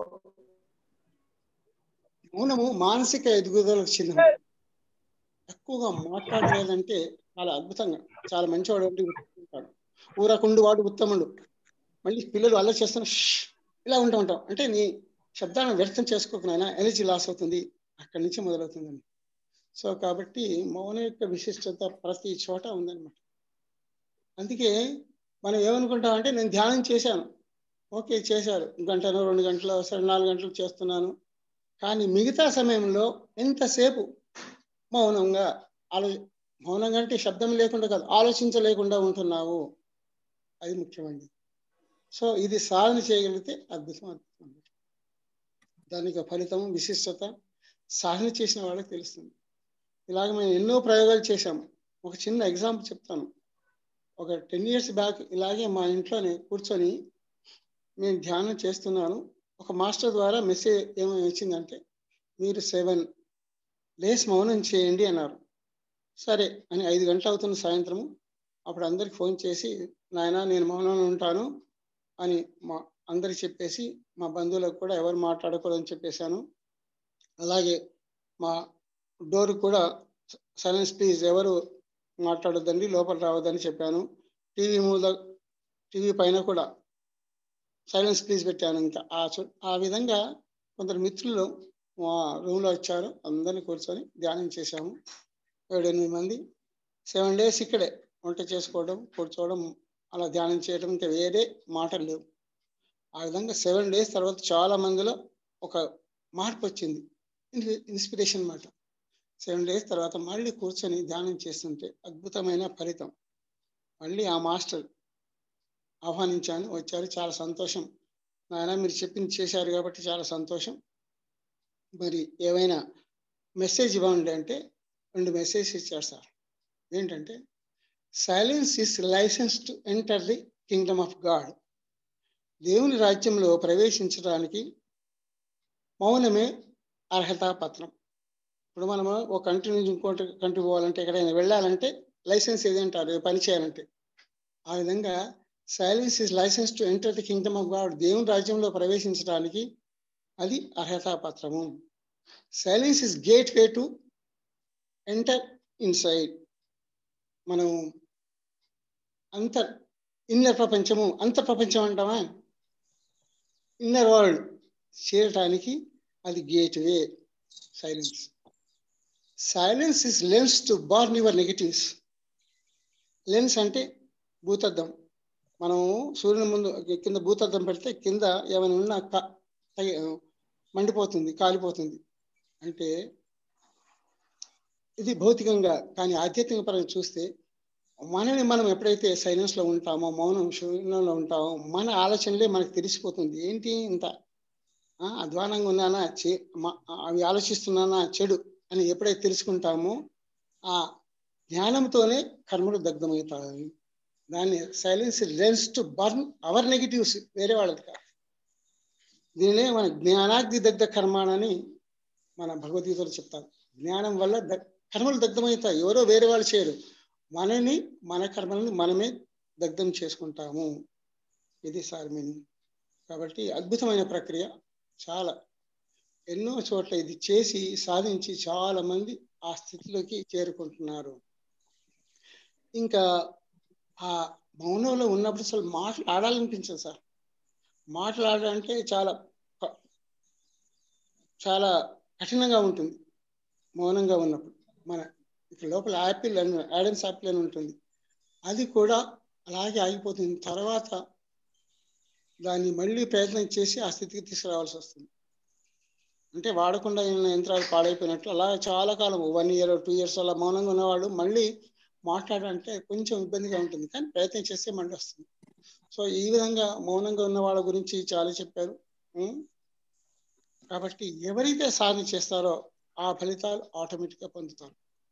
మౌనము మానసిక ఎదుగుదలకు చెందిన ఎక్కువగా మాట్లాడలేదంటే చాలా అద్భుతంగా చాలా మంచివాడు అంటే ఉంటాడు ఊరకుండు వాడు ఉత్తముడు మళ్ళీ పిల్లలు అల్ల చేస్తున్న ఇలా ఉంటూ ఉంటాం అంటే నీ శబ్దాలను వ్యర్థం చేసుకోకనైనా ఎనర్జీ లాస్ అవుతుంది అక్కడి నుంచి మొదలవుతుందండి సో కాబట్టి మౌనం యొక్క విశిష్టత ప్రతి చోట ఉందన్నమాట అందుకే మనం ఏమనుకుంటాం అంటే నేను ధ్యానం చేశాను ఓకే చేశారు గంటను రెండు గంటలు సరే నాలుగు గంటలు చేస్తున్నాను కానీ మిగతా సమయంలో ఎంతసేపు మౌనంగా ఆలో మౌనంగా అంటే శబ్దం లేకుండా కాదు ఆలోచించలేకుండా ఉంటున్నావు అది ముఖ్యమండి సో ఇది సాధన చేయగలిగితే అద్భుతం అద్భుతం దానికి ఫలితం విశిష్టత సాధన చేసిన వాళ్ళకి తెలుస్తుంది ఇలాగ మేము ఎన్నో ప్రయోగాలు చేశాము ఒక చిన్న ఎగ్జాంపుల్ చెప్తాను ఒక టెన్ ఇయర్స్ బ్యాక్ ఇలాగే మా ఇంట్లోనే కూర్చొని నేను ధ్యానం చేస్తున్నాను ఒక మాస్టర్ ద్వారా మెసేజ్ ఏమని వచ్చిందంటే మీరు సెవెన్ డేస్ మౌనం చేయండి అన్నారు సరే అని ఐదు గంటలు అవుతున్న సాయంత్రము అప్పుడు అందరికి ఫోన్ చేసి నాయన నేను మౌనంలో ఉంటాను అని మా అందరికి చెప్పేసి మా బంధువులకు కూడా ఎవరు మాట్లాడకూడదని చెప్పేశాను అలాగే మా డోర్ కూడా సైలెన్స్ ప్లీజ్ ఎవరు మాట్లాడొద్దండి లోపల రావద్దని చెప్పాను టీవీ మూల టీవీ పైన కూడా సైలెన్స్ ప్లీజ్ పెట్టాను ఇంకా ఆ చు- ఆ విధంగా కొందరు మిత్రులు మా రూమ్లో వచ్చారు అందరిని కూర్చొని ధ్యానం చేశాము ఏడెనిమిది మంది సెవెన్ డేస్ ఇక్కడే వంట చేసుకోవడం కూర్చోవడం అలా ధ్యానం చేయడం ఇంకా వేరే మాటలు లేవు ఆ విధంగా సెవెన్ డేస్ తర్వాత చాలా మందిలో ఒక మార్పు వచ్చింది ఇన్స్పిరేషన్ మాట సెవెన్ డేస్ తర్వాత మళ్ళీ కూర్చొని ధ్యానం చేస్తుంటే అద్భుతమైన ఫలితం మళ్ళీ ఆ మాస్టర్ ఆహ్వానించాను వచ్చారు చాలా సంతోషం నాయన మీరు చెప్పింది చేశారు కాబట్టి చాలా సంతోషం మరి ఏమైనా మెసేజ్ ఇవ్వండి అంటే రెండు మెసేజ్ ఇచ్చారు సార్ ఏంటంటే silence is licence to enter the kingdom of God దేవుని రాజ్యంలో ప్రవేశించడానికి మౌనమే అర్హతా పత్రం ఇప్పుడు మనము ఒక కంట్రీ నుంచి ఇంకోటి కంట్రీ పోవాలంటే ఎక్కడైనా వెళ్ళాలంటే లైసెన్స్ ఏది అంటారు ఏ పని చేయాలంటే ఆ విధంగా silence is licence to enter the kingdom of God దేవుని రాజ్యంలో ప్రవేశించడానికి అది అర్హతా పత్రము silence is gateway to enter inside మనం అంతర్ ఇన్నర్ ప్రపంచము అంతర్ ప్రపంచం అంటామా ఇన్నర్ వరల్డ్ చేరటానికి అది gateway silence silence is lens to burn your negatives lens అంటే భూతద్దం మనం సూర్యుని ముందు కింద భూతద్దం పెడితే కింద ఏమైనా ఉన్నా క- తగి- మండిపోతుంది కాలిపోతుంది అంటే ఇది భౌతికంగా కానీ ఆధ్యాత్మిక పరంగా చూస్తే మనని మనం ఎప్పుడైతే సైలెన్స్ లో ఉంటామో మౌనం శూన్యంలో ఉంటామో మన ఆలోచనలే మనకు తెలిసిపోతుంది ఏంటి ఇంత ఆ, అధ్వానంగా ఉన్నానా చే మ- అవి ఆలోచిస్తున్నానా చెడు అని ఎప్పుడైతే తెలుసుకుంటామో ఆ జ్ఞానంతోనే కర్మలు దగ్ధమవుతాయి దాన్ని silence lens to burn our negatives వేరే వాళ్ళది కాదు దీనినే మన జ్ఞానాగ్ని దగ్ధ కర్మాణని మన భగవద్గీతలో చెప్తారు జ్ఞానం వల్ల ద- కర్మలు దగ్ధమవుతాయి ఎవరో వేరే వాళ్ళు చేయరు మనని మన కర్మలను మనమే దగ్ధం చేసుకుంటాము ఇది సార్ మీనింగ్ కాబట్టి అద్భుతమైన ప్రక్రియ చాలా ఎన్నో చోట్ల ఇది చేసి సాధించి చాలా మంది ఆ స్థితిలోకి చేరుకుంటున్నారు ఇంకా ఆ మౌనంలో ఉన్నప్పుడు అసలు మాట్లాడాలనిపించదు సార్ మాట్లాడాలంటే చాలా క- చాలా కఠినంగా ఉంటుంది మౌనంగా ఉన్నప్పుడు మన ఇక్కడ లోపల యాపిల్ అని యాడమ్స్ యాపిల్ అని ఉంటుంది అది కూడా అలాగే ఆగిపోతుంది తర్వాత దాన్ని మళ్ళీ ప్రయత్నం చేసి ఆ స్థితికి తీసుకురావాల్సి వస్తుంది అంటే వాడకుండా ఉన్న యంత్రాలు పాడైపోయినట్లు అలా చాలా కాలం వన్ ఇయర్ టూ ఇయర్స్ అలా మౌనంగా ఉన్నవాడు మళ్ళీ మాట్లాడాలంటే కొంచెం ఇబ్బందిగా ఉంటుంది కానీ ప్రయత్నం చేస్తే మళ్ళీ వస్తుంది సో ఈ విధంగా మౌనంగా ఉన్న వాళ్ళ గురించి చాలా చెప్పారు ఉం? కాబట్టి ఎవరైతే సాధన చేస్తారో ఆ ఫలితాలు ఆటోమేటిక్ గా పొందుతారు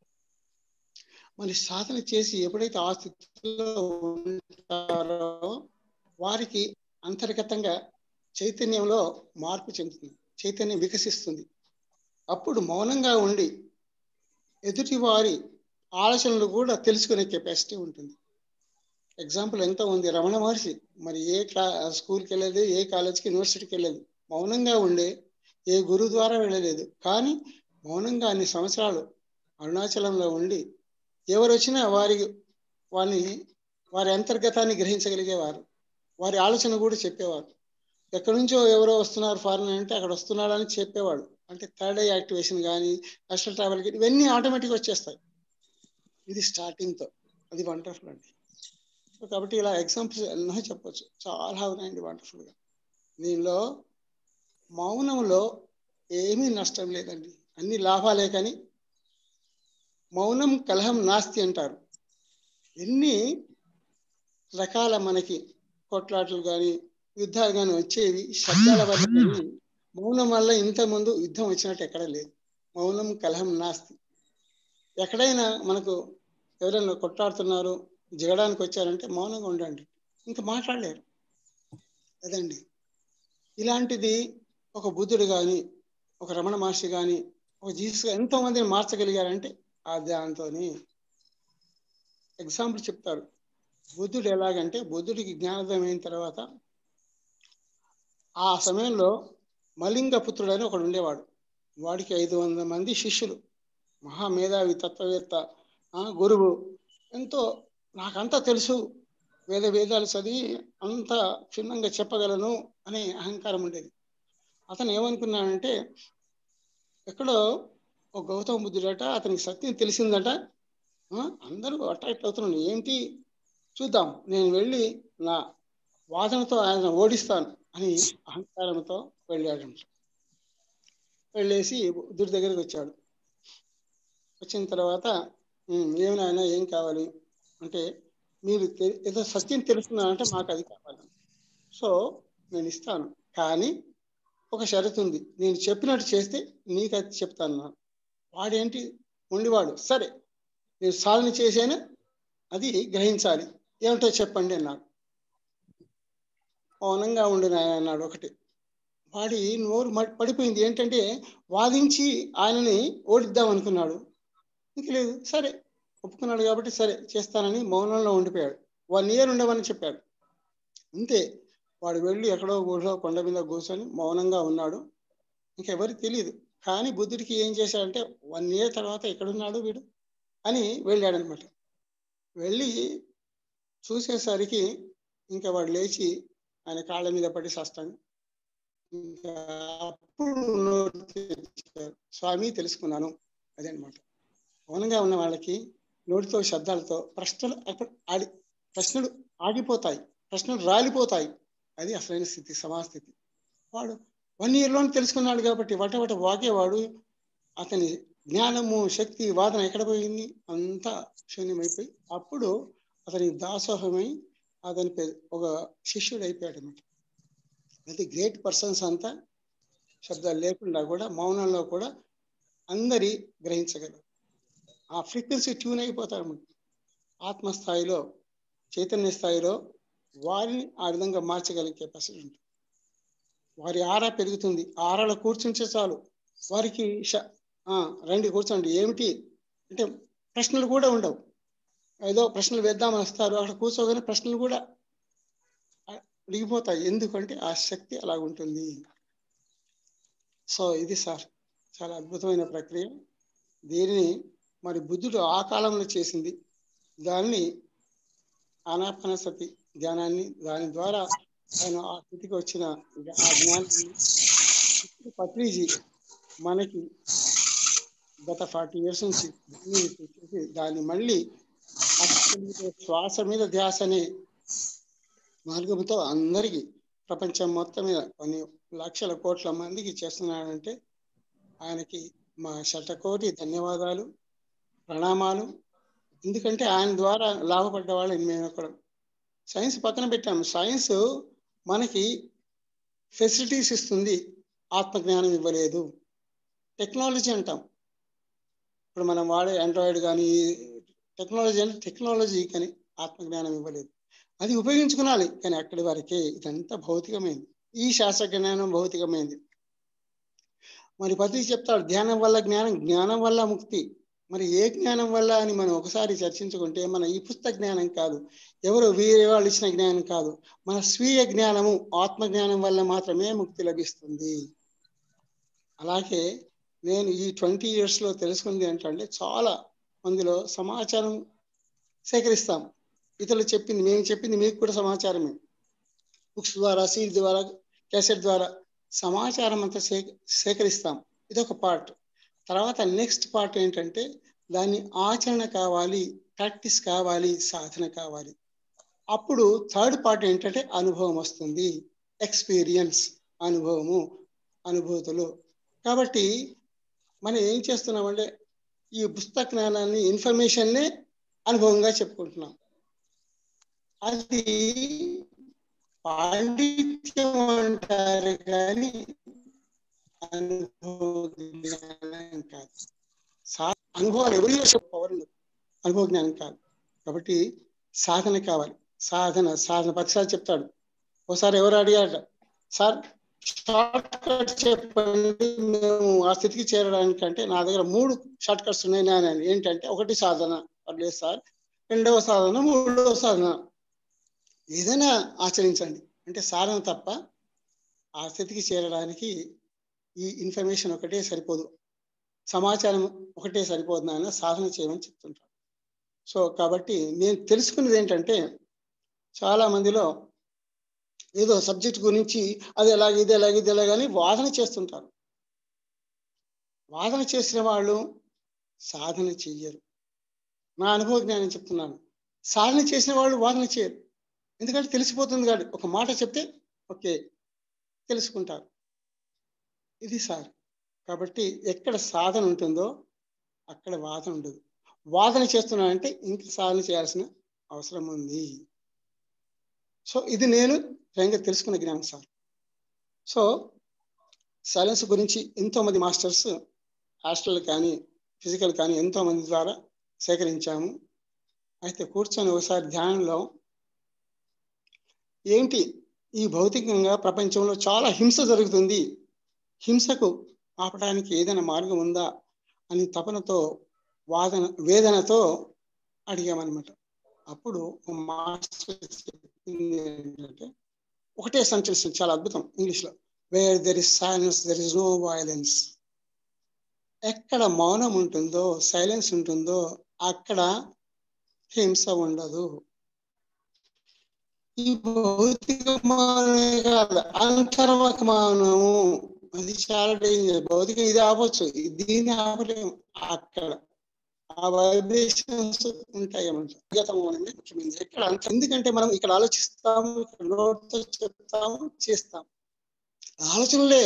మరి సాధన చేసి ఎప్పుడైతే ఆ స్థితిలో ఉంటారో వారికి అంతర్గతంగా చైతన్యంలో మార్పు చెందుతుంది చైతన్యం వికసిస్తుంది అప్పుడు మౌనంగా ఉండి ఎదుటి వారి ఆలోచనలు కూడా తెలుసుకునే కెపాసిటీ ఉంటుంది ఎగ్జాంపుల్ ఎంత ఉంది రమణ మహర్షి మరి ఏ క్లా స్కూల్కి వెళ్ళలేదు ఏ కాలేజ్కి యూనివర్సిటీకి వెళ్ళలేదు మౌనంగా ఉండే ఏ గురువు ద్వారా వెళ్ళలేదు కానీ మౌనంగా అన్ని సంవత్సరాలు అరుణాచలంలో ఉండి ఎవరు వచ్చినా వారి వారిని వారి అంతర్గతాన్ని గ్రహించగలిగేవారు వారి ఆలోచన కూడా చెప్పేవారు ఎక్కడి నుంచో ఎవరో వస్తున్నారు ఫారెన్ అంటే అక్కడ వస్తున్నాడు అని చెప్పేవాడు అంటే థర్డ్ ఐ యాక్టివేషన్ కానీ అస్ట్రల్ ట్రావెల్ ఇవన్నీ ఆటోమేటిక్ వచ్చేస్తాయి ఇది స్టార్టింగ్ తో అది వండర్ఫుల్ అండి సో కాబట్టి ఇలా ఎగ్జాంపుల్స్ ఎన్నో చెప్పొచ్చు చాలా ఉన్నాయండి వండర్ఫుల్ గా దీనిలో మౌనంలో ఏమీ నష్టం లేదండి అన్ని లాభాలే కానీ మౌనం కలహం నాస్తి అంటారు ఎన్ని రకాల మనకి కొట్లాటలు కానీ యుద్ధాలు కానీ వచ్చేవి శబ్దాల వల్ల కానీ మౌనం వల్ల ఇంత ముందు యుద్ధం వచ్చినట్టు ఎక్కడ లేదు మౌనం కలహం నాస్తి ఎక్కడైనా మనకు ఎవరైనా కొట్లాడుతున్నారు దిగడానికి వచ్చారంటే మౌనంగా ఉండండి ఇంకా మాట్లాడలేరు అదండి ఇలాంటిది ఒక బుద్ధుడు కానీ ఒక రమణ మహర్షి కానీ ఒక జీసస్ ఎంతో మందిని మార్చగలిగారంటే ఆ దాంతోని ఎగ్జాంపుల్ చెప్తారు బుద్ధుడు ఎలాగంటే బుద్ధుడికి జ్ఞానోదయం అయిన తర్వాత ఆ సమయంలో మలింగ పుత్రుడు అని ఒకడు ఉండేవాడు వాడికి ఐదు వందల మంది శిష్యులు మహామేధావి తత్వవేత్త ఆ, గురువు ఎంతో నాకంతా తెలుసు వేద వేదాలు చదివి అంత క్షుణ్ణంగా చెప్పగలను అనే అహంకారం ఉండేది అతను ఏమనుకున్నాడంటే ఎక్కడో ఒక గౌతమ బుద్ధుడట అతనికి సత్యం తెలిసిందట ఆ, అందరూ అట్రాక్ట్ అవుతున్నాడు ఏంటి చూద్దాం నేను వెళ్ళి నా వాదనతో ఆయన ఓడిస్తాను అని అహంకారంతో వెళ్ళాడు వెళ్ళేసి బుద్ధుడి దగ్గరికి వచ్చాడు వచ్చిన తర్వాత "ఉమ్, ఏమి నాయన ఏం కావాలి అంటే మీరు తె- ఏదో సత్యం తెలుసుకున్నారంటే మాకు అది కావాలి సో నేను ఇస్తాను కానీ ఒక షరతు ఉంది నేను చెప్పినట్టు చేస్తే నీకు అది చెప్తాను అన్నాడు. వాడేంటి ఉండివాడు సరే నేను సాధన చేసేనా అది గ్రహించాలి ఏమిటో చెప్పండి అన్నాడు మౌనంగా ఉండు నాయన అన్నాడు ఒకటి వాడి నోరు మ- పడిపోయింది ఏంటంటే వాదించి ఆయనని ఓడిద్దాం అనుకున్నాడు ఇంక లేదు సరే ఒప్పుకున్నాడు కాబట్టి సరే చేస్తానని మౌనంలో ఉండిపోయాడు వన్ ఇయర్ ఉండమని చెప్పాడు అంతే వాడు వెళ్ళి ఎక్కడో ఊళ్ళో కొండ మీద కూర్చొని మౌనంగా ఉన్నాడు ఇంకెవరికి తెలియదు కానీ బుద్ధుడికి ఏం చేశాడంటే వన్ ఇయర్ తర్వాత ఎక్కడున్నాడు వీడు అని వెళ్ళాడనమాట వెళ్ళి చూసేసరికి ఇంకా వాడు లేచి ఆయన కాళ్ళ మీద పడి సస్తాను ఇంకా అప్పుడు నోరు తెరిచారు. స్వామి తెలుసుకున్నాను అదే అనమాట మౌనంగా ఉన్న వాళ్ళకి నోటితో శబ్దాలతో ప్రశ్నలు అక్కడ ఆడి ప్రశ్నలు ఆగిపోతాయి ప్రశ్నలు రాలిపోతాయి అది అసలైన స్థితి సమాస్థితి వాడు వన్ ఇయర్లోనే తెలుసుకున్నాడు కాబట్టి వటవట వాగేవాడు అతని జ్ఞానము శక్తి వాదన ఎక్కడ పోయింది అంతా శూన్యమైపోయి అప్పుడు అతని దాసోహమై అతని పె- ఒక శిష్యుడు అయిపోయాడు అనమాట అది గ్రేట్ పర్సన్స్ అంతా శబ్దాలు లేకుండా కూడా మౌనంలో కూడా అందరి గ్రహించగలరు ఆ ఫ్రీక్వెన్సీ ట్యూన్ అయిపోతారు ఆత్మస్థాయిలో చైతన్య స్థాయిలో వారిని ఆ విధంగా మార్చగలిగే కెపాసిటీ ఉంటుంది వారి ఆరా పెరుగుతుంది ఆ ఆరాలో కూర్చుంటే చాలు వారికి ష- ఆ, రండి కూర్చోండి ఏమిటి అంటే ప్రశ్నలు కూడా ఉండవు ఏదో ప్రశ్నలు వేద్దామని వస్తారు అక్కడ కూర్చోగానే ప్రశ్నలు కూడా అడిగిపోతాయి ఎందుకంటే ఆ శక్తి అలా ఉంటుంది సో ఇది సార్ చాలా అద్భుతమైన ప్రక్రియ దీనిని మరి బుద్ధుడు ఆ కాలంలో చేసింది దాన్ని ఆనాపానసతి ధ్యానాన్ని దాని ద్వారా ఆయన ఆ స్థితికి వచ్చిన ఆ జ్ఞానాన్ని ఇప్పుడు పత్రిజీ మనకి గత ఫార్టీ ఇయర్స్ నుంచి దాన్ని చేసి దాన్ని మళ్ళీ అసలు శ్వాస మీద ధ్యాస అనే మార్గంతో అందరికీ ప్రపంచం మొత్తం మీద కొన్ని లక్షల కోట్ల మందికి చేస్తున్నాడంటే ఆయనకి మా శతకోటి ధన్యవాదాలు ప్రణామాలు ఎందుకంటే ఆయన ద్వారా లాభపడ్డ వాళ్ళని మేము ఎక్కడ సైన్స్ పక్కన పెట్టాము సైన్స్ మనకి ఫెసిలిటీస్ ఇస్తుంది ఆత్మజ్ఞానం ఇవ్వలేదు టెక్నాలజీ అంటాం ఇప్పుడు మనం వాడే ఆండ్రాయిడ్ కానీ టెక్నాలజీ అంటే టెక్నాలజీ కానీ ఆత్మజ్ఞానం ఇవ్వలేదు అది ఉపయోగించుకోవాలి కానీ అక్కడి వరకే ఇదంతా భౌతికమైంది ఈ శాస్త్ర జ్ఞానం భౌతికమైంది మరి పతి చెప్తాడు ధ్యానం వల్ల జ్ఞానం జ్ఞానం వల్ల ముక్తి మరి ఏ జ్ఞానం వల్ల అని మనం ఒకసారి చర్చించుకుంటే మన ఈ పుస్తక జ్ఞానం కాదు ఎవరు వేరే వాళ్ళు ఇచ్చిన జ్ఞానం కాదు మన స్వీయ జ్ఞానము ఆత్మ జ్ఞానం వల్ల మాత్రమే ముక్తి లభిస్తుంది అలాగే నేను ఈ ట్వంటీ ఇయర్స్ లో తెలుసుకుంది ఏంటంటే చాలా మందిలో సమాచారం సేకరిస్తాం ఇతరులు చెప్పింది మేము చెప్పింది మీకు కూడా సమాచారమే బుక్స్ ద్వారా సీడ్ ద్వారా క్యాసెట్ ద్వారా సమాచారం అంతా సే సేకరిస్తాం ఇదొక పార్ట్ తర్వాత నెక్స్ట్ పార్ట్ ఏంటంటే దాన్ని ఆచరణ కావాలి ప్రాక్టీస్ కావాలి సాధన కావాలి అప్పుడు థర్డ్ పార్ట్ ఏంటంటే అనుభవం వస్తుంది ఎక్స్పీరియన్స్ అనుభవము అనుభూతులు కాబట్టి మనం ఏం చేస్తున్నామంటే ఈ పుస్తక జ్ఞానాన్ని ఇన్ఫర్మేషన్నే అనుభవంగా చెప్పుకుంటున్నాం అది పాండిత్యం అంటారు కానీ అనుభవ జ్ఞానం కాదు సా- అనుభవాలు ఎవరి పవర్ ఉండదు అనుభవ జ్ఞానం కాదు కాబట్టి సాధన కావాలి సాధన సాధన పదిసార్లు చెప్తాడు ఒకసారి ఎవరు అడిగారట సార్ షార్ట్ కట్ చెప్పండి మేము ఆ స్థితికి చేరడానికి అంటే నా దగ్గర మూడు షార్ట్ కట్స్ ఉన్నాయి నాయన ఏంటంటే ఒకటి సాధన లేదు సార్ రెండవ సాధన మూడవ సాధన ఏదైనా ఆచరించండి అంటే సాధన తప్ప ఆ స్థితికి చేరడానికి ఈ ఇన్ఫర్మేషన్ ఒకటే సరిపోదు సమాచారం ఒకటే సరిపోదు నాయన సాధన చేయమని చెప్తుంటారు సో కాబట్టి నేను తెలుసుకున్నది ఏంటంటే చాలా మందిలో ఏదో సబ్జెక్ట్ గురించి అది ఎలాగ ఇది ఎలాగ ఇది ఎలాగని వాదన చేస్తుంటారు వాదన చేసిన వాళ్ళు సాధన చెయ్యరు నా అనుభవ జ్ఞానం చెప్తున్నాను సాధన చేసిన వాళ్ళు వాదన చేయరు ఎందుకంటే తెలిసిపోతుంది కాదు ఒక మాట చెప్తే ఓకే తెలుసుకుంటారు ఇది సార్ కాబట్టి ఎక్కడ సాధన ఉంటుందో అక్కడ వాదన ఉండదు వాదన చేస్తున్నానంటే ఇంక సాధన చేయాల్సిన అవసరం ఉంది సో ఇది నేను స్వయంగా తెలుసుకున్న జ్ఞానం సార్ సో సైలెన్స్ గురించి ఎంతో మంది మాస్టర్స్ హాస్టల్ కానీ ఫిజికల్ కానీ ఎంతో మంది ద్వారా సేకరించాము అయితే కూర్చొని ఒకసారి ధ్యానంలో ఏంటి ఈ భౌతికంగా ప్రపంచంలో చాలా హింస జరుగుతుంది హింసకు ఆపడానికి ఏదైనా మార్గం ఉందా అని తపనతో వాదన వేదనతో అడిగామన్నమాట అప్పుడు మాస్టర్ చెప్పింది ఏంటంటే ఒకటే సెంటెన్స్ చాలా అద్భుతం ఇంగ్లీష్లో where there is silence there is no violence ఎక్కడ మౌనం ఉంటుందో సైలెన్స్ ఉంటుందో అక్కడ హింస ఉండదు ఈ భౌతిక మౌనమే కాదు అంతర్వక మౌనము అది చాలా డేంజర్ భౌతికం ఇది ఆపచ్చు దీన్ని ఆపలేము అక్కడ ఆ వైబ్రేషన్స్ ఉంటాయి అన్నమాట ముఖ్యమైనది ఎక్కడ అంత ఎందుకంటే మనం ఇక్కడ ఆలోచిస్తాము ఇక్కడ నోట్తో చెప్తాము చేస్తాం ఆలోచనలే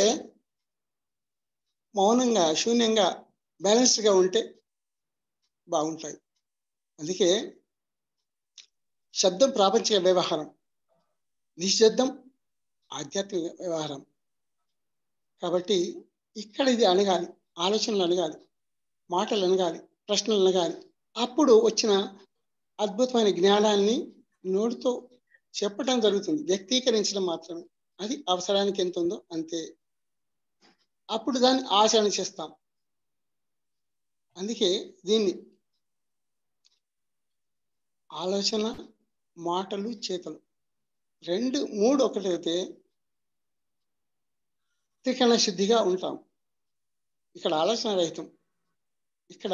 మౌనంగా శూన్యంగా బ్యాలెన్స్డ్గా ఉంటే బాగుంటాయి అందుకే శబ్దం ప్రాపంచిక వ్యవహారం నిశ్శబ్దం ఆధ్యాత్మిక వ్యవహారం కాబట్టి ఇక్కడ ఇది అనగాలి ఆలోచనలు అనగాలి మాటలు అనగాలి ప్రశ్నలు అనగాలి అప్పుడు వచ్చిన అద్భుతమైన జ్ఞానాన్ని నోటితో చెప్పడం జరుగుతుంది వ్యక్తీకరించడం మాత్రమే అది అవసరానికి ఎంత ఉందో అంతే అప్పుడు దాన్ని ఆచరణ చేస్తాం అందుకే దీన్ని ఆలోచన మాటలు చేతలు రెండు మూడు ఒకటైతే త్రికరణ శుద్ధిగా ఉంటాం ఇక్కడ ఆలోచన రహితం ఇక్కడ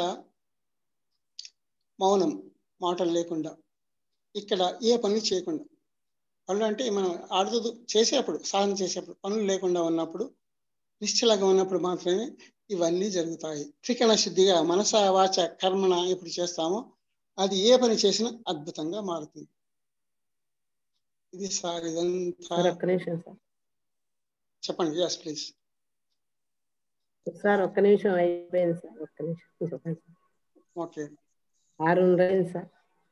మౌనం మాటలు లేకుండా ఇక్కడ ఏ పని చేయకుండా పనులు అంటే మనం ఆడుతూ చేసేప్పుడు సాధన చేసేప్పుడు పనులు లేకుండా ఉన్నప్పుడు నిశ్చలంగా ఉన్నప్పుడు మాత్రమే ఇవన్నీ జరుగుతాయి త్రికరణ శుద్ధిగా మనస వాచ కర్మణ ఎప్పుడు చేస్తామో అది ఏ పని చేసినా అద్భుతంగా మారుతుంది ఇది సార్ ఇదంతా సార్ ఒక్క నిమిషం సార్ చెప్పండి ఎస్ ప్లీజ్ సార్ ఒక్క నిమిషం అయిపోయింది సార్ ఒక్క నిమిషం చెప్పండి సార్ ఓకే ఆరు అయింది sir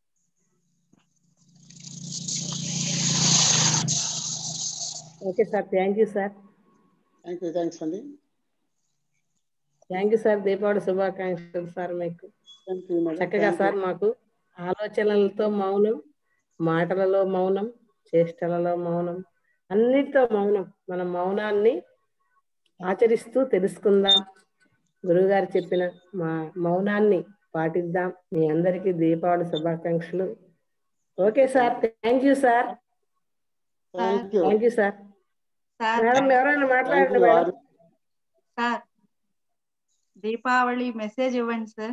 okay sir thank you sir thank you thanks అండి థ్యాంక్ యూ సార్ దీపావళి శుభాకాంక్షలు సార్ మీకు థ్యాంక్ యూ మేడం చక్కగా సార్ మాకు ఆలోచనలతో మౌనం మాటలలో మౌనం చేష్టలలో మౌనం అన్నిటితో మౌనం మన మౌనాన్ని ఆచరిస్తూ తెలుసుకుందాం గురువుగారు చెప్పిన మా మౌనాన్ని పాటిద్దాం మీ అందరికీ దీపావళి శుభాకాంక్షలు okay sir thank you sir thank you thank you sir sir madam ఎవరైనా మాట్లాడండి thank you madam sir Deepavali message ఇవ్వండి సార్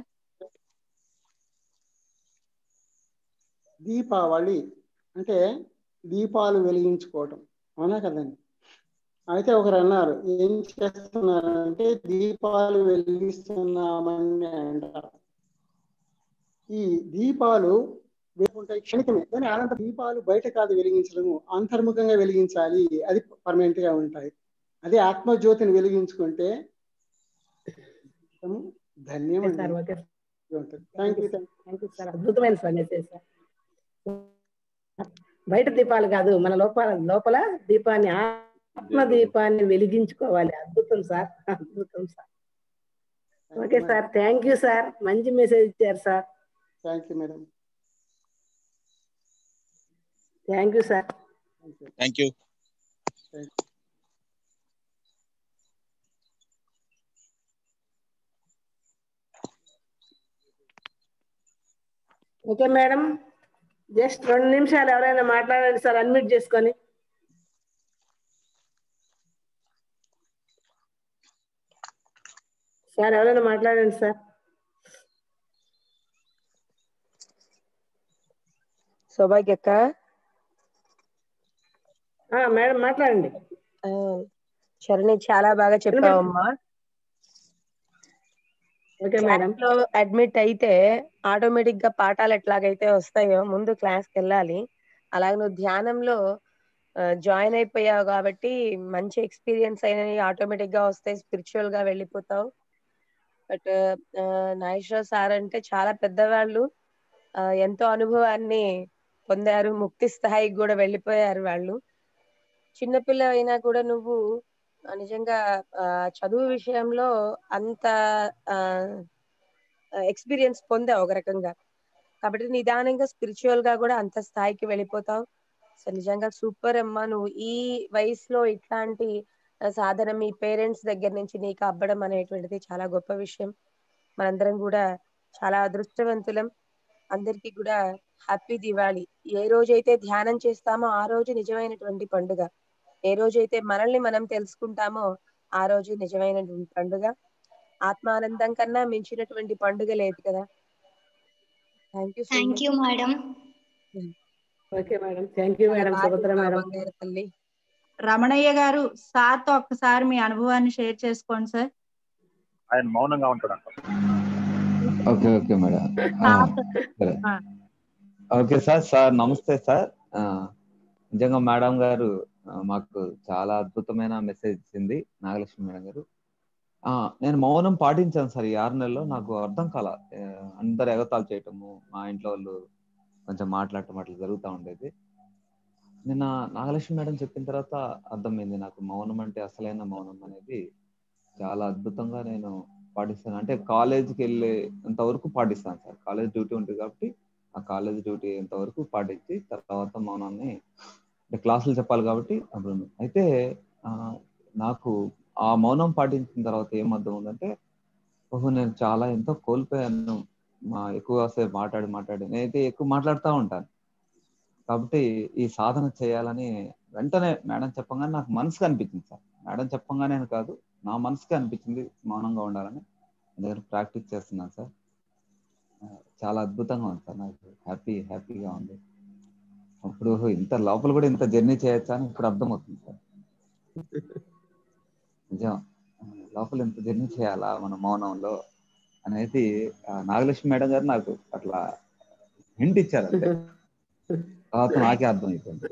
దీపావళి అంటే దీపాలు వెలిగించుకోవటం అవునా కదండి అయితే ఒకరు అన్నారు ఏం చేస్తున్నారంటే దీపాలు వెలిగిస్తున్నామని అంటారు ఈ దీపాలు వెలుగుంటాయి క్షణికమే కానీ అనంత దీపాలు బయట కాదు వెలిగించడము అంతర్ముఖంగా వెలిగించాలి అది పర్మనెంట్ గా ఉంటాయి అదే ఆత్మజ్యోతిని వెలిగించుకుంటే ధన్యం okay sir okay thank you thank thank you sir అద్భుతమైన సార్ మెసేజ్ సార్ బయట దీపాలు కాదు మన లోపల లోపల దీపాన్ని ఆత్మ దీపాన్ని వెలిగించుకోవాలి అద్భుతం సార్ అద్భుతం sir okay sir thank you sir మంచి మెసేజ్ ఇచ్చారు sir thank you madam thank you sir thank you okay madam just రెండు నిమిషాలు ఎవరైనా మాట్లాడండి సార్ అన్మ్యూట్ చేసుకొని సార్ ఎవరైనా మాట్లాడండి సార్ సౌభాగ్యక్క ఆ, మేడం మాట్లాడండి ఆ, శరణి చాలా బాగా చెప్పావమ్మా ఓకే మేడం క్లాస్ లో అడ్మిట్ అయితే ఆటోమేటిక్ గా పాఠాలు ఎట్లాగైతే వస్తాయో ముందు క్లాస్ కి వెళ్ళాలి అలాగే నువ్వు ధ్యానంలో జాయిన్ అయిపోయావు కాబట్టి మంచి ఎక్స్పీరియన్స్ అయినవి ఆటోమేటిక్ గా వస్తాయి స్పిరిచువల్ గా వెళ్ళిపోతావు బట్ నాగేశ్వర సార్ అంటే చాలా పెద్దవాళ్ళు ఆ, ఎంతో అనుభవాన్ని పొందారు ముక్తి స్థాయికి కూడా వెళ్ళిపోయారు వాళ్ళు చిన్నపిల్ల అయినా కూడా నువ్వు ఆ, నిజంగా ఆ, చదువు విషయంలో అంత ఎక్స్పీరియన్స్ పొందావు ఒక రకంగా కాబట్టి నిదానంగా స్పిరిచువల్ గా కూడా అంత స్థాయికి వెళ్ళిపోతావు సో నిజంగా సూపర్ అమ్మా నువ్వు ఈ వయసులో ఇట్లాంటి ఆ, సాధన మీ పేరెంట్స్ దగ్గర నుంచి నీకు అబ్బడం అనేటువంటిది చాలా గొప్ప విషయం మనందరం కూడా చాలా అదృష్టవంతులం అందరికీ కూడా హ్యాపీ దివాళీ ఏ రోజైతే ధ్యానం చేస్తామో ఆ రోజు నిజమైనటువంటి పండుగ ఏ రోజైతే మనల్ని మనం తెలుసుకుంటామో ఆ రోజు నిజమైనటువంటి పండుగ ఆత్మానందం కన్నా మించినటువంటి పండుగ లేదు కదా thank you so thank much you madam okay madam thank you madam Subhadra madam బంగారు తల్లి రమణయ్య గారు సార్తో ఒక్కసారి మీ అనుభవాన్ని షేర్ చేసుకోండి సార్ ఆయన మౌనంగా ఉంటాడంట ఓకే ఓకే మేడం ఆ, సరే ఆ. ఓకే సార్ సార్ నమస్తే సార్ ఆ, నిజంగా మేడం గారు ఆ, మాకు చాలా అద్భుతమైన మెసేజ్ ఇచ్చింది నాగలక్ష్మి మేడం గారు ఆ, నేను మౌనం పాటించాను సార్ ఈ ఆరు నెలల్లో నాకు అర్థం కాల ఆ, అందరు ఎగతాలు చేయటము మా ఇంట్లో వాళ్ళు కొంచెం మాట్లాడటం అట్లా జరుగుతూ ఉండేది నిన్న నాగలక్ష్మి మేడం చెప్పిన తర్వాత అర్థమైంది నాకు మౌనం అంటే అసలైన మౌనం అనేది చాలా అద్భుతంగా నేను పాటిస్తాను అంటే కాలేజీకి వెళ్ళేంత వరకు పాటిస్తాను సార్ కాలేజ్ డ్యూటీ ఉంటుంది కాబట్టి ఆ కాలేజ్ డ్యూటీ ఎంతవరకు పాటించి తర్వాత మౌనాన్ని అంటే క్లాసులు చెప్పాలి కాబట్టి అప్పుడు అయితే ఆ, నాకు ఆ మౌనం పాటించిన తర్వాత ఏం అర్థం ఉందంటే ఓహో నేను చాలా ఎంతో కోల్పోయాను మా ఎక్కువ సేపు మాట్లాడి మాట్లాడి నేనైతే ఎక్కువ మాట్లాడుతూ ఉంటాను కాబట్టి ఈ సాధన చేయాలని వెంటనే మేడం చెప్పగానే నాకు మనసుకు అనిపించింది సార్ మేడం చెప్పంగానే అని కాదు నా మనసుకి అనిపించింది మౌనంగా ఉండాలని దగ్గర ప్రాక్టీస్ చేస్తున్నాను సార్ ఆ, చాలా అద్భుతంగా ఉంది సార్ నాకు హ్యాపీ హ్యాపీగా ఉంది అప్పుడు ఓహో, ఇంత లోపల కూడా ఇంత జర్నీ చేయొచ్చా అని ఇప్పుడు అర్థమవుతుంది సార్ నిజం ఆ, లోపల ఇంత జర్నీ చేయాలా మన మౌనంలో అనేది ఆ, నాగలక్ష్మి మేడం గారు నాకు అట్లా హింట్ ఇచ్చారు అంతే తర్వాత నాకే అర్థమైపోయింది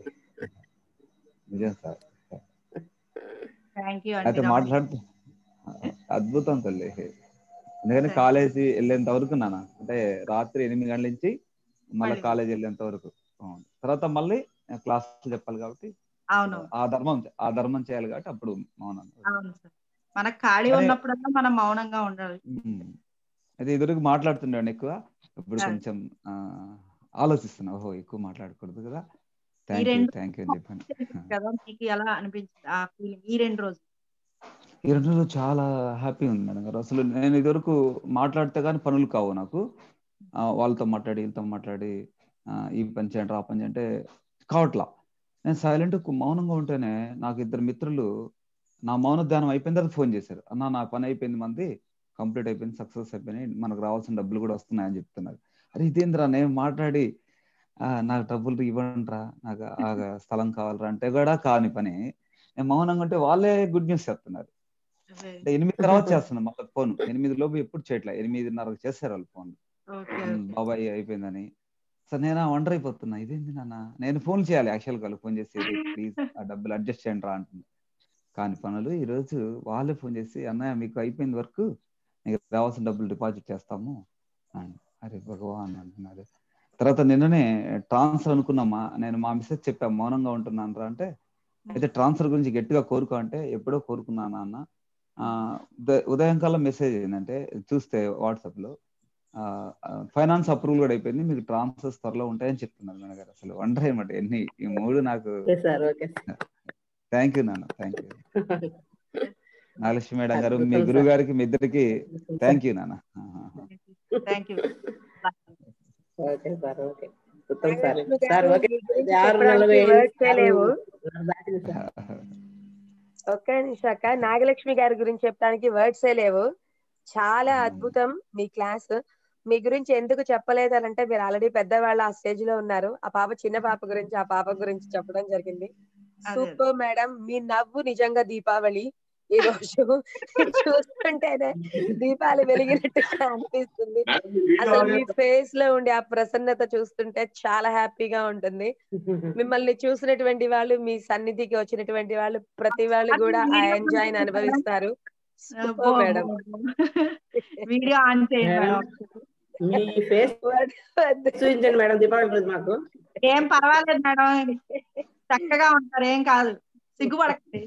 నిజం సార్ థ్యాంక్ యూ అయితే అండి రమణయ్య. మాట్లాడుతూ అద్భుతం తల్లి ఎందుకంటే కాలేజీ వెళ్ళేంత వరకు నాన్న అంటే రాత్రి ఎనిమిది గంటల నుంచి మళ్ళీ మళ్ళీ. కాలేజ్ వెళ్ళేంత వరకు అవును. తర్వాత మళ్ళీ క్లాస్ చెప్పాలి కాబట్టి అవును ఆ ధర్మం ఆ ధర్మం చేయాలి కాబట్టి అప్పుడు మౌనం అవును సార్ మనకు ఖాళీ కానీ- ఉన్నప్పుడల్లా మనం మౌనంగా ఉండాలి ఉమ్. అయితే ఎదురుగా మాట్లాడుతుండే ఎక్కువ ఇప్పుడు ఆ. కొంచెం ఆ, ఆలోచిస్తున్నా ఓహో ఎక్కువ మాట్లాడకూడదు కదా థ్యాంక్ యూ రెండు థ్యాంక్ యూ అని చెప్పాను కదా మీకు ఎలా అనిపించింది ఆ ఫీలింగ్ ఈ రెండు రోజులు ఈ రెండు రోజులు చాలా హ్యాపీ ఉంది మేడం గారు అసలు నేను ఇదివరకు మాట్లాడితే కానీ పనులు కావు నాకు ఆ, వాళ్ళతో మాట్లాడి వీళ్ళతో మాట్లాడి ఆ, ఈ పని చేయండి ఆ పని చేయండి అంటే కావట్లా నేను సైలెంట్ మౌనంగా ఉంటేనే నాకు ఇద్దరు మిత్రులు నా మౌన ధ్యానం అయిపోయిన తర్వాత ఫోన్ చేశారు అన్న నా పని అయిపోయింది మంది కంప్లీట్ అయిపోయింది సక్సెస్ అయిపోయినాయి మనకు రావాల్సిన డబ్బులు కూడా వస్తున్నాయని చెప్తున్నారు అరే ఇదేంద్రా నేను మాట్లాడి "ఆ, నాకు డబ్బులు ఇవ్వండిరా నాకు ఆ స్థలం కావాలరా అంటే కూడా కాని పని నేను మౌనంగా ఉంటే వాళ్ళే గుడ్ న్యూస్ చెప్తున్నారు అంటే ఎనిమిది తర్వాత చేస్తున్నాను మళ్ళీ ఫోన్ ఎనిమిది లోపు ఎప్పుడు చేయట్లే ఎనిమిదిన్నరకు చేశారు వాళ్ళు ఫోన్ ఓకే బాబాయ్ అయిపోయిందని సో నేను వండర్ అయిపోతున్నా ఇదేంటి నాన్న నేను ఫోన్ చేయాలి యాక్చువల్ గా ఫోన్ చేసి ప్లీజ్ ఆ డబ్బులు అడ్జస్ట్ చేయండి రా అంటుంది కాని పనులు ఈ రోజు వాళ్ళే ఫోన్ చేసి అన్నయ్య మీకు అయిపోయింది వర్క్ నీకు రావాల్సిన డబ్బులు డిపాజిట్ చేస్తాము అని అరే భగవాన్ అంటున్నారు తర్వాత నిన్ననే ట్రాన్స్ఫర్ అనుకున్నామా నేను మా మిస్సెస్ చెప్పా మౌనంగా ఉంటున్నాను రా అంటే అయితే ట్రాన్స్ఫర్ గురించి గట్టిగా కోరుకో అంటే ఎప్పుడో కోరుకున్నాను అన్న ఆ, ఉదయ- ఉదయం కల్లా మెసేజ్ ఏంటంటే చూస్తే వాట్సాప్ లో ఫైనాన్స్ అప్రూవల్ కూడా అయిపోయింది మీకు ట్రాన్స్ఫర్స్ త్వరలో ఉంటాయని చెప్తున్నారు మేడం గారు అసలు వండర్ అనమాట ఎన్ని ఈ మూడు నాకు okay sir okay thank you నాన్న థ్యాంక్ యూ నాగలక్ష్మి మేడం గారు మీ అద్భుతం గురువు సార్. గారికి మీ ఇద్దరికి థ్యాంక్ యూ నాన్న thank you okay sir okay అద్భుతం సార్ నాగలక్ష్మి సార్ గారు ఓకే మీ గురించి ఇది ఆరు చెప్పడానికి నెలలు అయింది. words ఏ లేవు ఆరు దాటింది సార్ ఒక్క నిమిషాక నాగలక్ష్మి గారి గురించి చెప్పడానికి వర్డ్స్ ఏ లేవు చాలా అద్భుతం మీ క్లాస్ మీ గురించి ఎందుకు చెప్పలేదు అని అంటే మీరు ఆల్రెడీ పెద్దవాళ్ళు ఆ స్టేజ్ లో ఉన్నారు ఆ పాప చిన్న పాప గురించి ఆ పాప గురించి చెప్పడం జరిగింది అదే. సూపర్ మేడం మీ నవ్వు నిజంగా దీపావళి ఈ రోజు చూస్తుంటేనే దీపాలు వెలిగినట్టుగా అనిపిస్తుంది అసలు మీ ఫేస్ లో ఉండే ఆ ప్రసన్నత చూస్తుంటే చాలా హ్యాపీగా ఉంటుంది మిమ్మల్ని చూసినటువంటి వాళ్ళు మీ సన్నిధికి వచ్చినటువంటి వాళ్ళు ప్రతి వాళ్ళు కూడా ఆ ఎంజాయ్ అనుభవిస్తారు సూపర్ మేడం వీడియో ఆన్ చేయండి మేడం, మేడం మీ ఫేస్ చూపించండి మేడం దీపావళి రోజు మాకు ఏం పర్వాలేదు మేడం చక్కగా ఉంటారు ఏం కాదు సిగ్గుపడకండి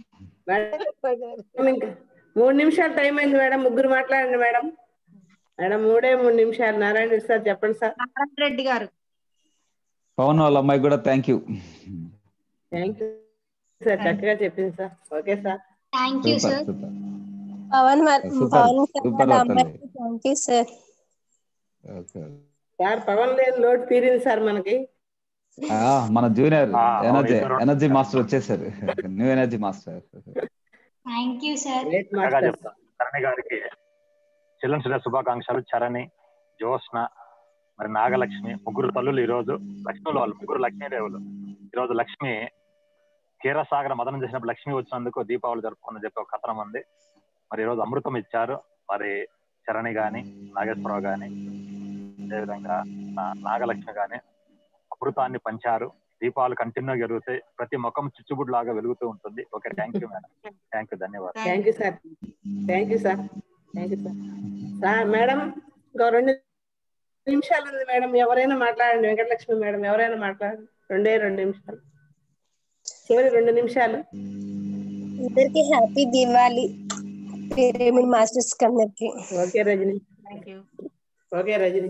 మేడం ఇంకా మూడు నిమిషాలు టైం అయింది మేడం ముగ్గురు మాట్లాడండి మేడం మేడం మూడే మూడు నిమిషాలు నారాయణ రెడ్డి సార్ చెప్పండి సార్ నారాయణ రెడ్డి గారు పవన్ వాళ్ళ అమ్మాయి కూడా thank you thank you sir చక్కగా చెప్పింది sir okay sir thank you super sir super Pavan వాళ్ళ- సూపర్ పవన్ సార్ సూపర్ వాళ్ళ అవుతుంది అమ్మాయికి thank you sir okay sir Pavan లేని లోటు తీరింది సార్ మనకి ఆ, మన జూనియర్ ఆ, అవును, ఎనర్జీ ఇద్దరు- ఎనర్జీ మాస్టర్ వచ్చేసారు new energy master thank you sir great చక్కగా మాస్టర్ చెప్తాను చరణి గారికి చిల్డ్రన్స్ డే శుభాకాంక్షలు చరణి జ్యోత్స్న మరి నాగలక్ష్మి ముగ్గురు తల్లులు ఈ రోజు లక్ష్మిలో వాళ్ళు ముగ్గురు లక్ష్మీదేవులు ఈ రోజు లక్ష్మి క్షీరసాగర మదనం చేసినప్పుడు లక్ష్మి వచ్చినందుకు దీపావళి జరుపుకుందని చెప్పి ఒక కథనం ఉంది మరి ఈ రోజు అమృతం ఇచ్చారు మరి చరణి గాని నాగేశ్వరరావు గాని అదేవిధంగా నా- నాగలక్ష్మి గాని అమృతాన్ని పంచారు దీపాలు కంటిన్యూ జరుగుతాయి ప్రతి ముఖం చిచ్చుబుడ్డు లాగా వెలుగుతూ ఉంటుంది okay thank you madam thank you ధన్యవాదాలు thank you sir thank you sir thank you sir sir madam ఇంకో రెండు నిమిషాలు ఉంది మేడం ఎవరైనా మాట్లాడండి వెంకటలక్ష్మి మేడం ఎవరైనా మాట్లాడండి రెండే రెండు నిమిషాలు చివరి రెండు నిమిషాలు అందరికి హ్యాపీ దివాలి పిరమిడ్ మాస్టర్స్ కి అందరికి okay Rajani thank you okay Rajani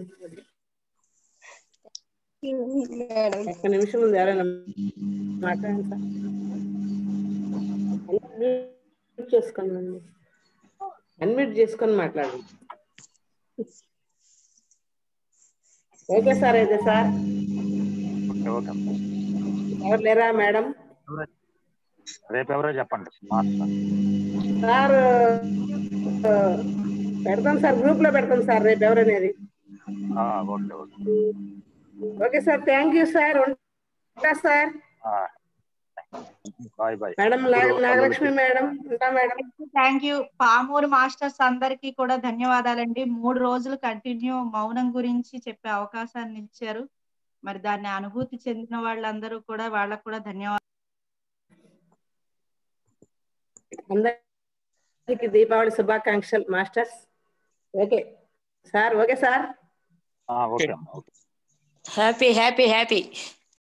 madam ఒక్క నిమిషం ఉంది ఎవరైనా మాట్లాడండి సార్ అన్మ్యూట్ చేసుకోండి అన్మ్యూట్ చేసుకొని మాట్లాడండి ఓకే సార్ అయితే సార్ ఓకే ఓకే ఎవరు లేరా మేడం రేపు ఎవరో చెప్పండి మాస్టర్ సార్ ఆ, పెడతాం సార్ గ్రూప్ లో పెడతాం సార్ రేపు ఎవరనేది ఆ, okay okay okay sir thank you sir ఉంటా sir bye bye madam Naga- Nagalakshmi madam ఉంటా madam thank you Pamuru masters అందరికీ కూడా ధన్యవాదాలండి మూడు రోజులు కంటిన్యూ మౌనం గురించి చెప్పే అవకాశాన్ని ఇచ్చారు మరి దాన్ని అనుభూతి చెందిన వాళ్ళందరూ కూడా వాళ్ళకు కూడా ధన్యవాదాలు అందరికి దీపావళి శుభాకాంక్షలు masters okay sir okay sir okay అమ్మా ఓకే హ్యాపీ హ్యాపీ హ్యాపీ